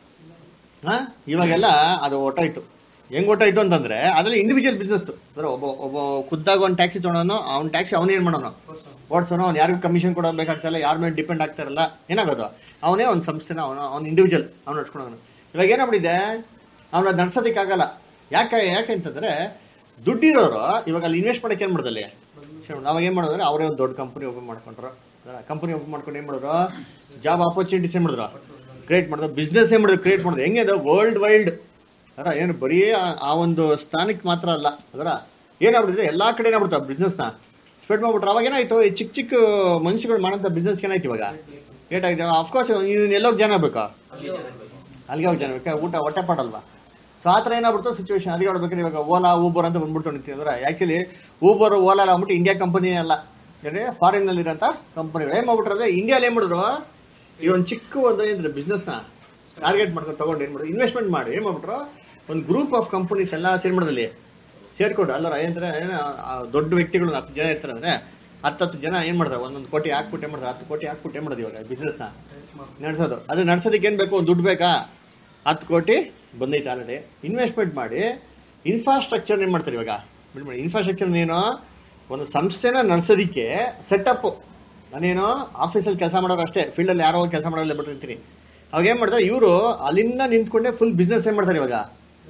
Speaker 3: ಹಾ ಇವಾಗೆಲ್ಲ ಅದು ಹೊಟ್ಟೋಯ್ತು ಹೆಂಗ್ ಹೊಟ್ಟೋಯ್ತು ಅಂತಂದ್ರೆ ಅದ್ರಲ್ಲಿ ಇಂಡಿವಿಜುವಲ್ ಬಿಸ್ನೆಸ್ ಅಂದ್ರೆ ಒಬ್ಬ ಒಬ್ಬ ಖುದ್ದಾಗ ಒಂದು ಟ್ಯಾಕ್ಸಿ ತೊಗೊಳೋನು ಅವ್ನ ಟ್ಯಾಕ್ಸಿ ಅವನೇ ಏನ್ ಮಾಡೋನು ಓಡಿಸೋನು ಅವ್ನು ಯಾರಿಗೂ ಕಮಿಷನ್ ಕೊಡೋದು ಬೇಕಾಗ್ತಾಯಿಲ್ಲ ಯಾರ ಮೇಲೆ ಡಿಪೆಂಡ್ ಆಗ್ತಾರಲ್ಲ ಏನಾಗೋದು ಅವನೇ ಒಂದು ಸಂಸ್ಥೆನ ಅವನು ಅವ್ನು ಇಂಡಿವಿಜುವಲ್ ಅವ್ನು ನಡ್ಸ್ಕೊಳೋನು ಇವಾಗ ಏನಾಗ್ಬಿಟ್ಟಿದೆ ಅವನ ನಡ್ಸೋದಕ್ಕಾಗಲ್ಲ ಯಾಕೆ ಯಾಕೆ ಅಂತಂದ್ರೆ ದುಡ್ಡಿರೋರು ಇವಾಗ ಅಲ್ಲಿ ಇನ್ವೆಸ್ಟ್ ಮಾಡಕ್ಕೆ ಏನ್ ಮಾಡೋದಲ್ಲಿ ಅವಾಗ ಏನ್ ಮಾಡೋದ್ರೆ ಅವರೇ ಒಂದು ದೊಡ್ಡ ಕಂಪನಿ ಓಪನ್ ಮಾಡ್ಕೊಂಡ್ರು ಕಂಪನಿ ಓಪನ್ ಮಾಡ್ಕೊಂಡು ಏನ್ ಮಾಡಿದ್ರು ಜಾಬ್ ಆಪರ್ಚುನಿಟೀಸ್ ಏನ್ ಮಾಡಿದ್ರು ಕ್ರಿಯೇಟ್ ಮಾಡಿದ್ರು ಬಿಸ್ನೆಸ್ ಏನ್ ಮಾಡಿದ್ರು ಕ್ರಿಯೇಟ್ ಮಾಡಿದ್ರು ಹೆಂಗೆ ಅದು ವರ್ಲ್ಡ್ ವೈಲ್ಡ್ ಅದರ ಏನು ಬರೀ ಆ- ಆ ಒಂದು ಸ್ಥಾನಕ್ಕೆ ಮಾತ್ರ ಅಲ್ಲ ಅದರ ಏನಾಗ್ಬಿಟ್ಟಿದ್ರೆ ಎಲ್ಲಾ ಕಡೆ ಏನಾಗ್ಬಿಡ್ತಾವ ಬಿಸ್ನೆಸ್ನ ಸ್ಪ್ರೆಡ್ ಮಾಡ್ಬಿಟ್ರೆ ಅವಾಗ ಏನಾಯ್ತು ಈ ಚಿಕ್ಕ ಚಿಕ್ಕ ಮನುಷ್ಯಗಳು ಮಾಡೋಂಥ ಬಿಸ್ನೆಸ್ ಏನಾಯ್ತು ಇವಾಗ ಲೇಟ್ ಆಗಿದೆ ಅಫ್ಕೋರ್ಸ್ ಎಲ್ಲೋಗಿ ಜನ ಬೇಕಾ ಅಲ್ಲಿಗೆ ಹೋಗಿ ಜನ ಬೇಕಾ ಊಟ ಹೊಟ್ಟೆ ಪಾಡಲ್ವಾ ಸೊ ಆ ಥರ ಏನಾಗ್ಬಿಡ್ತು ಸಿಚುವೇಶನ್ ಅದಕ್ಕೆ ನೋಡ್ಬೇಕಾದ್ರೆ ಇವಾಗ ಓಲಾ ಊಬರ್ ಅಂತ ಬಂದ್ಬಿಟ್ಟು ನಿಂತಿದೆ ಅಂದ್ರೆ ಆ್ಯಕ್ಚುಲಿ ಊಬರ್ ಓಲಾ ಎಲ್ಲ ಅಂದ್ಬಿಟ್ಟು ಇಂಡಿಯಾ ಕಂಪನಿ ಅಲ್ಲ ಯಾಕಂದ್ರೆ ಫಾರಿನ್ ನಲ್ಲಿ ಇರೋಂಥ ಕಂಪನಿಗಳು ಏನ್ ಮಾಡ್ಬಿಟ್ರೆ ಇಂಡಿಯಾಲಿ ಏನ್ ಮಾಡಿದ್ರು ಈ ಒಂದು ಚಿಕ್ಕ ಒಂದು ಏನಿದ್ರೆ ಬಿಸ್ನೆಸ್ನ ಟಾರ್ಗೆಟ್ ಮಾಡ್ಕೊಂಡು ತಗೊಂಡು ಏನ್ ಮಾಡಿದ್ರು ಇನ್ವೆಸ್ಟ್ಮೆಂಟ್ ಮಾಡಿ ಏನ್ ಮಾಡ್ಬಿಟ್ರು ಒಂದು ಗ್ರೂಪ್ ಆಫ್ ಕಂಪನೀಸ್ ಎಲ್ಲ ಸೇರಿ ಮಾಡೋದಲ್ಲಿ ಸೇರ್ಕೊಂಡು ಅಲ್ಲರ ಏನಂದ್ರೆ ಏನು ಆ ದೊಡ್ಡ ವ್ಯಕ್ತಿಗಳು ಹತ್ತು ಜನ ಇರ್ತಾರೆ ಅಂದ್ರೆ ಹತ್ತತ್ತು ಜನ ಏನ್ ಮಾಡ್ತಾರೆ ಒಂದೊಂದು ಕೋಟಿ ಹಾಕ್ಬಿಟ್ಟು ಏನ್ ಮಾಡ್ತಾರೆ ಹತ್ತು ಕೋಟಿ ಹಾಕ್ಬಿಟ್ಟು ಏನ್ ಮಾಡೋದು ಇವಾಗ ಬಿಸ್ನೆಸ್ನ ನಡೆಸೋದು ಅದು ನಡ್ಸೋದಕ್ಕೆ ಏನ್ ಬೇಕು ಒಂದು ದುಡ್ಡು ಬೇಕಾ ಹತ್ತು ಕೋಟಿ ಬಂದೈತೆ ಆಲ್ರೆಡಿ ಇನ್ವೆಸ್ಟ್ಮೆಂಟ್ ಮಾಡಿ ಇನ್ಫ್ರಾಸ್ಟ್ರಕ್ಚರ್ ಏನ್ ಮಾಡ್ತಾರೆ ಇವಾಗ ಇನ್ಫ್ರಾಸ್ಟ್ರಕ್ಚರ್ ಏನು ಒಂದು ಸಂಸ್ಥೆನ ನಡೆಸೋದಿಕ್ಕೆ ಸೆಟಪ್ ನಾನೇನು ಆಫೀಸಲ್ಲಿ ಕೆಲಸ ಮಾಡೋರು ಅಷ್ಟೇ ಫೀಲ್ಡಲ್ಲಿ ಯಾರೋ ಕೆಲಸ ಮಾಡೋಲ್ಲ ಬಿಟ್ಟಿರ್ತೀನಿ ಅವಾಗ ಏನ್ ಮಾಡ್ತಾರೆ ಇವರು ಅಲ್ಲಿಂದ ನಿಂತ್ಕೊಂಡೆ ಫುಲ್ ಬಿಸ್ನೆಸ್ ಏನ್ ಮಾಡ್ತಾರೆ ಇವಾಗ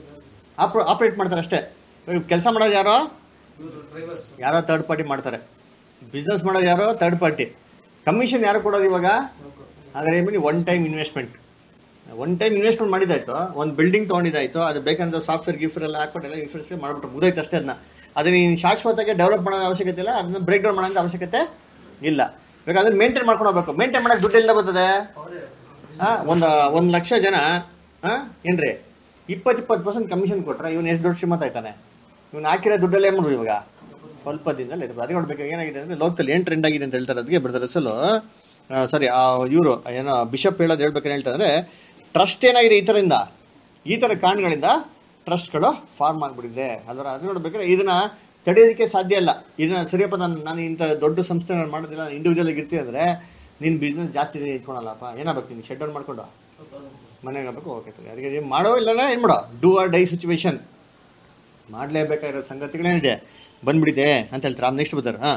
Speaker 3: ಆಪರೇಟ್ ಮಾಡ್ತಾರೆ ಅಷ್ಟೇ ಕೆಲಸ ಮಾಡೋದು ಯಾರೋ
Speaker 4: ಡ್ರೈವರ್ಸ್
Speaker 3: ಯಾರೋ ಥರ್ಡ್ ಪಾರ್ಟಿ ಮಾಡ್ತಾರೆ ಬಿಸ್ನೆಸ್ ಮಾಡೋದು ಯಾರೋ ಥರ್ಡ್ ಪಾರ್ಟಿ ಕಮಿಷನ್ ಯಾರು ಕೊಡೋದು ಇವಾಗ ಹಾಗಾದ್ರೆ ಏನ್ one time investment one time investment ಮಾಡಿದಾಯ್ತು ಒಂದು ಬಿಲ್ಡಿಂಗ್ ತೊಗೊಂಡಿದ್ದಾಯ್ತು ಅದು ಬೇಕಂದ್ರೆ ಸಾಫ್ಟ್ವೇರ್ ಗಿಫ್ಟ್ ಎಲ್ಲ ಹಾಕ್ಬಿಟ್ಟು ಎಲ್ಲ ಇನ್ಫ್ರಾಸ್ಟ್ರಕ್ಚರ್ ಮಾಡ್ಬಿಟ್ಟು ಮುಗಿದೈತೆ ಅಷ್ಟೇ ಅದನ್ನ ಅದನ್ನ ನೀನು ಶಾಶ್ವತಕ್ಕೆ ಡೆವಲಪ್ ಮಾಡೋ ಅವಶ್ಯಕತೆ ಇಲ್ಲ ಅದನ್ನ ಬ್ರೇಕ್ ಡೌನ್ ಮಾಡೋ ಅವಶ್ಯಕತೆ ಇಲ್ಲ ಬೇಕಾದ್ರೆ ಅದನ್ನ ಮೇಂಟೈನ್ ಮಾಡ್ಕೊಂಡು ಹೋಗ್ಬೇಕು ಮೇಂಟೈನ್ ಮಾಡಕ್ಕೆ ದುಡ್ಡು ಎಲ್ಲ ಬರ್ತದೆ ಆ, ಒಂದ್ ಒಂದ್ ಲಕ್ಷ ಜನ ಆ, ಏನ್ರಿ ಇಪ್ಪತ್ ಇಪ್ಪತ್ತು ಪರ್ಸೆಂಟ್ ಕಮಿಷನ್ ಕೊಟ್ರೆ ಇವ್ನು ಎಷ್ಟು ದೊಡ್ಡ ಶ್ರೀಮಂತ ಆಯ್ತಾನೆ ಇವ್ನು ಹಾಕಿರೋ ದುಡ್ಡಲ್ಲೇ ಏನ್ ಮಾಡುದು ಇವಾಗ ಸ್ವಲ್ಪ ದಿನದಲ್ಲಿ ಇರ್ಬೋದು ಅದೇ ನೋಡ್ಬೇಕು ಏನಾಗಿದೆ ಅಂದ್ರೆ ಲೋಕದಲ್ಲಿ ಏನ್ ಟ್ರೆಂಡ್ ಆಗಿದೆ ಅಂತ ಹೇಳ್ತಾರೆ ಅದಕ್ಕೆ ಬರ್ತಾರೆ ಅಸಲು ಸಾರಿ ಆ ಇವರು ಏನೋ ಬಿಷಪ್ ಹೇಳೋದು ಹೇಳ್ಬೇಕಂತ ಹೇಳ್ತಾರೆ ಅಂದ್ರೆ ಟ್ರಸ್ಟ್ ಏನಾಗಿದೆ ಈ ಥರದಿಂದ ಈ ಥರ ಕಾರಣಗಳಿಂದ ಟ್ರಸ್ಟ್ಗಳು ಫಾರ್ಮ್ ಆಗ್ಬಿಟ್ಟಿದೆ ಅದರ ಅದು ನೋಡ್ಬೇಕಾದ್ರೆ ಇದನ್ನ ತಡೆಯೋದಕ್ಕೆ ಸಾಧ್ಯ ಇಲ್ಲ ಇದನ್ನ ಸರಿಯಪ್ಪ ನಾನು ನಾನು ಇಂಥ ದೊಡ್ಡ ಸಂಸ್ಥೆ ನಾನು ಮಾಡೋದಿಲ್ಲ ಇಂಡಿವಿಜುವಲ್ ಆಗಿ ಇರ್ತೀನಿ ಅಂದ್ರೆ ನಿನ್ ಬಿಸ್ನೆಸ್ ಜಾಸ್ತಿ ದಿನ ಇಟ್ಕೊಳಲ್ಲಪ್ಪ ಏನಾಗಬೇಕು ನೀನು ಶೆಡ್ ಡೌನ್ ಮಾಡ್ಕೊಂಡು ಮನೆಗೆ ಆಗ್ಬೇಕು ಓಕೆ ಅದಕ್ಕೆ ಏನ್ ಮಾಡೋ ಇಲ್ಲ ಏನ್ ಮಾಡೋ ಡೂ ಆರ್ ಡೈ ಸಿಚುವೇಶನ್ ಮಾಡ್ಲೇಬೇಕಾಗಿರೋ ಸಂಗತಿಗಳೇನಿದೆ ಬಂದ್ಬಿಟ್ಟಿದೆ ಅಂತ ಹೇಳ್ತಾರೆ ಆಮೇಲೆ ನೆಕ್ಸ್ಟ್ ಬರ್ತಾರೆ ಹಾ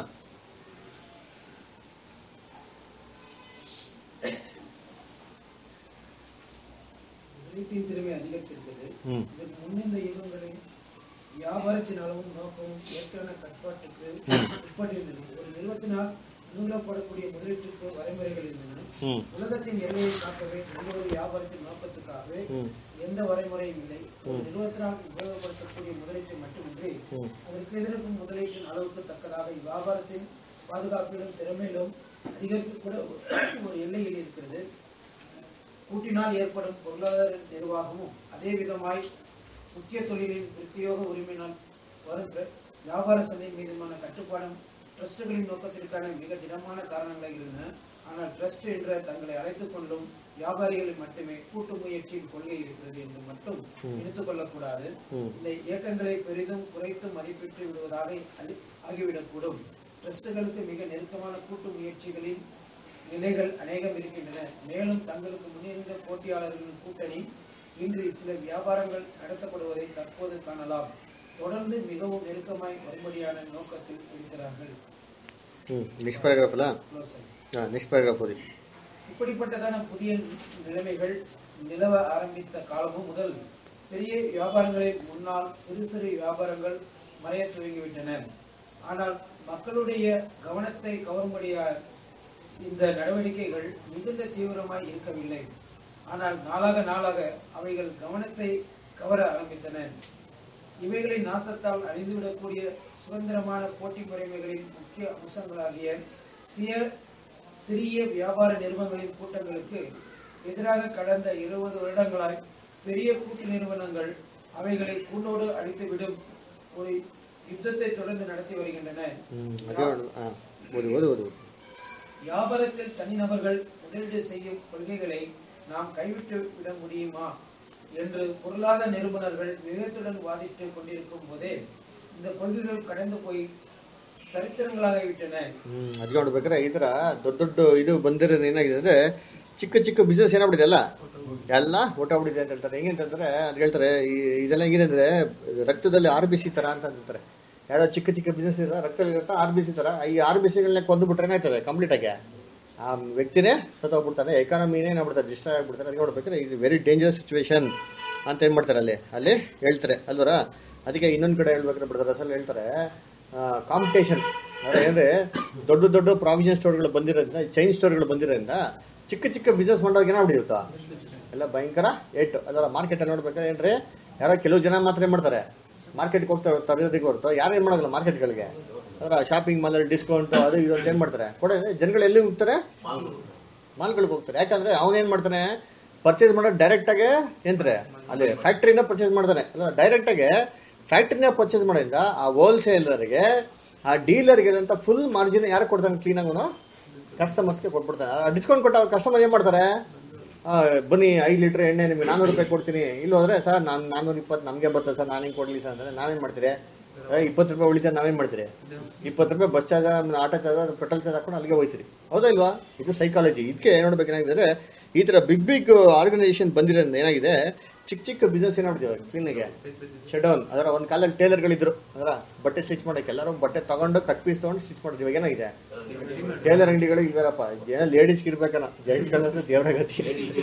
Speaker 9: முதலீட்டின் திறமை அதிகரித்திருக்கிறது
Speaker 3: ம்.
Speaker 9: இதற்கு முன்னிருந்த யுகங்களில் வியாபாரத்தின் அளவும் நோக்கமும் ஏற்கான கட்டுப்பாட்டுக்கு உட்பட்டிருந்தது ஒரு நிறுவனத்தினால் நூலப்படக்கூடிய முதலீட்டுக்கு வரைமுறைகள் இருந்தன
Speaker 3: ம்
Speaker 9: உலகத்தின் எல்லையை காக்கவே எந்த ஒரு வியாபாரத்தின் நோக்கத்துக்காகவே
Speaker 3: ம்
Speaker 9: எந்த வரைமுறையும் இல்லை ஒரு நிறுவனத்தினால் உபயோகப்படுத்தக்கூடிய முதலீட்டை மட்டுமின்றி
Speaker 3: ம்
Speaker 9: அதற்கு எதிர்க்கும் முதலீட்டின் அளவுக்கு தக்கதாக வியாபாரத்தின் பாதுகாப்பிலும் திறமையிலும் அதிகரிப்பு கூட ஒரு எல்லையில் இருக்கிறது கூட்டினால் ஏற்படும் பொருளாதார நிர்வாகமும் அதே விதமாய் முக்கிய தொழிலின் பிரத்யோக உரிமையினால் வரும் பிர- வியாபார சந்தை மீதுமான கட்டுப்பாடும் ட்ரஸ்டுகளின் நோக்கத்திற்கான மிக திடமான காரணங்களாக இருந்தன ஆனால் ட்ரஸ்ட் என்ற தங்களை அழைத்துக் கொள்ளும் வியாபாரிகளில் மட்டுமே கூட்டு முயற்சியின் கொள்கை இருக்கிறது என்று மட்டும் எடுத்துக் கொள்ளக்கூடாது
Speaker 3: ம்.
Speaker 9: இந்த இயக்கங்களை பெரிதும் குறைத்து மதிப்பிட்டு விடுவதாக அலி- ஆகிவிடக்கூடும் ட்ரஸ்டுகளுக்கு மிக நெருக்கமான கூட்டு முயற்சிகளின் நிலைகள் அநேகம் இருக்கின்றன மேலும் தங்களுக்கு முன்னிருந்த போட்டியாளர்களின் கூட்டணி இன்று சில வியாபாரங்கள் நடத்தப்படுவதை தற்போது காணலாம் தொடர்ந்து மிகவும் நெருக்கமாய் வரும்படியான நோக்கத்தில் இருக்கிறார்கள்
Speaker 3: ಹ್ಮ್ ನೆಕ್ಸ್ಟ್ ಪ್ಯಾರಾಗ್ರಾಫ್ ಅಲ್ಲ
Speaker 9: Closer.
Speaker 3: ಹಾ ನೆಕ್ಸ್ಟ್ ಪ್ಯಾರಾಗ್ರಾಫ್ ಓದಿ
Speaker 9: இப்படிப்பட்டதான புதிய நிலைமைகள் நிலவ ஆரம்பித்த காலமும் முதல் பெரிய வியாபாரங்களில் முன்னால் சிறு சிறு வியாபாரங்கள் மறைய துவங்கிவிட்டன ஆனால் மக்களுடைய கவனத்தை கவரும்படியாக இந்த நடவடிக்கைகள் மிகுந்த தீவிரமாய் இருக்கவில்லை ஆனால் நாளாக நாளாக அவைகள் கவனத்தை கவர ஆரம்பித்தன இவைகளின் நாசத்தால் அழிந்துவிடக்கூடிய சுதந்திரமான போட்டி முறைமைகளின் முக்கிய அம்சங்களாகிய சிய சிறிய வியாபார நிறுவனங்களின் கூட்டங்களுக்கு எதிராக கடந்த இருபது வருடங்களாய் பெரிய கூட்டு நிறுவனங்கள் அவைகளை கூண்டோடு அழித்துவிடும் ஒரு யுத்தத்தை தொடர்ந்து நடத்தி வருகின்றன
Speaker 3: ಹ್ಮ್ ಅದೇ ನೋಡು. ಹಾ ಓದಿ ಓದಿ ಓದಿ
Speaker 9: வியாபாரத்தில் தனிநபர்கள் முதலீடு செய்யும் கொள்கைகளை நாம் கைவிட்டு விட முடியுமா என்று பொருளாதார நிறுவனர்கள் விவேகத்துடன் வாதிட்டுக் கொண்டிருக்கும் போதே இந்த கொள்கைகள் கடந்து போய் சரித்திரங்களாகிவிட்டன
Speaker 3: ಹ್ಮ್ ಅದಕ್ಕೆ ನೋಡ್ಬೇಕಾದ್ರೆ ಈ ತರ ದೊಡ್ಡ ದೊಡ್ಡ ಇದು ಬಂದಿರೋದು ಏನಾಗಿದೆ ಅಂದ್ರೆ ಚಿಕ್ಕ ಚಿಕ್ಕ ಬಿಸ್ನೆಸ್ ಏನಾಗ್ಬಿಟ್ಟಿದೆ ಎಲ್ಲ ಎಲ್ಲ ಹೊಟ್ಟೋಗ್ಬಿಟ್ಟಿದೆ ಅಂತ ಹೇಳ್ತಾರೆ ಹೆಂಗೆ ಅಂತಂದ್ರೆ ಅದು ಹೇಳ್ತಾರೆ ಈ ಇದೆಲ್ಲ ಹೆಂಗಿದೆ ಅಂದ್ರೆ ರಕ್ತದಲ್ಲಿ ಆರ್ ಬಿ ಸಿ ತರ ಅಂತ ಅಂತಾರೆ ಯಾವ್ದೋ ಚಿಕ್ಕ ಚಿಕ್ಕ ಬಿಸ್ನೆಸ್ ಇದೆ ರಕ್ತದಲ್ಲಿ ಇರುತ್ತೆ ಆರ್ ಬಿ ಸಿ ತರ ಈ ಆರ್ ಬಿ ಸಿಗಳನ್ನ ಕೊಂದು ಬಿಟ್ರೆ ಏನಾಯ್ತದೆ ಕಂಪ್ಲೀಟ್ ಆಗಿ ಆ ವ್ಯಕ್ತಿನೇ ಸತ್ತೋಗ್ಬಿಡ್ತಾನೆ ಎಕಾನಮಿನೇ ಏನಾಗ್ಬಿಡ್ತಾರೆ ಡಿಸ್ಟ್ರಾಯ್ ಆಗ್ಬಿಡ್ತಾರೆ ಅದಕ್ಕೆ ನೋಡ್ಬೇಕಾದ್ರೆ ಇದು ವೆರಿ ಡೇಂಜರಸ್ ಸಿಚುವೇಶನ್ ಅಂತ ಏನ್ ಮಾಡ್ತಾರೆ ಅಲ್ಲಿ ಅಲ್ಲಿ ಹೇಳ್ತಾರೆ ಅಲ್ವರ ಅದಕ್ಕೆ ಇನ್ನೊಂದ್ ಕಡೆ ಹೇಳ್ಬೇಕಾದ್ರೆ ಬಿಡ್ತಾರೆ ಅಸಲ್ ಹೇಳ್ತಾರೆ ಕಾಂಪಿಟೇಷನ್ ಅಂದ್ರೆ ದೊಡ್ಡ ದೊಡ್ಡ ಪ್ರಾವಿಷನ್ ಸ್ಟೋರ್ಗಳು ಬಂದಿರೋದ್ರಿಂದ ಚೈನ್ ಸ್ಟೋರ್ಗಳು ಬಂದಿರೋದ್ರಿಂದ ಚಿಕ್ಕ ಚಿಕ್ಕ ಬಿಸ್ನೆಸ್ ಮಾಡೋಕೆ ಏನಾಗ್ಬಿಡುತ್ತಾ ಎಲ್ಲ ಭಯಂಕರ ಏಟು ಅದರ ಮಾರ್ಕೆಟ್ ಅಲ್ಲಿ ನೋಡ್ಬೇಕಾದ್ರೆ ಏನ್ರಿ ಯಾರೋ ಕೆಲವು ಜನ ಮಾತ್ರ ಏನ್ ಮಾಡ್ತಾರೆ ಮಾರ್ಕೆಟ್ಗೆ ಹೋಗ್ತಾರೆ ತರಗತಿಗೆ ಹೊರತು ಯಾರು ಏನ್ ಮಾಡೋದಿಲ್ಲ ಮಾರ್ಕೆಟ್ಗಳಿಗೆ ಅದರ ಶಾಪಿಂಗ್ ಮಾಲ್ ಡಿಸ್ಕೌಂಟ್ ಅದು ಇದು ಅಂತ ಏನ್ ಮಾಡ್ತಾರೆ ಕೊಡ ಜನಗಳು ಎಲ್ಲಿ ಹೋಗ್ತಾರೆ ಮಾಲ್ಗಳಿಗೆ ಹೋಗ್ತಾರೆ ಯಾಕಂದ್ರೆ ಅವನೇನ್ ಮಾಡ್ತಾನೆ ಪರ್ಚೇಸ್ ಮಾಡೋ ಡೈರೆಕ್ಟ್ ಆಗಿ ಏನ್ತಾರೆ ಅಲ್ಲಿ ಫ್ಯಾಕ್ಟ್ರಿನ ಪರ್ಚೇಸ್ ಮಾಡ್ತಾನೆ ಅಲ್ಲ ಡೈರೆಕ್ಟ್ ಆಗಿ ಫ್ಯಾಕ್ಟ್ರಿನ ಪರ್ಚೇಸ್ ಮಾಡೋದ್ರಿಂದ ಆ ಹೋಲ್ಸೇಲರ್ಗೆ ಆ ಡೀಲರ್ಗೆ ಇರೋಂಥ ಫುಲ್ ಮಾರ್ಜಿನ್ ಯಾರು ಕೊಡ್ತಾನೆ ಕ್ಲೀನ್ ಅವನು ಕಸ್ಟಮರ್ಸ್ಗೆ ಕೊಟ್ಬಿಡ್ತಾನೆ ಡಿಸ್ಕೌಂಟ್ ಕೊಟ್ಟ ಕಸ್ಟಮರ್ ಏನ್ ಮಾಡ್ತಾರೆ ಆ, ಬನ್ನಿ ಐದು ಲೀಟರ್ ಎಣ್ಣೆ ನಿಮಗೆ ನಾನ್ನೂರು ರೂಪಾಯಿ ಕೊಡ್ತೀನಿ ಇಲ್ಲಿ ಹೋದ್ರೆ ಸರ್ ನಾನು ನಾನ್ನೂರ ಇಪ್ಪತ್ತು ನಮಗೆ ಬರ್ತದೆ ಸರ್ ನಾನೇನು ಕೊಡ್ಲಿ ಸರ್ ಅಂದ್ರೆ ನಾವೇನ್ ಮಾಡ್ತೀರಿ ಇಪ್ಪತ್ತು ರೂಪಾಯಿ ಉಳಿತಾರೆ ನಾವೇನ್ ಮಾಡ್ತೀರಿ ಇಪ್ಪತ್ತು ರೂಪಾಯಿ bus charge auto charge petrol charge ಹಾಕೊಂಡು ಅಲ್ಲಿಗೆ ಹೋಯ್ತೀರಿ ಹೌದಾ ಇಲ್ವಾ ಇದು ಸೈಕಾಲಜಿ ಇದಕ್ಕೆ ನೋಡ್ಬೇಕೇನಾಗಿದೆ ಈ ತರ ಬಿಗ್ ಬಿಗ್ ಆರ್ಗನೈಸೇಷನ್ ಬಂದಿರೋದ್ರಿಂದ ಏನಾಗಿದೆ ಚಿಕ್ಕ ಚಿಕ್ಕ ಬಿಸ್ನೆಸ್ ಏನಾಗ್ಬಿಟ್ಟಿದೆ ಕ್ಲೀನಿಗೆ ಶೆಡೌನ್ ಅದರ ಒಂದು ಕಾಲದಲ್ಲಿ ಟೇಲರ್ಗಳಿದ್ರು ಅದರ ಬಟ್ಟೆ ಸ್ಟಿಚ್ ಮಾಡಕ್ಕೆ ಎಲ್ಲರೂ ಬಟ್ಟೆ ತಗೊಂಡು ಕಟ್ ಪೀಸ್ ತಗೊಂಡು ಸ್ಟಿಚ್ ಮಾಡೋದು ಇವಾಗ ಏನಾಗಿದೆ ಟೇಲರ್ ಅಂಗಡಿಗಳು ಇಲ್ವೇರಪ್ಪ ಏನೋ ಲೇಡೀಸ್ ಇರ್ಬೇಕನ ಜೆಂಟ್ಸ್ ಗಳಂದ್ರೆ ದೇವರ ಗತಿ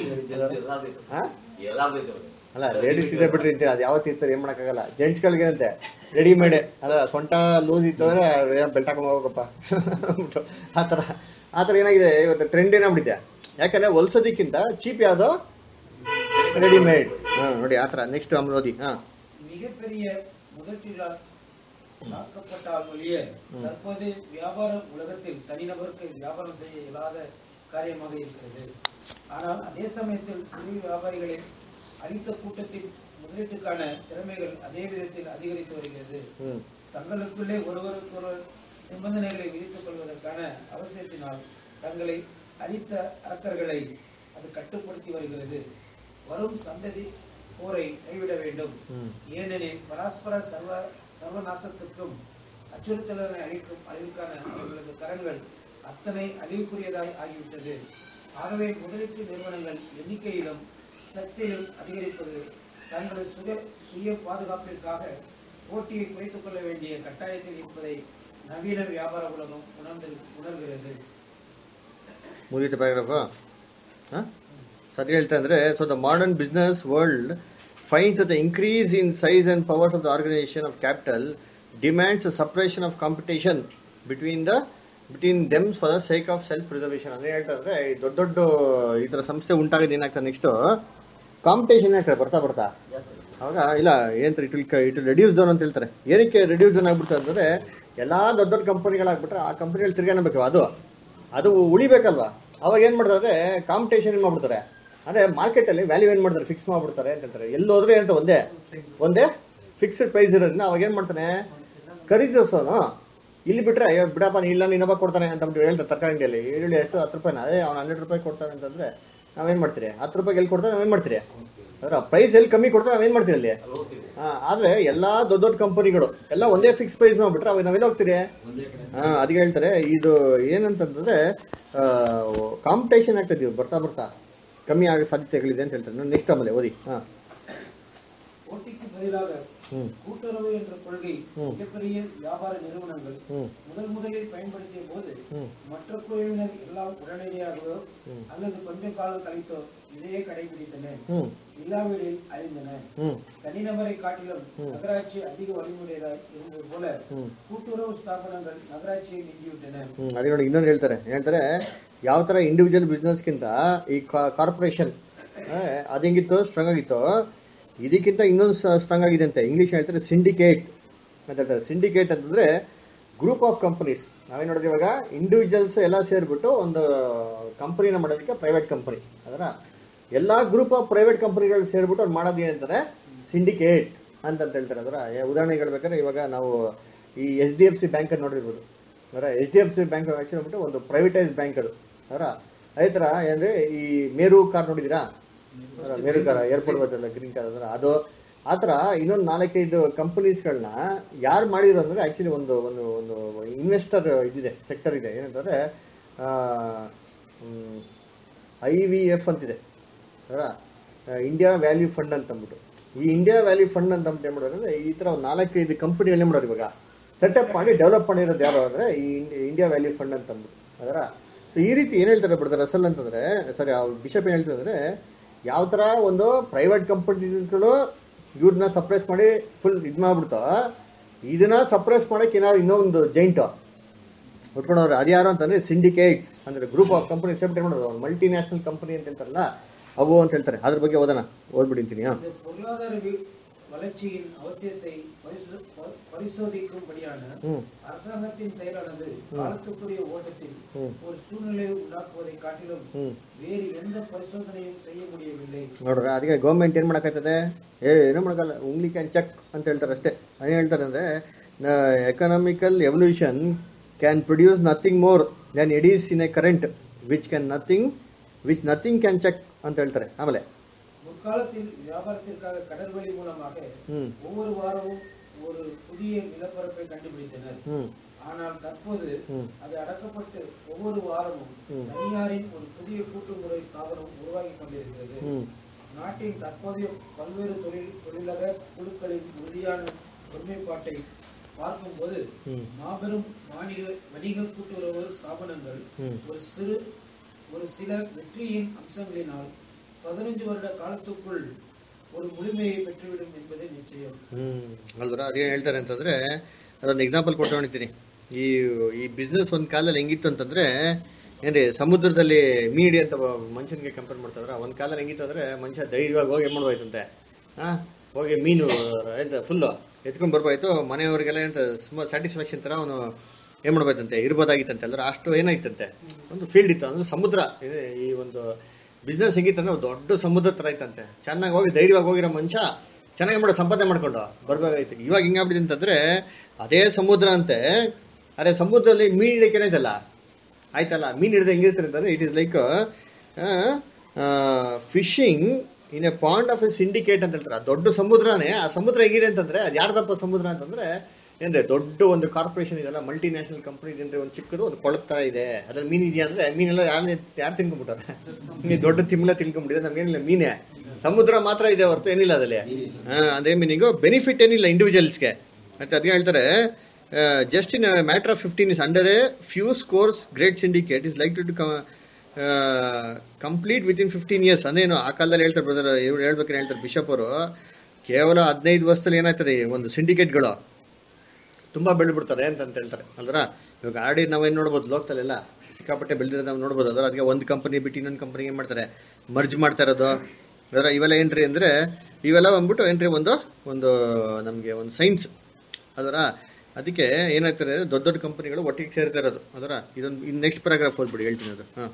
Speaker 3: ಹಾ?
Speaker 6: ಎಲ್ಲಾರ್ದು ಇದೆ ಅವ್ರಿಗೆ.
Speaker 3: ಅಲ್ಲ ಲೇಡೀಸ್ ಇದೆ ಬಿಡ್ರಿ ಅಂತ ಅದು ಯಾವತ್ತು ಇರ್ತಾರೆ ಏನ್ ಮಾಡಕ್ಕಾಗಲ್ಲ ಜೆಂಟ್ಸ್ ಗಳಿಗೆ ಏನಂತೆ ರೆಡಿಮೇಡ್ ಅಲ್ಲ ಸೊಂಟ ಲೂಸ್ ಇತ್ತಂದ್ರೆ ಬೆಲ್ಟ್ ಹಾಕೊಂಡು ಹೋಗಪ್ಪ ಅಂದ್ಬಿಟ್ಟು ಆ ಥರ ಆ ಥರ ಏನಾಗಿದೆ ಇವತ್ತು ಟ್ರೆಂಡ್ ಏನಾಗ್ಬಿಟ್ಟಿದೆ ಯಾಕಂದ್ರೆ ಹೊಲ್ಸೋದಕ್ಕಿಂತ ಚೀಪ್ ಯಾವ್ದು ರೆಡಿಮೇಡ್ ಹಾ ನೋಡಿ ಆ ಥರ ನೆಕ್ಸ್ಟ್ ಆಮೇಲೆ ಓದಿ ಹಾ
Speaker 9: மிகப்பெரிய முதலீட்டால் தாக்கப்பட்டால் ஒழிய தற்போது வியாபார உலகத்தில் தனிநபருக்கு வியாபாரம் செய்ய இயலாத காரியமாக இருக்கிறது ஆனால் அதே சமயத்தில் சிறு வியாபாரிகளை அளித்த கூட்டத்தின் முதலீட்டுக்கான திறமைகள் அதே விதத்தில் அதிகரித்து வருகிறது
Speaker 3: ಹ್ಮ್
Speaker 9: தங்களுக்குள்ளே ஒருவருக்கொருவர் நிபந்தனைகளை விதித்துக் கொள்வதற்கான அவசியத்தினால் தங்களை அளித்த அரக்கர்களை அது கட்டுப்படுத்தி வருகிறது வரும் சந்ததி போரை கைவிட வேண்டும்
Speaker 3: ಹ್ಮ್
Speaker 9: ஏனெனில் பரஸ்பர சர்வ சர்வநாசத்துக்கும் அச்சுறுத்தலை அளிக்கும் அழிவுக்கான அவர்களது கரங்கள் அத்தனை அழிவுக்குரியதாய் ஆகிவிட்டது ஆகவே முதலீட்டு நிறுவனங்கள் எண்ணிக்கையிலும் சக்தியிலும் அதிகரிப்பது தங்களது சுய சுய பாதுகாப்பிற்காக போட்டியை குறைத்துக் கொள்ள வேண்டிய கட்டாயத்தில் இருப்பதை நவீன வியாபார உலகம் உணர்ந்து உணர்கிறது
Speaker 3: ಮುಗೀತು ಪ್ಯಾರಾಗ್ರಾಫ್ ಹಾಂ ಸರಿ ಹೇಳ್ತಾ ಅಂದ್ರೆ so the modern business world finds the increase in size and powers of the organisation of capital demands suppression of competition between the between them for the sake of self preservation ಅಂದ್ರೆ ಹೇಳ್ತಾ ಅಂದ್ರೆ ಈ ದೊಡ್ಡ ದೊಡ್ಡ ಈ ತರ ಸಂಸ್ಥೆ ಉಂಟಾಗಿದೆ ಏನಾಗ್ತದೆ ನೆಕ್ಸ್ಟ್ ಕಾಂಪಿಟೇಷನ್ ಆಗ್ತದೆ ಬರ್ತಾ ಬರ್ತಾ ಅವಾಗ ಇಲ್ಲ ಏನಂತಾರೆ it will it reduce down ಅಂತ ಹೇಳ್ತಾರೆ ಏನಕ್ಕೆ ರೆಡ್ಯೂಸ್ ಡೌನ್ ಆಗ್ಬಿಡ್ತದೆ ಅಂದ್ರೆ ಎಲ್ಲಾ ದೊಡ್ಡ ದೊಡ್ಡ ಕಂಪನಿಗಳಾಗ್ಬಿಟ್ರೆ ಆ ಕಂಪನಿಗಳು ತಿರ್ಗಾನಬೇಕು ಅದು ಅದು ಉಳಿಬೇಕಲ್ವಾ ಅವಾಗ ಏನ್ ಮಾಡ್ತಾರೆ ಕಾಂಪಿಟೇಷನ್ ಏನ್ ಮಾಡ್ಬಿಡ್ತಾರೆ ಅಂದ್ರೆ ಮಾರ್ಕೆಟ್ ಅಲ್ಲಿ ವ್ಯಾಲ್ಯೂ ಏನ್ ಮಾಡ್ತಾರೆ ಫಿಕ್ಸ್ ಮಾಡ್ಬಿಡ್ತಾರೆ ಅಂತ ಹೇಳ್ತಾರೆ ಎಲ್ಲೋದ್ರೆ ಅಂತ ಒಂದೇ ಒಂದೇ ಫಿಕ್ಸ್ಡ್ ಪ್ರೈಸ್ ಇರೋದ್ರಿಂದ ಅವಾಗ ಏನ್ ಮಾಡ್ತಾನೆ ಖರೀದಿಸೋನು ಇಲ್ಲಿ ಬಿಟ್ರೆ ಅಯ್ಯೋ ಬಿಡಪ್ಪ ನೀ ಇಲ್ಲ ನೀನೊಬ್ಬ ಕೊಡ್ತಾನೆ ಅಂತ ಅಂದ್ಬಿಟ್ಟು ಹೇಳ್ತಾರೆ ತರಕಾರಿ ಅಂಗಡಿಯಲ್ಲಿ ಈರುಳ್ಳಿ ಎಷ್ಟು ಹತ್ತು ರೂಪಾಯಿನ ಅದೇ ಅವ್ನು ಹನ್ನೆರಡು ರೂಪಾಯಿ ಕೊಡ್ತಾನೆ ಅಂತಂದ್ರೆ ನಾವೇನ್ ಮಾಡ್ತೀರಿ ಹತ್ತು ರೂಪಾಯಿಗೆ ಎಲ್ಲಿ ಕೊಡ್ತಾರೆ ನಾವೇನ್ ಮಾಡ್ತೀರಿ ಅದರ ಪ್ರೈಸ್ ಎಲ್ಲಿ ಕಮ್ಮಿ ಕೊಡ್ತಾರೆ ನಾವೇನ್ ಮಾಡ್ತೀರಿ ಅಲ್ಲಿ ಹಾ, ಆದ್ರೆ ಎಲ್ಲಾ ದೊಡ್ಡ ದೊಡ್ಡ ಕಂಪನಿಗಳು ಎಲ್ಲ ಒಂದೇ ಫಿಕ್ಸ್ ಪ್ರೈಸ್ ಮಾಡ್ಬಿಟ್ರೆ ಅವಾಗ ನಾವೆಲ್ಲ ಹೋಗ್ತೀರಿ ಹಾ ಅದಕ್ಕೆ ಹೇಳ್ತಾರೆ ಇದು ಏನಂತಂದ್ರೆ ಕಾಂಪಿಟೇಷನ್ ಆಗ್ತದೆ ಬರ್ತಾ ಬರ್ತಾ ಕಮ್ಮಿ ಆಗೋ ಸಾಧ್ಯತೆಗಳಿದೆ ಅಂತ ಹೇಳ್ತಾರೆ ನೆಕ್ಸ್ಟ್ ಆಮೇಲೆ ಓದಿ ಹಾ
Speaker 9: போட்டிக்கு பதிலாக
Speaker 3: ಹ್ಮ್
Speaker 9: கூட்டுறவு என்ற கொள்கை
Speaker 3: ம்.
Speaker 9: மிகப்பெரிய வியாபார நிறுவனங்கள்
Speaker 3: ಹ್ಮ್
Speaker 9: முதல் முதலில் பயன்படுத்திய போது
Speaker 3: ಹ್ಮ್
Speaker 9: மற்ற குழுவினர் எல்லாம் உடனடியாகவோ
Speaker 3: ம்.
Speaker 9: அல்லது கொஞ்ச காலம் கழித்தோ இதையே கடைபிடித்தனர்
Speaker 3: ಹ್ಮ್
Speaker 9: இல்லாவிடில் அழிந்தன
Speaker 3: ಹ್ಮ್
Speaker 9: தனிநபரை காட்டிலும்
Speaker 3: ம்.
Speaker 9: நகராட்சி அதிக வழிமுறையாய் இருந்தது போல
Speaker 3: ಹ್ಮ್
Speaker 9: கூட்டுறவு ஸ்தாபனங்கள் நகராட்சியை மிஞ்சிவிட்டன
Speaker 3: ಹ್ಮ್ ಅದೇ ನೋಡಿ ಇನ್ನೊಂದು ಹೇಳ್ತಾರೆ ಹೇಳ್ತಾರೆ ಯಾವ ತರ ಇಂಡಿವಿಜುವಲ್ ಬಿಸ್ನೆಸ್ಗಿಂತ ಈ ಕಾರ್ಪೊರೇಷನ್ ಅದು ಹೆಂಗಿತ್ತು ಸ್ಟ್ರಾಂಗ್ ಆಗಿತ್ತು ಇದಕ್ಕಿಂತ ಇನ್ನೊಂದು ಸ್ಟ್ರಾಂಗ್ ಆಗಿದೆ ಅಂತ ಇಂಗ್ಲಿಷ್ ಹೇಳ್ತಾರೆ ಸಿಂಡಿಕೇಟ್ ಅಂತ ಹೇಳ್ತಾರೆ ಸಿಂಡಿಕೇಟ್ ಅಂತಂದ್ರೆ ಗ್ರೂಪ್ ಆಫ್ ಕಂಪನೀಸ್ ನಾವೇನ್ ನೋಡಿದ್ವಿ ಇವಾಗ ಇಂಡಿವಿಜುವಲ್ಸ್ ಎಲ್ಲ ಸೇರ್ಬಿಟ್ಟು ಒಂದು ಕಂಪನಿನ ಮಾಡೋದಕ್ಕೆ ಪ್ರೈವೇಟ್ ಕಂಪನಿ ಅದರ ಎಲ್ಲಾ ಗ್ರೂಪ್ ಆಫ್ ಪ್ರೈವೇಟ್ ಕಂಪನಿಗಳು ಸೇರ್ಬಿಟ್ಟು ಅವ್ರು ಮಾಡೋದು ಏನಂತಾರೆ ಸಿಂಡಿಕೇಟ್ ಅಂತ ಹೇಳ್ತಾರೆ ಅದರ ಉದಾಹರಣೆ ಹೇಳ್ಬೇಕಾದ್ರೆ ಇವಾಗ ನಾವು ಈ H D F C bank ನೋಡಿರ್ಬೋದು ಅದರ H D F C bank actually ಬಿಟ್ಟು ಒಂದು ಪ್ರೈವೇಟೈಸ್ ಬ್ಯಾಂಕ್ ಅದು ಅದರ ಅದೇ ಥರ ಏನಂದ್ರೆ ಈ ಮೇರು ಕಾರ್ ನೋಡಿದಿರಾ ಅದರ ಮೇರು ಕಾರ್ ಏರ್ಪೋರ್ಟ್ ಬರ್ತಲ್ಲ ಗ್ರೀನ್ ಕಾರ್ ಅದರ ಅದು ಆ ಥರ ಇನ್ನೊಂದು ನಾಲ್ಕೈದು ಕಂಪನೀಸ್ಗಳನ್ನ ಯಾರು ಮಾಡಿದ್ರು ಅಂದ್ರೆ ಆಕ್ಚುಲಿ ಒಂದು ಒಂದು ಒಂದು ಇನ್ವೆಸ್ಟರ್ ಇದಿದೆ ಸೆಕ್ಟರ್ ಇದೆ ಏನಂತಂದ್ರೆ ಐ ವಿ ಎಫ್ ಅಂತಿದೆ ಅದರ ಇಂಡಿಯಾ ವ್ಯಾಲ್ಯೂ ಫಂಡ್ ಅಂತ ಅಂದ್ಬಿಟ್ಟು ಈ ಇಂಡಿಯಾ ವ್ಯಾಲ್ಯೂ ಫಂಡ್ ಅಂತ ಅಂದ್ಬಿಟ್ಟು ಏನು ಮಾಡೋದು ಅಂದ್ರೆ ಈ ಥರ ಒಂದು ನಾಲ್ಕೈದು ಕಂಪನಿಗಳೇ ಮಾಡೋರು ಇವಾಗ ಸೆಟಪ್ ಮಾಡಿ ಡೆವಲಪ್ ಮಾಡಿರೋದು ಯಾರು ಅಂದರೆ ಈ ಇಂಡಿಯಾ ವ್ಯಾಲ್ಯೂ ಫಂಡ್ ಅಂತ ಅಂದ್ಬಿಟ್ಟು ಅದರ ಸೊ ಈ ರೀತಿ ಏನು ಹೇಳ್ತಾರೆ ಬಿಡ್ತಾರೆ ರಸಲ್ ಅಂತಂದ್ರೆ ಸಾರಿ ಬಿಷಪ್ ಏನು ಹೇಳ್ತಾರೆ ಅಂದರೆ ಯಾವ ಥರ ಒಂದು ಪ್ರೈವೇಟ್ ಕಂಪನೀಸ್ಗಳು ಇವ್ರನ್ನ ಸಪ್ರೆಸ್ ಮಾಡಿ ಫುಲ್ ಇದು ಮಾಡ್ಬಿಡ್ತಾ ಇದನ್ನ ಸಪ್ರೆಸ್ ಮಾಡಕ್ಕೆ ಏನಾದ್ರು ಇನ್ನೂ ಒಂದು ಜೈಂಟ್ ಉಟ್ಕೊಂಡವ್ರು ಅದು ಯಾರು ಅಂತಂದ್ರೆ ಸಿಂಡಿಕೇಟ್ಸ್ ಅಂದ್ರೆ ಗ್ರೂಪ್ ಆಫ್ ಕಂಪನಿ ಸೆಪ್ರೇಟ್ ಮಾಡೋದು ಮಲ್ಟಿ ನ್ಯಾಷನಲ್ ಕಂಪನಿ ಅಂತ ಹೇಳ್ತಾರಲ್ಲ ಅವು ಅಂತ ಹೇಳ್ತಾರೆ ಅದ್ರ ಬಗ್ಗೆ ಓದೋಣ ಓದ್ಬಿಡಿಂತೀನಿ ಹಾ
Speaker 9: இந்த பொருளாதார வி- வளர்ச்சியின் அவசியத்தை பரிசோ- ப- பரிசோதிக்கும்படியான
Speaker 3: ம்.
Speaker 9: அரசாங்கத்தின் செயலானது காலத்துக்குரிய ஓட்டத்தில்
Speaker 3: ம்.
Speaker 9: ஒரு சூழ்நிலையை உண்டாக்குவதை காட்டிலும்
Speaker 3: ಹ್ಮ್
Speaker 9: வேறு எந்த பரிசோதனையும் செய்ய முடியவில்லை
Speaker 3: ನೋಡ್ರ ಅದಕ್ಕೆ ಗೌರ್ಮೆಂಟ್ ಏನು ಮಾಡೋಕ್ಕಾಗ್ತದೆ ಏ ಏನೂ ಮಾಡೋಕ್ಕಲ್ಲ ಉಂಗ್ಲಿ ಕ್ಯಾನ್ ಚೆಕ್ ಅಂತ ಹೇಳ್ತಾರೆ ಅಷ್ಟೇ ಏನು ಹೇಳ್ತಾರೆ ಅಂದರೆ economical evolution can produce nothing more than eddies in a current which can nothing which nothing can check ಅಂತ ಹೇಳ್ತಾರೆ ಆಮೇಲೆ
Speaker 9: முற்காலத்தில் வியாபாரத்திற்காக கடல்வழி மூலமாக
Speaker 3: ம்.
Speaker 9: ஒவ்வொரு வாரமும் ஒரு புதிய நிலப்பரப்பை கண்டுபிடித்தனர்
Speaker 3: ಹ್ಮ್
Speaker 9: ஆனால் தற்போது
Speaker 3: ம்.
Speaker 9: அது அடக்கப்பட்டு ஒவ்வொரு வாரமும்
Speaker 3: ம்.
Speaker 9: தனியாரின் ஒரு புதிய கூட்டுமுறை ஸ்தாபனம் உருவாகி கொண்டிருக்கிறது
Speaker 3: ಹ್ಮ್
Speaker 9: நாட்டின் தற்போதைய பல்வேறு தொழில் தொழிலக குழுக்களின் உறுதியான ஒருமைப்பாட்டை பார்க்கும்போது
Speaker 3: ம்.
Speaker 9: மாபெரும் வாணிக வணிக கூட்டுறவு ஸ்தாபனங்கள்
Speaker 3: ம்.
Speaker 9: ஒரு சிறு ஒரு சில வெற்றியின் அம்சங்களினால் பதினஞ்சு வருட காலத்துக்குள் ஒரு முழுமையை பெற்றுவிடும் என்பது நிச்சயம்
Speaker 3: ಹ್ಮ್ ಅಲ್ವರ ಅದೇನು ಹೇಳ್ತಾರೆ ಅಂತಂದ್ರೆ ಅದೊಂದು ಎಕ್ಸಾಂಪಲ್ ಕೊಟ್ಕೊಂಡಿರ್ತೀನಿ ಈ ಈ ಬಿಸ್ನೆಸ್ ಒಂದು ಕಾಲದಲ್ಲಿ ಹೆಂಗಿತ್ತು ಅಂತಂದ್ರೆ ಏನ್ರಿ ಸಮುದ್ರದಲ್ಲಿ ಮೀನ್ ಹಿಡಿಯಂತ ಮನುಷ್ಯನಿಗೆ ಕಂಪೇರ್ ಮಾಡ್ತಾರ ಒಂದ್ ಕಾಲದಲ್ಲಿ ಹೆಂಗಿತ್ತು ಅಂದ್ರೆ ಮನುಷ್ಯ ಧೈರ್ಯವಾಗಿ ಹೋಗಿ ಏನ್ ಮಾಡ್ಬೋಯ್ತಂತೆ ಹಾ ಹೋಗಿ ಮೀನು ಎಂತ ಫುಲ್ಲು ಎತ್ಕೊಂಡ್ ಬರ್ಬೋಯ್ತು ಮನೆಯವ್ರಿಗೆಲ್ಲ ಎಂತ ಸುಮಾರು ಸ್ಯಾಟಿಸ್ಫ್ಯಾಕ್ಷನ್ ತರ ಅವನು ಏನ್ ಮಾಡ್ಬೋಯ್ತಂತೆ ಇರ್ಬೋದಾಗಿತ್ತಂತೆ ಅಲ್ರ ಅಷ್ಟು ಏನಾಯ್ತಂತೆ ಒಂದು ಫೀಲ್ಡ್ ಇತ್ತು ಅಂದ್ರೆ ಸಮುದ್ರ ಇದೆ ಈ ಒಂದು ಬಿಸ್ನೆಸ್ ಹೆಂಗಿತ್ತಂದ್ರೆ ಒಂದು ದೊಡ್ಡ ಸಮುದ್ರ ತರ ಇತ್ತಂತೆ ಚೆನ್ನಾಗಿ ಹೋಗಿ ಧೈರ್ಯವಾಗಿ ಹೋಗಿರೋ ಮನುಷ್ಯ ಚೆನ್ನಾಗಿ ಮಾಡೋ ಸಂಪಾದನೆ ಮಾಡ್ಕೊಂಡು ಬರ್ಬೇಕಾಗಿತ್ತು ಇವಾಗ ಹಿಂಗಾಗ್ಬಿಟ್ಟಿದೆ ಅಂತಂದ್ರೆ ಅದೇ ಸಮುದ್ರ ಅಂತೆ ಅದೇ ಸಮುದ್ರದಲ್ಲಿ ಮೀನ್ ಹಿಡಿಯಕ್ಕೆ ಏನಾಯ್ತಲ್ಲ ಆಯ್ತಲ್ಲ ಮೀನ್ ಹಿಡಿದ ಹೆಂಗಿರ್ತಾರೆ ಅಂತಂದ್ರೆ it is like fishing in a point of a syndicate ಅಂತ ಹೇಳ್ತಾರೆ ಆ ದೊಡ್ಡ ಸಮುದ್ರನೇ ಆ ಸಮುದ್ರ ಹೇಗಿದೆ ಅಂತಂದ್ರೆ ಅದು ಯಾರ್ದಪ್ಪ ಸಮುದ್ರ ಅಂತಂದ್ರೆ ಏನ್ರೆ ದೊಡ್ಡ ಒಂದು ಕಾರ್ಪೊರೇಷನ್ ಇದೆಲ್ಲ ಮಲ್ಟಿ ನ್ಯಾಷನಲ್ ಕಂಪನಿ ಅಂದ್ರೆ ಒಂದು ಚಿಕ್ಕದು ಒಂದು ಕೊಳದ ತರ ಇದೆ ಅದ್ರಲ್ಲಿ ಮೀನ್ ಇದೆಯಾ ಅಂದ್ರೆ ಮೀನೆಲ್ಲ ಯಾರು ಯಾರು ತಿನ್ಕೊಂಡ್ಬಿಟ್ಟಾರೆ ನೀ ದೊಡ್ಡ ತಿಮ್ಲ ತಿನ್ಕೊಂಡ್ಬಿಟ್ಟಿದೆ ನಮ್ಗೇನಿಲ್ಲ ಮೀನೇ ಸಮುದ್ರ ಮಾತ್ರ ಇದೆ ಹೊರತು ಏನಿಲ್ಲ ಅದಲ್ಲಿ ಹಾ ಅದೇ ಮೀನಿಂಗು ಬೆನಿಫಿಟ್ ಏನಿಲ್ಲ ಇಂಡಿವಿಜುವಲ್ಸ್ಗೆ ಮತ್ತೆ ಅದೇ ಹೇಳ್ತಾರೆ just in matter of fifteen is under a few scores great syndicate is like to complete within fifteen years ಅಂದೇನು ಆ ಕಾಲದಲ್ಲಿ ಹೇಳ್ತಾರೆ ಬ್ರದರ್ ಇವ್ರು ಹೇಳ್ಬೇಕಾದ್ರೆ ಹೇಳ್ತಾರೆ ಬಿಷಪ್ ಅವರು ಕೇವಲ ಹದಿನೈದು ವರ್ಷದಲ್ಲಿ ಏನಾಗ್ತದೆ ಈ ಒಂದು ಸಿಂಡಿಕೇಟ್ಗಳು ತುಂಬಾ ಬೆಳೆದ್ಬಿಡ್ತಾರೆ ಅಂತ ಅಂತ ಹೇಳ್ತಾರೆ ಅಲ್ರ ಇವಾಗ ಆಡಿ ನಾವೇನು ನೋಡ್ಬೋದು ಲೋಕದಲ್ಲೆಲ್ಲ ಸಿಕ್ಕಾಪಟ್ಟೆ ಬೆಳೆದಿರೋದು ನಾವು ನೋಡ್ಬೋದು ಅದ್ರ ಅದಕ್ಕೆ ಒಂದು ಕಂಪನಿ ಬಿಟ್ಟು ಇನ್ನೊಂದು ಕಂಪನಿಗೆ ಏನು ಮಾಡ್ತಾರೆ ಮರ್ಜ್ ಮಾಡ್ತಾ ಇರೋದು ಅದರ ಇವೆಲ್ಲ ಏನ್ರಿ ಅಂದರೆ ಇವೆಲ್ಲ ಬಂದ್ಬಿಟ್ಟು ಏನ್ರಿ ಒಂದು ಒಂದು ನಮಗೆ ಒಂದು ಸೈನ್ಸ್ ಅದರ ಅದಕ್ಕೆ ಏನಾಗ್ತಾರೆ ದೊಡ್ಡ ದೊಡ್ಡ ಕಂಪನಿಗಳು ಒಟ್ಟಿಗೆ ಸೇರ್ತಾ ಇರೋದು ಅದರ ಇದೊಂದು ಇನ್ನು ನೆಕ್ಸ್ಟ್ ಪ್ಯಾರಾಗ್ರಾಫ್ ಓದ್ಬಿಡಿ ಹೇಳ್ತೀನಿ ಅದು ಹಾಂ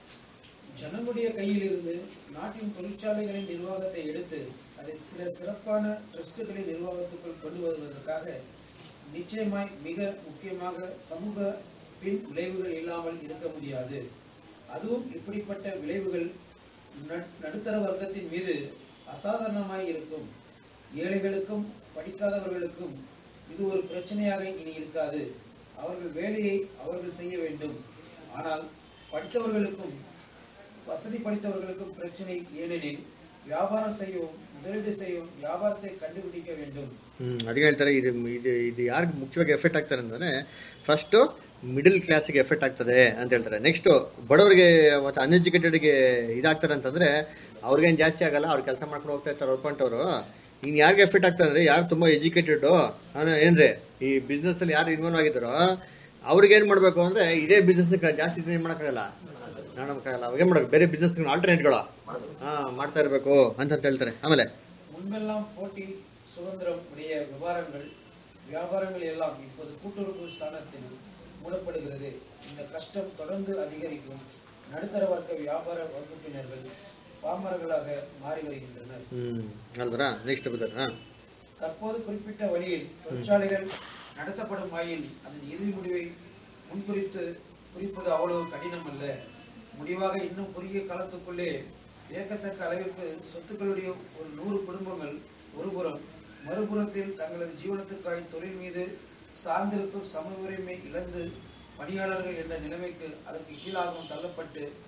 Speaker 9: ஜனமுடைய கையிலிருந்து நாட்டின் தொழிற்சாலைகளின் நிர்வாகத்தை எடுத்து அதை சில சிறப்பான ட்ரஸ்டுகளின் நிர்வாகத்துக்குள் கொண்டு வருவதற்காக நிச்சயமாய் மிக முக்கியமாக சமூக பின் விளைவுகள் இல்லாமல் இருக்க முடியாது அதுவும் இப்படிப்பட்ட விளைவுகள் நடு- நடுத்தர வர்க்கத்தின் மீது அசாதாரணமாய் இருக்கும் ஏழைகளுக்கும் படிக்காதவர்களுக்கும் இது ஒரு பிரச்சனையாக இனி இருக்காது அவர்கள் வேலையை அவர்கள் செய்ய வேண்டும் ஆனால் படித்தவர்களுக்கும் வசதி படைத்தவர்களுக்கும் பிரச்சனை ஏனெனில் வியாபாரம் செய்யவும் முதலீடு செய்யவும் வியாபாரத்தை கண்டுபிடிக்க வேண்டும்
Speaker 3: ಹ್ಮ್ ಅದಕ್ಕೆ ಹೇಳ್ತಾರೆ ಇದು ಇದು ಇದು ಯಾರಿಗೆ ಮುಖ್ಯವಾಗಿ ಎಫೆಕ್ಟ್ ಆಗ್ತಾರೆ ಅಂದ್ರೆ ಫಸ್ಟ್ ಮಿಡಲ್ ಕ್ಲಾಸ್ಗೆ ಎಫೆಕ್ಟ್ ಆಗ್ತದೆ ಅಂತ ಹೇಳ್ತಾರೆ ನೆಕ್ಸ್ಟ್ ಬಡವರಿಗೆ ಮತ್ತೆ ಅನ್ಎಜುಕೇಟೆಡ್ಗೆ ಇದಾಗ್ತಾರೆ ಅಂತಂದ್ರೆ ಅವ್ರಿಗೇನು ಜಾಸ್ತಿ ಆಗಲ್ಲ ಅವ್ರು ಕೆಲಸ ಮಾಡ್ಕೊಂಡು ಹೋಗ್ತಾ ಇರ್ತಾರೆ ಅವ್ರು ಇನ್ ಯಾರಿಗೆ ಎಫೆಕ್ಟ್ ಆಗ್ತದೆ ಅಂದ್ರೆ ಯಾರು ತುಂಬಾ ಎಜುಕೇಟೆಡ್ ಏನ್ರಿ ಈ ಬಿಸ್ನೆಸ್ ಅಲ್ಲಿ ಯಾರು ಇನ್ವಾಲ್ವ್ ಆಗಿದ್ದಾರೋ ಅವ್ರಿಗೆ ಏನ್ ಮಾಡ್ಬೇಕು ಅಂದ್ರೆ ಇದೇ ಬಿಸ್ನೆಸ್ ಜಾಸ್ತಿ ದಿನ ಏನ್ ಮಾಡಕ್ಕಾಗಲ್ಲ ಮಾಡೋಕ್ಕಾಗಲ್ಲ ಅವಾಗ ಏನ್ ಮಾಡ್ಬೇಕು ಬೇರೆ ಬಿಸ್ನೆಸ್ ಆಲ್ಟರ್ನೇಟ್ಗಳು ಹಾ ಮಾಡ್ತಾ ಇರ್ಬೇಕು ಅಂತ ಅಂತ ಹೇಳ್ತಾರೆ ಆಮೇಲೆ
Speaker 9: முன்பெல்லாம் போட்டி சுதந்திரம் உடைய விவகாரங்கள் வியாபாரங்கள் எல்லாம் இப்போது கூட்டுறவு ஸ்தானத்தில் மூடப்படுகிறது இந்த கஷ்டம் தொடர்ந்து அதிகரிக்கும் நடுத்தர வர்க்க வியாபார வகுப்பினர்கள் பாமரர்களாக மாறி வருகின்றனர்
Speaker 3: ಹ್ಮ್ ಅಲ್ವರಾ ನೆಕ್ಸ್ಟ್ ಬರ್ತಾರೆ ಹಾ
Speaker 9: தற்போது குறிப்பிட்ட வழியில் தொழிற்சாலைகள் நடத்தப்படும் ஆயின் அதன் இறுதி முடிவை முன்குறித்து குறிப்பது அவ்வளவு கடினம் அல்ல முடிவாக இன்னும் குறுகிய காலத்துக்குள்ளே வியக்கத்தக்க அளவிற்கு சொத்துக்களுடைய ஒரு நூறு குடும்பங்கள் ஒருபுறம் மறுபுறத்தில் தங்களது ஜீவனத்துக்காய் தொழில் மீது சார்ந்திருக்கும் சம உரிமை இழந்து பணியாளர்கள் என்ற நிலைமைக்கு அதற்கு கீழாகவும் தள்ளப்பட்டு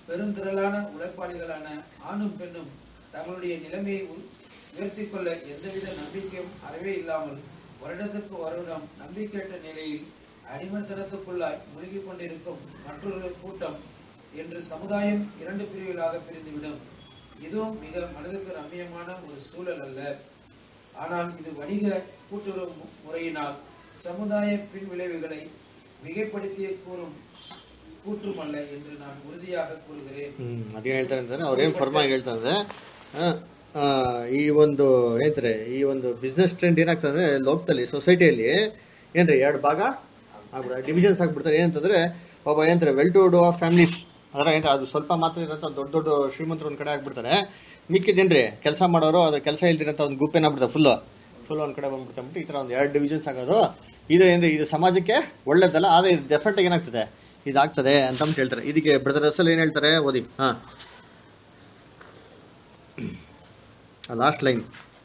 Speaker 9: பெருந்திரளான உழைப்பாளிகளான ஆணும் பெண்ணும் தங்களுடைய நிலைமையை உ- உயர்த்திக் கொள்ள எந்தவித நம்பிக்கையும் அறவே இல்லாமல் வருடத்திற்கு வருடம் நம்பிக்கையற்ற நிலையில் அடிமைத்தனத்துக்குள்ளாய் முழுகிக் கொண்டிருக்கும் மற்றொரு கூட்டம் என்று சமுதாயம் இரண்டு பிரிவுகளாக பிரிந்துவிடும் இதுவும் மிக மனதுக்கு ரம்மியமான ஒரு சூழல் அல்ல ஆனால் இது வணிக கூட்டுறவு மு- முறையினால் சமுதாய பின்விளைவுகளை மிகைப்படுத்திய கூறும் கூற்றுமல்ல என்று நான் உறுதியாக கூறுகிறேன்
Speaker 3: ಹ್ಮ್ ಅದೇನ್ ಹೇಳ್ತಾರೆ ಅಂತಂದ್ರೆ ಅವ್ರೇನ್ ಫರ್ಮ್ ಆಗಿ ಹೇಳ್ತಾರೆ ಅಂದ್ರೆ, ಆ, ಆ, ಈ ಒಂದು ಏನಂತಾರೆ ಈ ಒಂದು ಬಿಸ್ನೆಸ್ ಟ್ರೆಂಡ್ ಏನಾಗ್ತದೆ ಅಂದ್ರೆ ಲೋಕದಲ್ಲಿ ಸೊಸೈಟಿಯಲ್ಲಿ ಏನ್ರಿ ಎರಡು ಭಾಗ ಆಗ್ಬಿಡ ಡಿವಿಷನ್ಸ್ ಆಗ್ಬಿಡ್ತಾರೆ ಏನಂತಂದ್ರೆ ಒಬ್ಬ ಏನಂತಾರೆ well to do of families ಅದರ ಏನ್ರಿ ಅದು ಸ್ವಲ್ಪ ಮಾತ್ರ ಇರೋಂಥ ದೊಡ್ಡ ದೊಡ್ಡ ಶ್ರೀಮಂತರು ಒಂದ್ ಕಡೆ ಆಗ್ಬಿಡ್ತಾರೆ ಮಿಕ್ಕಿದೇನ್ರಿ ಕೆಲಸ ಮಾಡೋರು ಅದು ಕೆಲಸ ಇಲ್ದಿರೋಂಥ ಒಂದು ಗುಂಪ್ ಏನಾಗ್ಬಿಡ್ತಾರೆ ಫುಲ್ ಫುಲ್ ಒಂದ್ ಕಡೆ ಬಂದ್ಬಿಡ್ತಾ ಅಂದ್ಬಿಟ್ಟು ಈ ತರ ಒಂದು ಎರಡು ಡಿವಿಷನ್ಸ್ ಆಗೋದು ಇದು ಏನ್ರಿ ಇದು ಸಮಾಜಕ್ಕೆ ಒಳ್ಳೇದಲ್ಲ ಆದ್ರೆ ಇದು ಡೆಫಿನೆಟ್ ಏನಾಗ್ತದೆ ಇದಾಗ್ತದೆ ಅಂತ ಅಂದ್ಬಿಟ್ಟು ಹೇಳ್ತಾರೆ ಇದಕ್ಕೆ ಬ್ರದರ್ ಅಸಲ್ ಏನ್ ಹೇಳ್ತಾರೆ ಓದಿ ಹಾ ಲಾಸ್ಟ್ ಲೈನ್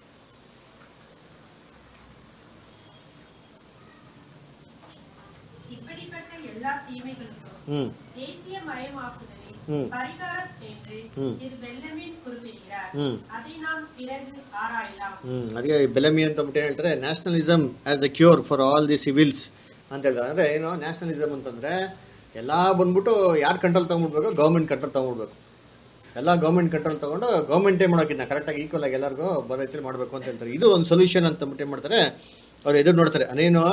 Speaker 8: இப்படிப்பட்ட எல்லா தீமைகளுக்கும்
Speaker 3: ಹ್ಮ್
Speaker 8: தேசிய மயமாக்குதலை
Speaker 3: ம்.
Speaker 8: பரிகாரம் என்று
Speaker 3: ம்.
Speaker 8: இது வெள்ளமீன் குறிப்பிடுகிறார்
Speaker 3: ಹ್ಮ್
Speaker 8: அதை நாம் பிறகு ஆராயலாம்
Speaker 3: ಹ್ಮ್ ಅದಕ್ಕೆ ಬೆಲಮಿ ಅಂತ ಅಂದ್ಬಿಟ್ಟು ಏನ್ ಹೇಳ್ತಾರೆ nationalism as the cure for all the civils ಅಂತ ಹೇಳ್ತಾರೆ ಅಂದ್ರೆ ಏನು ನ್ಯಾಷನಲಿಸಮ್ ಅಂತಂದ್ರೆ ಎಲ್ಲಾ ಬಂದ್ಬಿಟ್ಟು ಯಾರು ಕಂಟ್ರೋಲ್ ತಗೊಂಡ್ಬಿಡ್ಬೇಕು ಗೌರ್ಮೆಂಟ್ ಕಂಟ್ರೋಲ್ ತಗೊಂಡ್ಬಿಡ್ಬೇಕು ಎಲ್ಲ ಗೌರ್ಮೆಂಟ್ ಕಂಟ್ರೋಲ್ ತಗೊಂಡು ಗೌರ್ಮೆಂಟೇ ಮಾಡೋಕಿನ್ನ ಕರೆಕ್ಟಾಗಿ ಈಕ್ವಲ್ ಆಗಿ ಎಲ್ಲರಿಗೂ ಬರೋ ರೀತಿಲಿ ಮಾಡಬೇಕು ಅಂತ ಹೇಳ್ತಾರೆ ಇದು ಒಂದು ಸೊಲ್ಯೂಷನ್ ಅಂತ ಅಂದ್ಬಿಟ್ಟು ಏನ್ ಮಾಡ್ತಾರೆ ಅವ್ರು ಎದುರು ನೋಡ್ತಾರೆ ಅದೇನು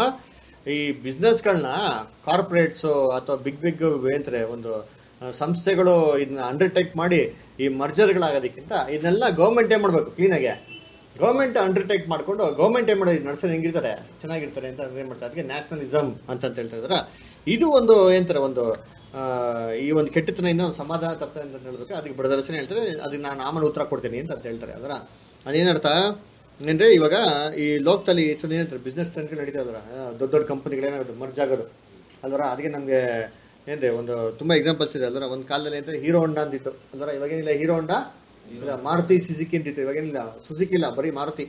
Speaker 3: ಈ ಬಿಸ್ನೆಸ್ಗಳನ್ನ ಕಾರ್ಪೊರೇಟ್ಸು ಅಥವಾ ಬಿಗ್ ಬಿಗ್ ಏನಂತಾರೆ ಒಂದು ಆ, ಸಂಸ್ಥೆಗಳು ಇದನ್ನ ಅಂಡರ್ಟೇಕ್ ಮಾಡಿ ಈ ಮರ್ಜರ್ಗಳಾಗೋದಕ್ಕಿಂತ ಇದನ್ನೆಲ್ಲ ಗೌರ್ಮೆಂಟೇ ಮಾಡಬೇಕು ಕ್ಲೀನಾಗೆ ಗೌರ್ಮೆಂಟ್ ಅಂಡರ್ಟೇಕ್ ಮಾಡ್ಕೊಂಡು ಗೌರ್ಮೆಂಟ್ ಏನ್ ಮಾಡೋದು ನಡೆಸೋದು ಹೆಂಗಿರ್ತಾರೆ ಚೆನ್ನಾಗಿರ್ತಾರೆ ಅಂತ ಏನ್ ಮಾಡ್ತಾರೆ ಅದಕ್ಕೆ ನ್ಯಾಷನಲಿಸಮ್ ಅಂತ ಅಂತ ಹೇಳ್ತಾ ಇದಾರೆ ಇದು ಒಂದು ಏನಂತಾರೆ ಒಂದು ಆ, ಈ ಒಂದು ಕೆಟ್ಟತನದಿಂದ ಒಂದು ಸಮಾಧಾನ ತರ್ತದೆ ಅಂತ ಹೇಳ್ಬೇಕು ಅದಕ್ಕೆ ಬಡದರಸನೆ ಹೇಳ್ತಾರೆ ಅದಕ್ಕೆ ನಾನು ಆಮೇಲೆ ಉತ್ತರ ಕೊಡ್ತೀನಿ ಅಂತ ಅಂತ ಹೇಳ್ತಾರೆ ಅದರ ಅದೇನರ್ಥ ಅಂದ್ರೆ ಇವಾಗ ಈ ಲೋಕದಲ್ಲಿ ಏನಂತಾರೆ ಬಿಸ್ನೆಸ್ ಟ್ರೆಂಡ್ಗಳು ನಡೀತಾ ಇದಾರೆ ದೊಡ್ಡ ದೊಡ್ಡ ಕಂಪನಿಗಳೇನಾಗೋದು ಮರ್ಜ್ ಆಗೋದು ಅಲ್ವರ ಅದಕ್ಕೆ ನಮಗೆ ಏನ್ರಿ ಒಂದು ತುಂಬಾ ಎಕ್ಸಾಂಪಲ್ಸ್ ಇದೆ ಅಲ್ವರ ಒಂದು ಕಾಲದಲ್ಲಿ ಅಂತ ಹೀರೋ ಹೊಂಡಾ ಅಂತಿತ್ತು ಅಲ್ವರ ಇವಾಗೇನಿಲ್ಲ ಹೀರೋ ಹೊಂಡಾ ಇಲ್ಲ ಮಾರುತಿ ಸುಜುಕಿ ಅಂತಿತ್ತು ಇವಾಗೇನಿಲ್ಲ ಸುಜುಕಿ ಇಲ್ಲ ಬರೀ ಮಾರುತಿ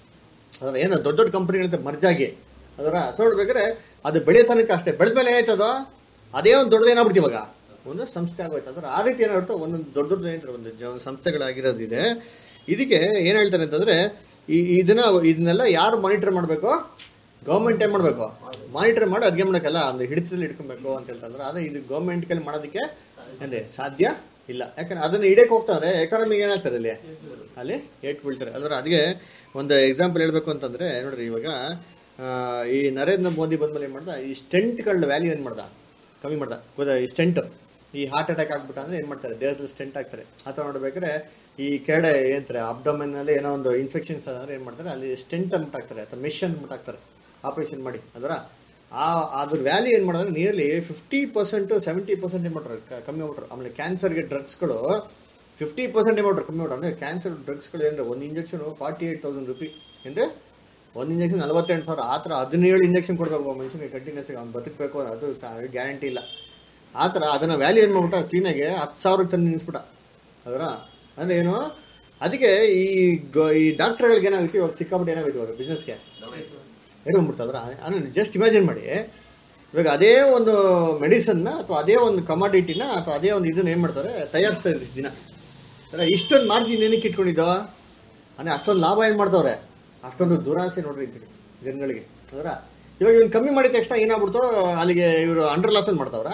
Speaker 3: ಅದರ ಏನು ದೊಡ್ಡ ದೊಡ್ಡ ಕಂಪನಿಗಳಿಂದ ಮರ್ಜ್ ಆಗಿ ಅದರ ಸೊ ನೋಡ್ಬೇಕಾದ್ರೆ ಅದು ಬೆಳೆಯೋ ತನಕ ಅಷ್ಟೇ ಬೆಳೆದ್ಮೇಲೆ ಏನಾಯ್ತದ ಅದೇ ಒಂದು ದೊಡ್ಡದೇನಾಗ್ಬಿಡ್ತು ಇವಾಗ ಒಂದು ಸಂಸ್ಥೆ ಆಗೋಯ್ತು ಅದರ ಆ ರೀತಿ ಏನಾಗ್ಬಿಟ್ಟು ಒಂದೊಂದು ದೊಡ್ಡ ದೊಡ್ಡ ಏನ್ರಿ ಒಂದು ಜ- ಸಂಸ್ಥೆಗಳಾಗಿರೋದಿದೆ ಇದಕ್ಕೆ ಏನ್ ಹೇಳ್ತಾರೆ ಅಂತಂದ್ರೆ ಈ ಇದನ್ನ ಇದನ್ನೆಲ್ಲ ಯಾರು ಮಾನಿಟರ್ ಮಾಡಬೇಕು ಗೌರ್ಮೆಂಟ್ ಏನ್ ಮಾಡ್ಬೇಕು ಮಾನಿಟರ್ ಮಾಡಿ ಅದ್ಗೆ ಮಾಡಕ್ಕಲ್ಲ ಒಂದು ಹಿಡಿತದಲ್ಲಿ ಇಟ್ಕೊಬೇಕು ಅಂತ ಹೇಳ್ತಾರೆ ಆದ್ರೆ ಇದು ಗೌರ್ಮೆಂಟ್ ಕೈಲಿ ಮಾಡೋದಕ್ಕೆ ಅಂದ್ರೆ ಸಾಧ್ಯ ಇಲ್ಲ ಯಾಕಂದ್ರೆ ಅದನ್ನ ಹಿಡಿಯಕ್ ಹೋಗ್ತಾರೆ ಎಕಾನಮಿಗೆ ಏನಾಗ್ತದೆ ಅಲ್ಲಿ ಅಲ್ಲಿ ಏಟ್ ಬೀಳ್ತಾರೆ ಅದ್ರ ಅದಕ್ಕೆ ಒಂದು ಎಕ್ಸಾಂಪಲ್ ಹೇಳ್ಬೇಕು ಅಂತಂದ್ರೆ ನೋಡ್ರಿ ಇವಾಗ ಆ, ಈ ನರೇಂದ್ರ ಮೋದಿ ಬಂದ್ಮೇಲೆ ಏನ್ ಮಾಡ್ದ ಈ ಸ್ಟೆಂಟ್ಗಳ ವ್ಯಾಲ್ಯೂ ಏನ್ ಮಾಡ್ದ ಕಮ್ಮಿ ಮಾಡ್ದ ಗೊತ್ತಾ ಈ ಸ್ಟೆಂಟ್ ಈ ಹಾರ್ಟ್ ಅಟ್ಯಾಕ್ ಆಗ್ಬಿಟ್ಟ ಅಂದ್ರೆ ಏನ್ ಮಾಡ್ತಾರೆ ದೇಹದಲ್ಲಿ ಸ್ಟೆಂಟ್ ಹಾಕ್ತಾರೆ ಆ ಥರ ನೋಡ್ಬೇಕಾದ್ರೆ ಈ ಕೆಡೆ ಏನಂತಾರೆ ಅಬ್ಡಮನ್ ಅಲ್ಲಿ ಏನೋ ಒಂದು ಇನ್ಫೆಕ್ಷನ್ಸ್ ಅಂದ್ರೆ ಏನ್ ಮಾಡ್ತಾರೆ ಅಲ್ಲಿ ಸ್ಟೆಂಟ್ ಅಂದ್ಬಿಟ್ಟು ಹಾಕ್ತಾರೆ ಅಥವಾ ಮೆಶ್ ಅಂದ್ಬಿಟ್ಟು ಹಾಕ್ತಾರೆ ಆಪರೇಷನ್ ಮಾಡಿ ಅದರ ಆ ಅದ್ರ ವ್ಯಾಲ್ಯೂ ಏನ್ ಮಾಡಿದ್ರೆ nearly fifty percent seventy percent ಏನ್ ಮಾಡ್ತಾರೆ ಕ- ಕಮ್ಮಿ ಮಾಡ್ರು ಆಮೇಲೆ ಕ್ಯಾನ್ಸರ್ಗೆ ಡ್ರಗ್ಸ್ಗಳು ಫಿಫ್ಟಿ ಪರ್ಸೆಂಟ್ ಏನ್ ಮಾಡ್ರು ಕಮ್ಮಿ ಮಾಡ್ರು ಅಂದ್ರೆ ಕ್ಯಾನ್ಸರ್ ಡ್ರಗ್ಸ್ಗಳು ಏನ್ರೆ ಒಂದು injection forty eight thousand rupee ಅಂದ್ರೆ ಒಂದು ಇಂಜೆಕ್ಷನ್ ನಲವತ್ತೆಂಟು ಸಾವಿರ ಆ ಥರ ಹದಿನೇಳು ಇಂಜೆಕ್ಷನ್ ಕೊಡ್ಬೇಕು ಒಬ್ಬ ಮನುಷ್ಯನಿಗೆ ಕಂಟಿನ್ಯೂಸ್ ಅವ್ನು ಬದುಕಬೇಕು ಅದು ಗ್ಯಾರಂಟಿ ಇಲ್ಲ ಆ ಥರ ಅದನ್ನ ವ್ಯಾಲ್ಯೂ ಏನು ಮಾಡ್ಬಿಟ್ಟ ಕ್ಲೀನಾಗೆ ಹತ್ತು ಸಾವಿರಕ್ಕೆ ತಂದು ನಿಲ್ಲಿಸ್ಬಿಟ್ಟ ಅದರ ಅಂದ್ರೆ ಏನು ಅದಕ್ಕೆ ಈ ಗ- ಈ ಡಾಕ್ಟರ್ಗಳಿಗೆ ಏನಾಗುತ್ತೆ ಇವಾಗ ಸಿಕ್ಕಾಬಿಟ್ಟು ಏನಾಗುತ್ತೆ ಇವಾಗ ಬಿಸ್ನೆಸ್ಗೆ ಹೇಳ್ಕೊಂಡ್ಬಿಡ್ತದ್ರ ಅಂದ್ರೆ ಜಸ್ಟ್ ಇಮ್ಯಾಜಿನ್ ಮಾಡಿ ಇವಾಗ ಅದೇ ಒಂದು ಮೆಡಿಸನ್ನ ಅಥವಾ ಅದೇ ಒಂದು ಕಮಾಡಿಟಿನ ಅಥವಾ ಅದೇ ಒಂದು ಇದನ್ನ ಏನ್ ಮಾಡ್ತಾರೆ ತಯಾರಿಸ್ತಾ ಇದ್ರು ಇಷ್ಟ್ ದಿನ ಅಂದ್ರೆ ಇಷ್ಟೊಂದು ಮಾರ್ಜಿನ್ ಏನಕ್ಕೆ ಇಟ್ಕೊಂಡಿದ್ದೋ ಅಂದ್ರೆ ಅಷ್ಟೊಂದು ಲಾಭ ಏನ್ ಮಾಡ್ತಾವ್ರೆ ಅಷ್ಟೊಂದು ದುರಾಸೆ ನೋಡ್ರಿ ಅಂತೀನಿ ಜನಗಳಿಗೆ ಅದರ ಇವಾಗ ಇವ್ನು ಕಮ್ಮಿ ಮಾಡಿದ ತಕ್ಷಣ ಏನಾಗ್ಬಿಡ್ತು ಅಲ್ಲಿಗೆ ಇವರು ಅಂಡರ್ ಲಾಸ್ ಮಾಡ್ತಾವ್ರ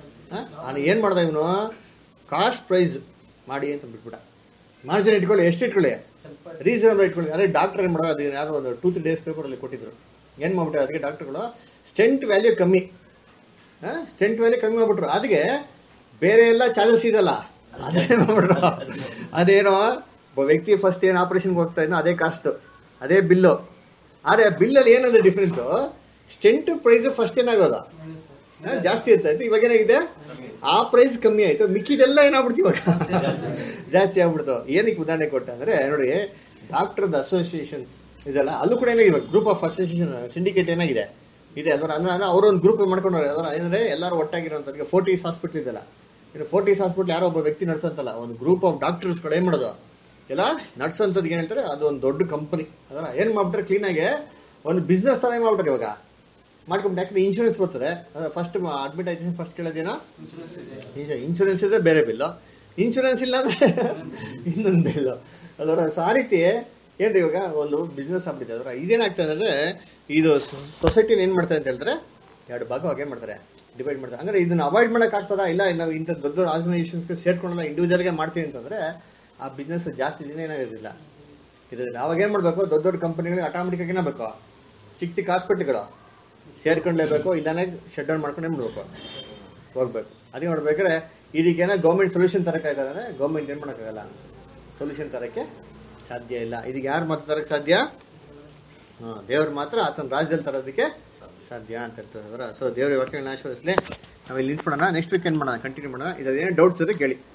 Speaker 3: ನಾನು ಏನ್ ಮಾಡ್ದ ಇವನು ಕಾಸ್ಟ್ ಪ್ರೈಸ್ ಮಾಡಿ ಅಂತ ಬಿಟ್ಬಿಟ್ಟ ಮಾರ್ಜಿನ್ ಇಟ್ಕೊಳ್ಳಿ ಎಷ್ಟು ಇಟ್ಕೊಳ್ಳಿ ರೀಸನಬಲ್ ಇಟ್ಕೊಳ್ಳಿ ಅದೇ ಡಾಕ್ಟರ್ ಏನ್ ಮಾಡೋದು ಅದು ಯಾರೋ ಒಂದು ಟೂ ತ್ರೀ ಡೇಸ್ ಪೇಪರ್ ಅಲ್ಲಿ ಕೊಟ್ಟಿದ್ರು ಏನ್ ಮಾಡ್ಬಿಟ್ರೆ ಅದಕ್ಕೆ ಡಾಕ್ಟರ್ಗಳು ಸ್ಟೆಂಟ್ ವ್ಯಾಲ್ಯೂ ಕಮ್ಮಿ ಸ್ಟೆಂಟ್ ವ್ಯಾಲ್ಯೂ ಕಮ್ಮಿ ಮಾಡ್ಬಿಟ್ರು ಅದಕ್ಕೆ ಬೇರೆ ಎಲ್ಲ ಚಾರ್ಜಸ್ ಇದಲ್ಲ ಅದೇ ಮಾಡ್ಬಿಟ್ರು ಅದೇನೋ ಒಬ್ಬ ವ್ಯಕ್ತಿ ಫಸ್ಟ್ ಏನು ಆಪರೇಷನ್ಗೆ ಹೋಗ್ತಾ ಇದ್ನೋ ಅದೇ ಕಾಸ್ಟ್ ಅದೇ ಬಿಲ್ಲು ಆದ್ರೆ ಬಿಲ್ಲಲ್ಲಿ ಏನಂದ್ರೆ ಡಿಫ್ರೆನ್ಸ್ ಸ್ಟೆಂಟ್ ಪ್ರೈಸ್ ಫಸ್ಟ್ ಏನಾಗೋದು ಹಾ, ಜಾಸ್ತಿ ಇರ್ತೈತೆ ಇವಾಗ ಏನಾಗಿದೆ ಆ ಪ್ರೈಸ್ ಕಮ್ಮಿ ಆಯ್ತು ಮಿಕ್ಕಿದೆಲ್ಲ ಏನಾಗ್ಬಿಡ್ತು ಇವಾಗ ಜಾಸ್ತಿ ಆಗ್ಬಿಡ್ತು ಏನಕ್ಕೆ ಉದಾಹರಣೆ ಕೊಟ್ಟ ಅಂದ್ರೆ ನೋಡಿ ಡಾಕ್ಟರ್ದ ಅಸೋಸಿಯೇಷನ್ಸ್ ಇದೆಲ್ಲ ಅಲ್ಲೂ ಕೂಡ ಏನಾಗಿದೆ ಇವಾಗ ಗ್ರೂಪ್ ಆಫ್ ಅಸೋಸಿಯೇಷನ್ ಸಿಂಡಿಕೇಟ್ ಏನಾಗಿದೆ ಇದೆ ಅದರ ಅಂದ್ರೆ ಅವರು ಒಂದು ಗ್ರೂಪ್ ಮಾಡ್ಕೊಂಡವ್ರೆ ಅದರ ಏನಂದ್ರೆ ಎಲ್ಲರೂ ಒಟ್ಟಾಗಿರೋಂಥದ್ದು ಫೋರ್ಟೀಸ್ ಹಾಸ್ಪಿಟಲ್ ಇದೆಲ್ಲ ಇನ್ನು ಫೋರ್ಟೀಸ್ ಹಾಸ್ಪಿಟಲ್ ಯಾರೋ ಒಬ್ಬ ವ್ಯಕ್ತಿ ನಡೆಸೋಂತಲ್ಲ ಒಂದು ಗ್ರೂಪ್ ಆಫ್ ಡಾಕ್ಟರ್ಸ್ಗಳು ಏನ್ ಮಾಡೋದು ಎಲ್ಲ ನಡ್ಸೋಂಥದ್ದು ಏನ್ ಹೇಳ್ತಾರೆ ಅದು ಒಂದು ದೊಡ್ಡ ಕಂಪನಿ ಅದರ ಏನ್ ಮಾಡ್ಬಿಟ್ರೆ ಕ್ಲೀನಾಗೆ ಒಂದು ಬಿಸ್ನೆಸ್ ತರ ಏನ್ ಮಾಡ್ಬಿಟ್ರೆ ಇವಾಗ ಮಾಡ್ಕೊಂಡು ಯಾಕಂದ್ರೆ ಇನ್ಶೂರೆನ್ಸ್ ಬರ್ತದೆ ಫಸ್ಟ್ ಅಡ್ಮಿಟ್ ಆಯ್ತು ಫಸ್ಟ್ ಕೇಳೋದೇನೋ ಇನ್ಶೂರೆನ್ಸ್ ಇದ್ರೆ ಬೇರೆ ಬಿಲ್ಲು ಇನ್ಶೂರೆನ್ಸ್ ಇಲ್ಲ ಅಂದ್ರೆ ಇನ್ನೊಂದು ಬಿಲ್ಲು ಅದರ ಸೊ ಆ ರೀತಿ ಏನ್ರಿ ಇವಾಗ ಒಂದು ಬಿಸ್ನೆಸ್ ಆಗ್ಬಿಟ್ಟಿದೆ ಅದರ ಇದೇನಾಗ್ತದೆ ಅಂದ್ರೆ ಇದು ಸೊಸೈಟಿನ ಏನ್ ಮಾಡ್ತಾರೆ ಅಂತ ಹೇಳಿದ್ರೆ ಎರಡು ಭಾಗವಾಗಿ ಏನ್ ಮಾಡ್ತಾರೆ ಡಿವೈಡ್ ಮಾಡ್ತಾರೆ ಅಂದ್ರೆ ಇದನ್ನ ಅವಾಯ್ಡ್ ಮಾಡಕ್ ಆಗ್ತದಾ ಇಲ್ಲ ನಾವು ಇಂಥ ದೊಡ್ಡ ದೊಡ್ಡ ಆರ್ಗನೈಸೇಷನ್ಸ್ಗೆ ಸೇರ್ಕೊಂಡಲ್ಲ ಇಂಡಿವಿಜುವಲ್ಗೆ ಮಾಡ್ತೀವಿ ಅಂತಂದ್ರೆ ಆ ಬಿಸ್ನೆಸ್ ಜಾಸ್ತಿ ದಿನ ಏನಾಗೋದಿಲ್ಲ ಇರೋದಿಲ್ಲ ಅವಾಗ ಏನ್ ಮಾಡ್ಬೇಕು ದೊಡ್ಡ ದೊಡ್ಡ ಕಂಪನಿಗಳಿಗೆ ಆಟೋಮೆಟಿಕ್ ಆಗಿ ಏನಾಗಬೇಕು ಚಿಕ್ಕ ಚಿಕ್ಕ ಹಾಸ್ಪಿಟ್ಲ್ಗಳು ಸೇರ್ಕೊಂಡ್ಲೇಬೇಕು ಇಲ್ಲಾಂದ್ರೆ ಶಟ್ ಡೌನ್ ಮಾಡ್ಕೊಂಡೇ ಮಾಡ್ಬೇಕು ಹೋಗ್ಬೇಕು ಅದೇ ನೋಡ್ಬೇಕಾದ್ರೆ ಇದಕ್ಕೇನೋ ಗೌರ್ಮೆಂಟ್ ಸೊಲ್ಯೂಷನ್ ತರಕ್ಕೆ ಅಂದ್ರೆ ಗೌರ್ಮೆಂಟ್ ಏನ್ ಮಾಡೋಕ್ಕಾಗಲ್ಲ ಸೊಲ್ಯೂಷನ್ ತರಕ್ಕೆ ಸಾಧ್ಯ ಇಲ್ಲ ಇದಕ್ಕೆ ಯಾರು ಮಾತ್ರ ತರಕ್ಕೆ ಸಾಧ್ಯ ಹಾ ದೇವ್ರು ಮಾತ್ರ ಆತನ ರಾಜ್ಯದಲ್ಲಿ ತರೋದಕ್ಕೆ ಸಾಧ್ಯ ಅಂತ ಇರ್ತದೆ ಸೊ ದೇವ್ರ ವಾಕ್ಯಗಳನ್ನ ಆಶೀರ್ವದಿಸ್ಲಿ ನಾವು ಇಲ್ಲಿ ನಿಂತ್ಬಿಡೋಣ ನೆಕ್ಸ್ಟ್ ವೀಕ್ ಏನ್ ಮಾಡೋಣ ಕಂಟಿನ್ಯೂ ಮಾಡೋಣ ಇದೇನು ಡೌಟ್ಸ್ ಇದ್ರೆ ಕೇಳಿ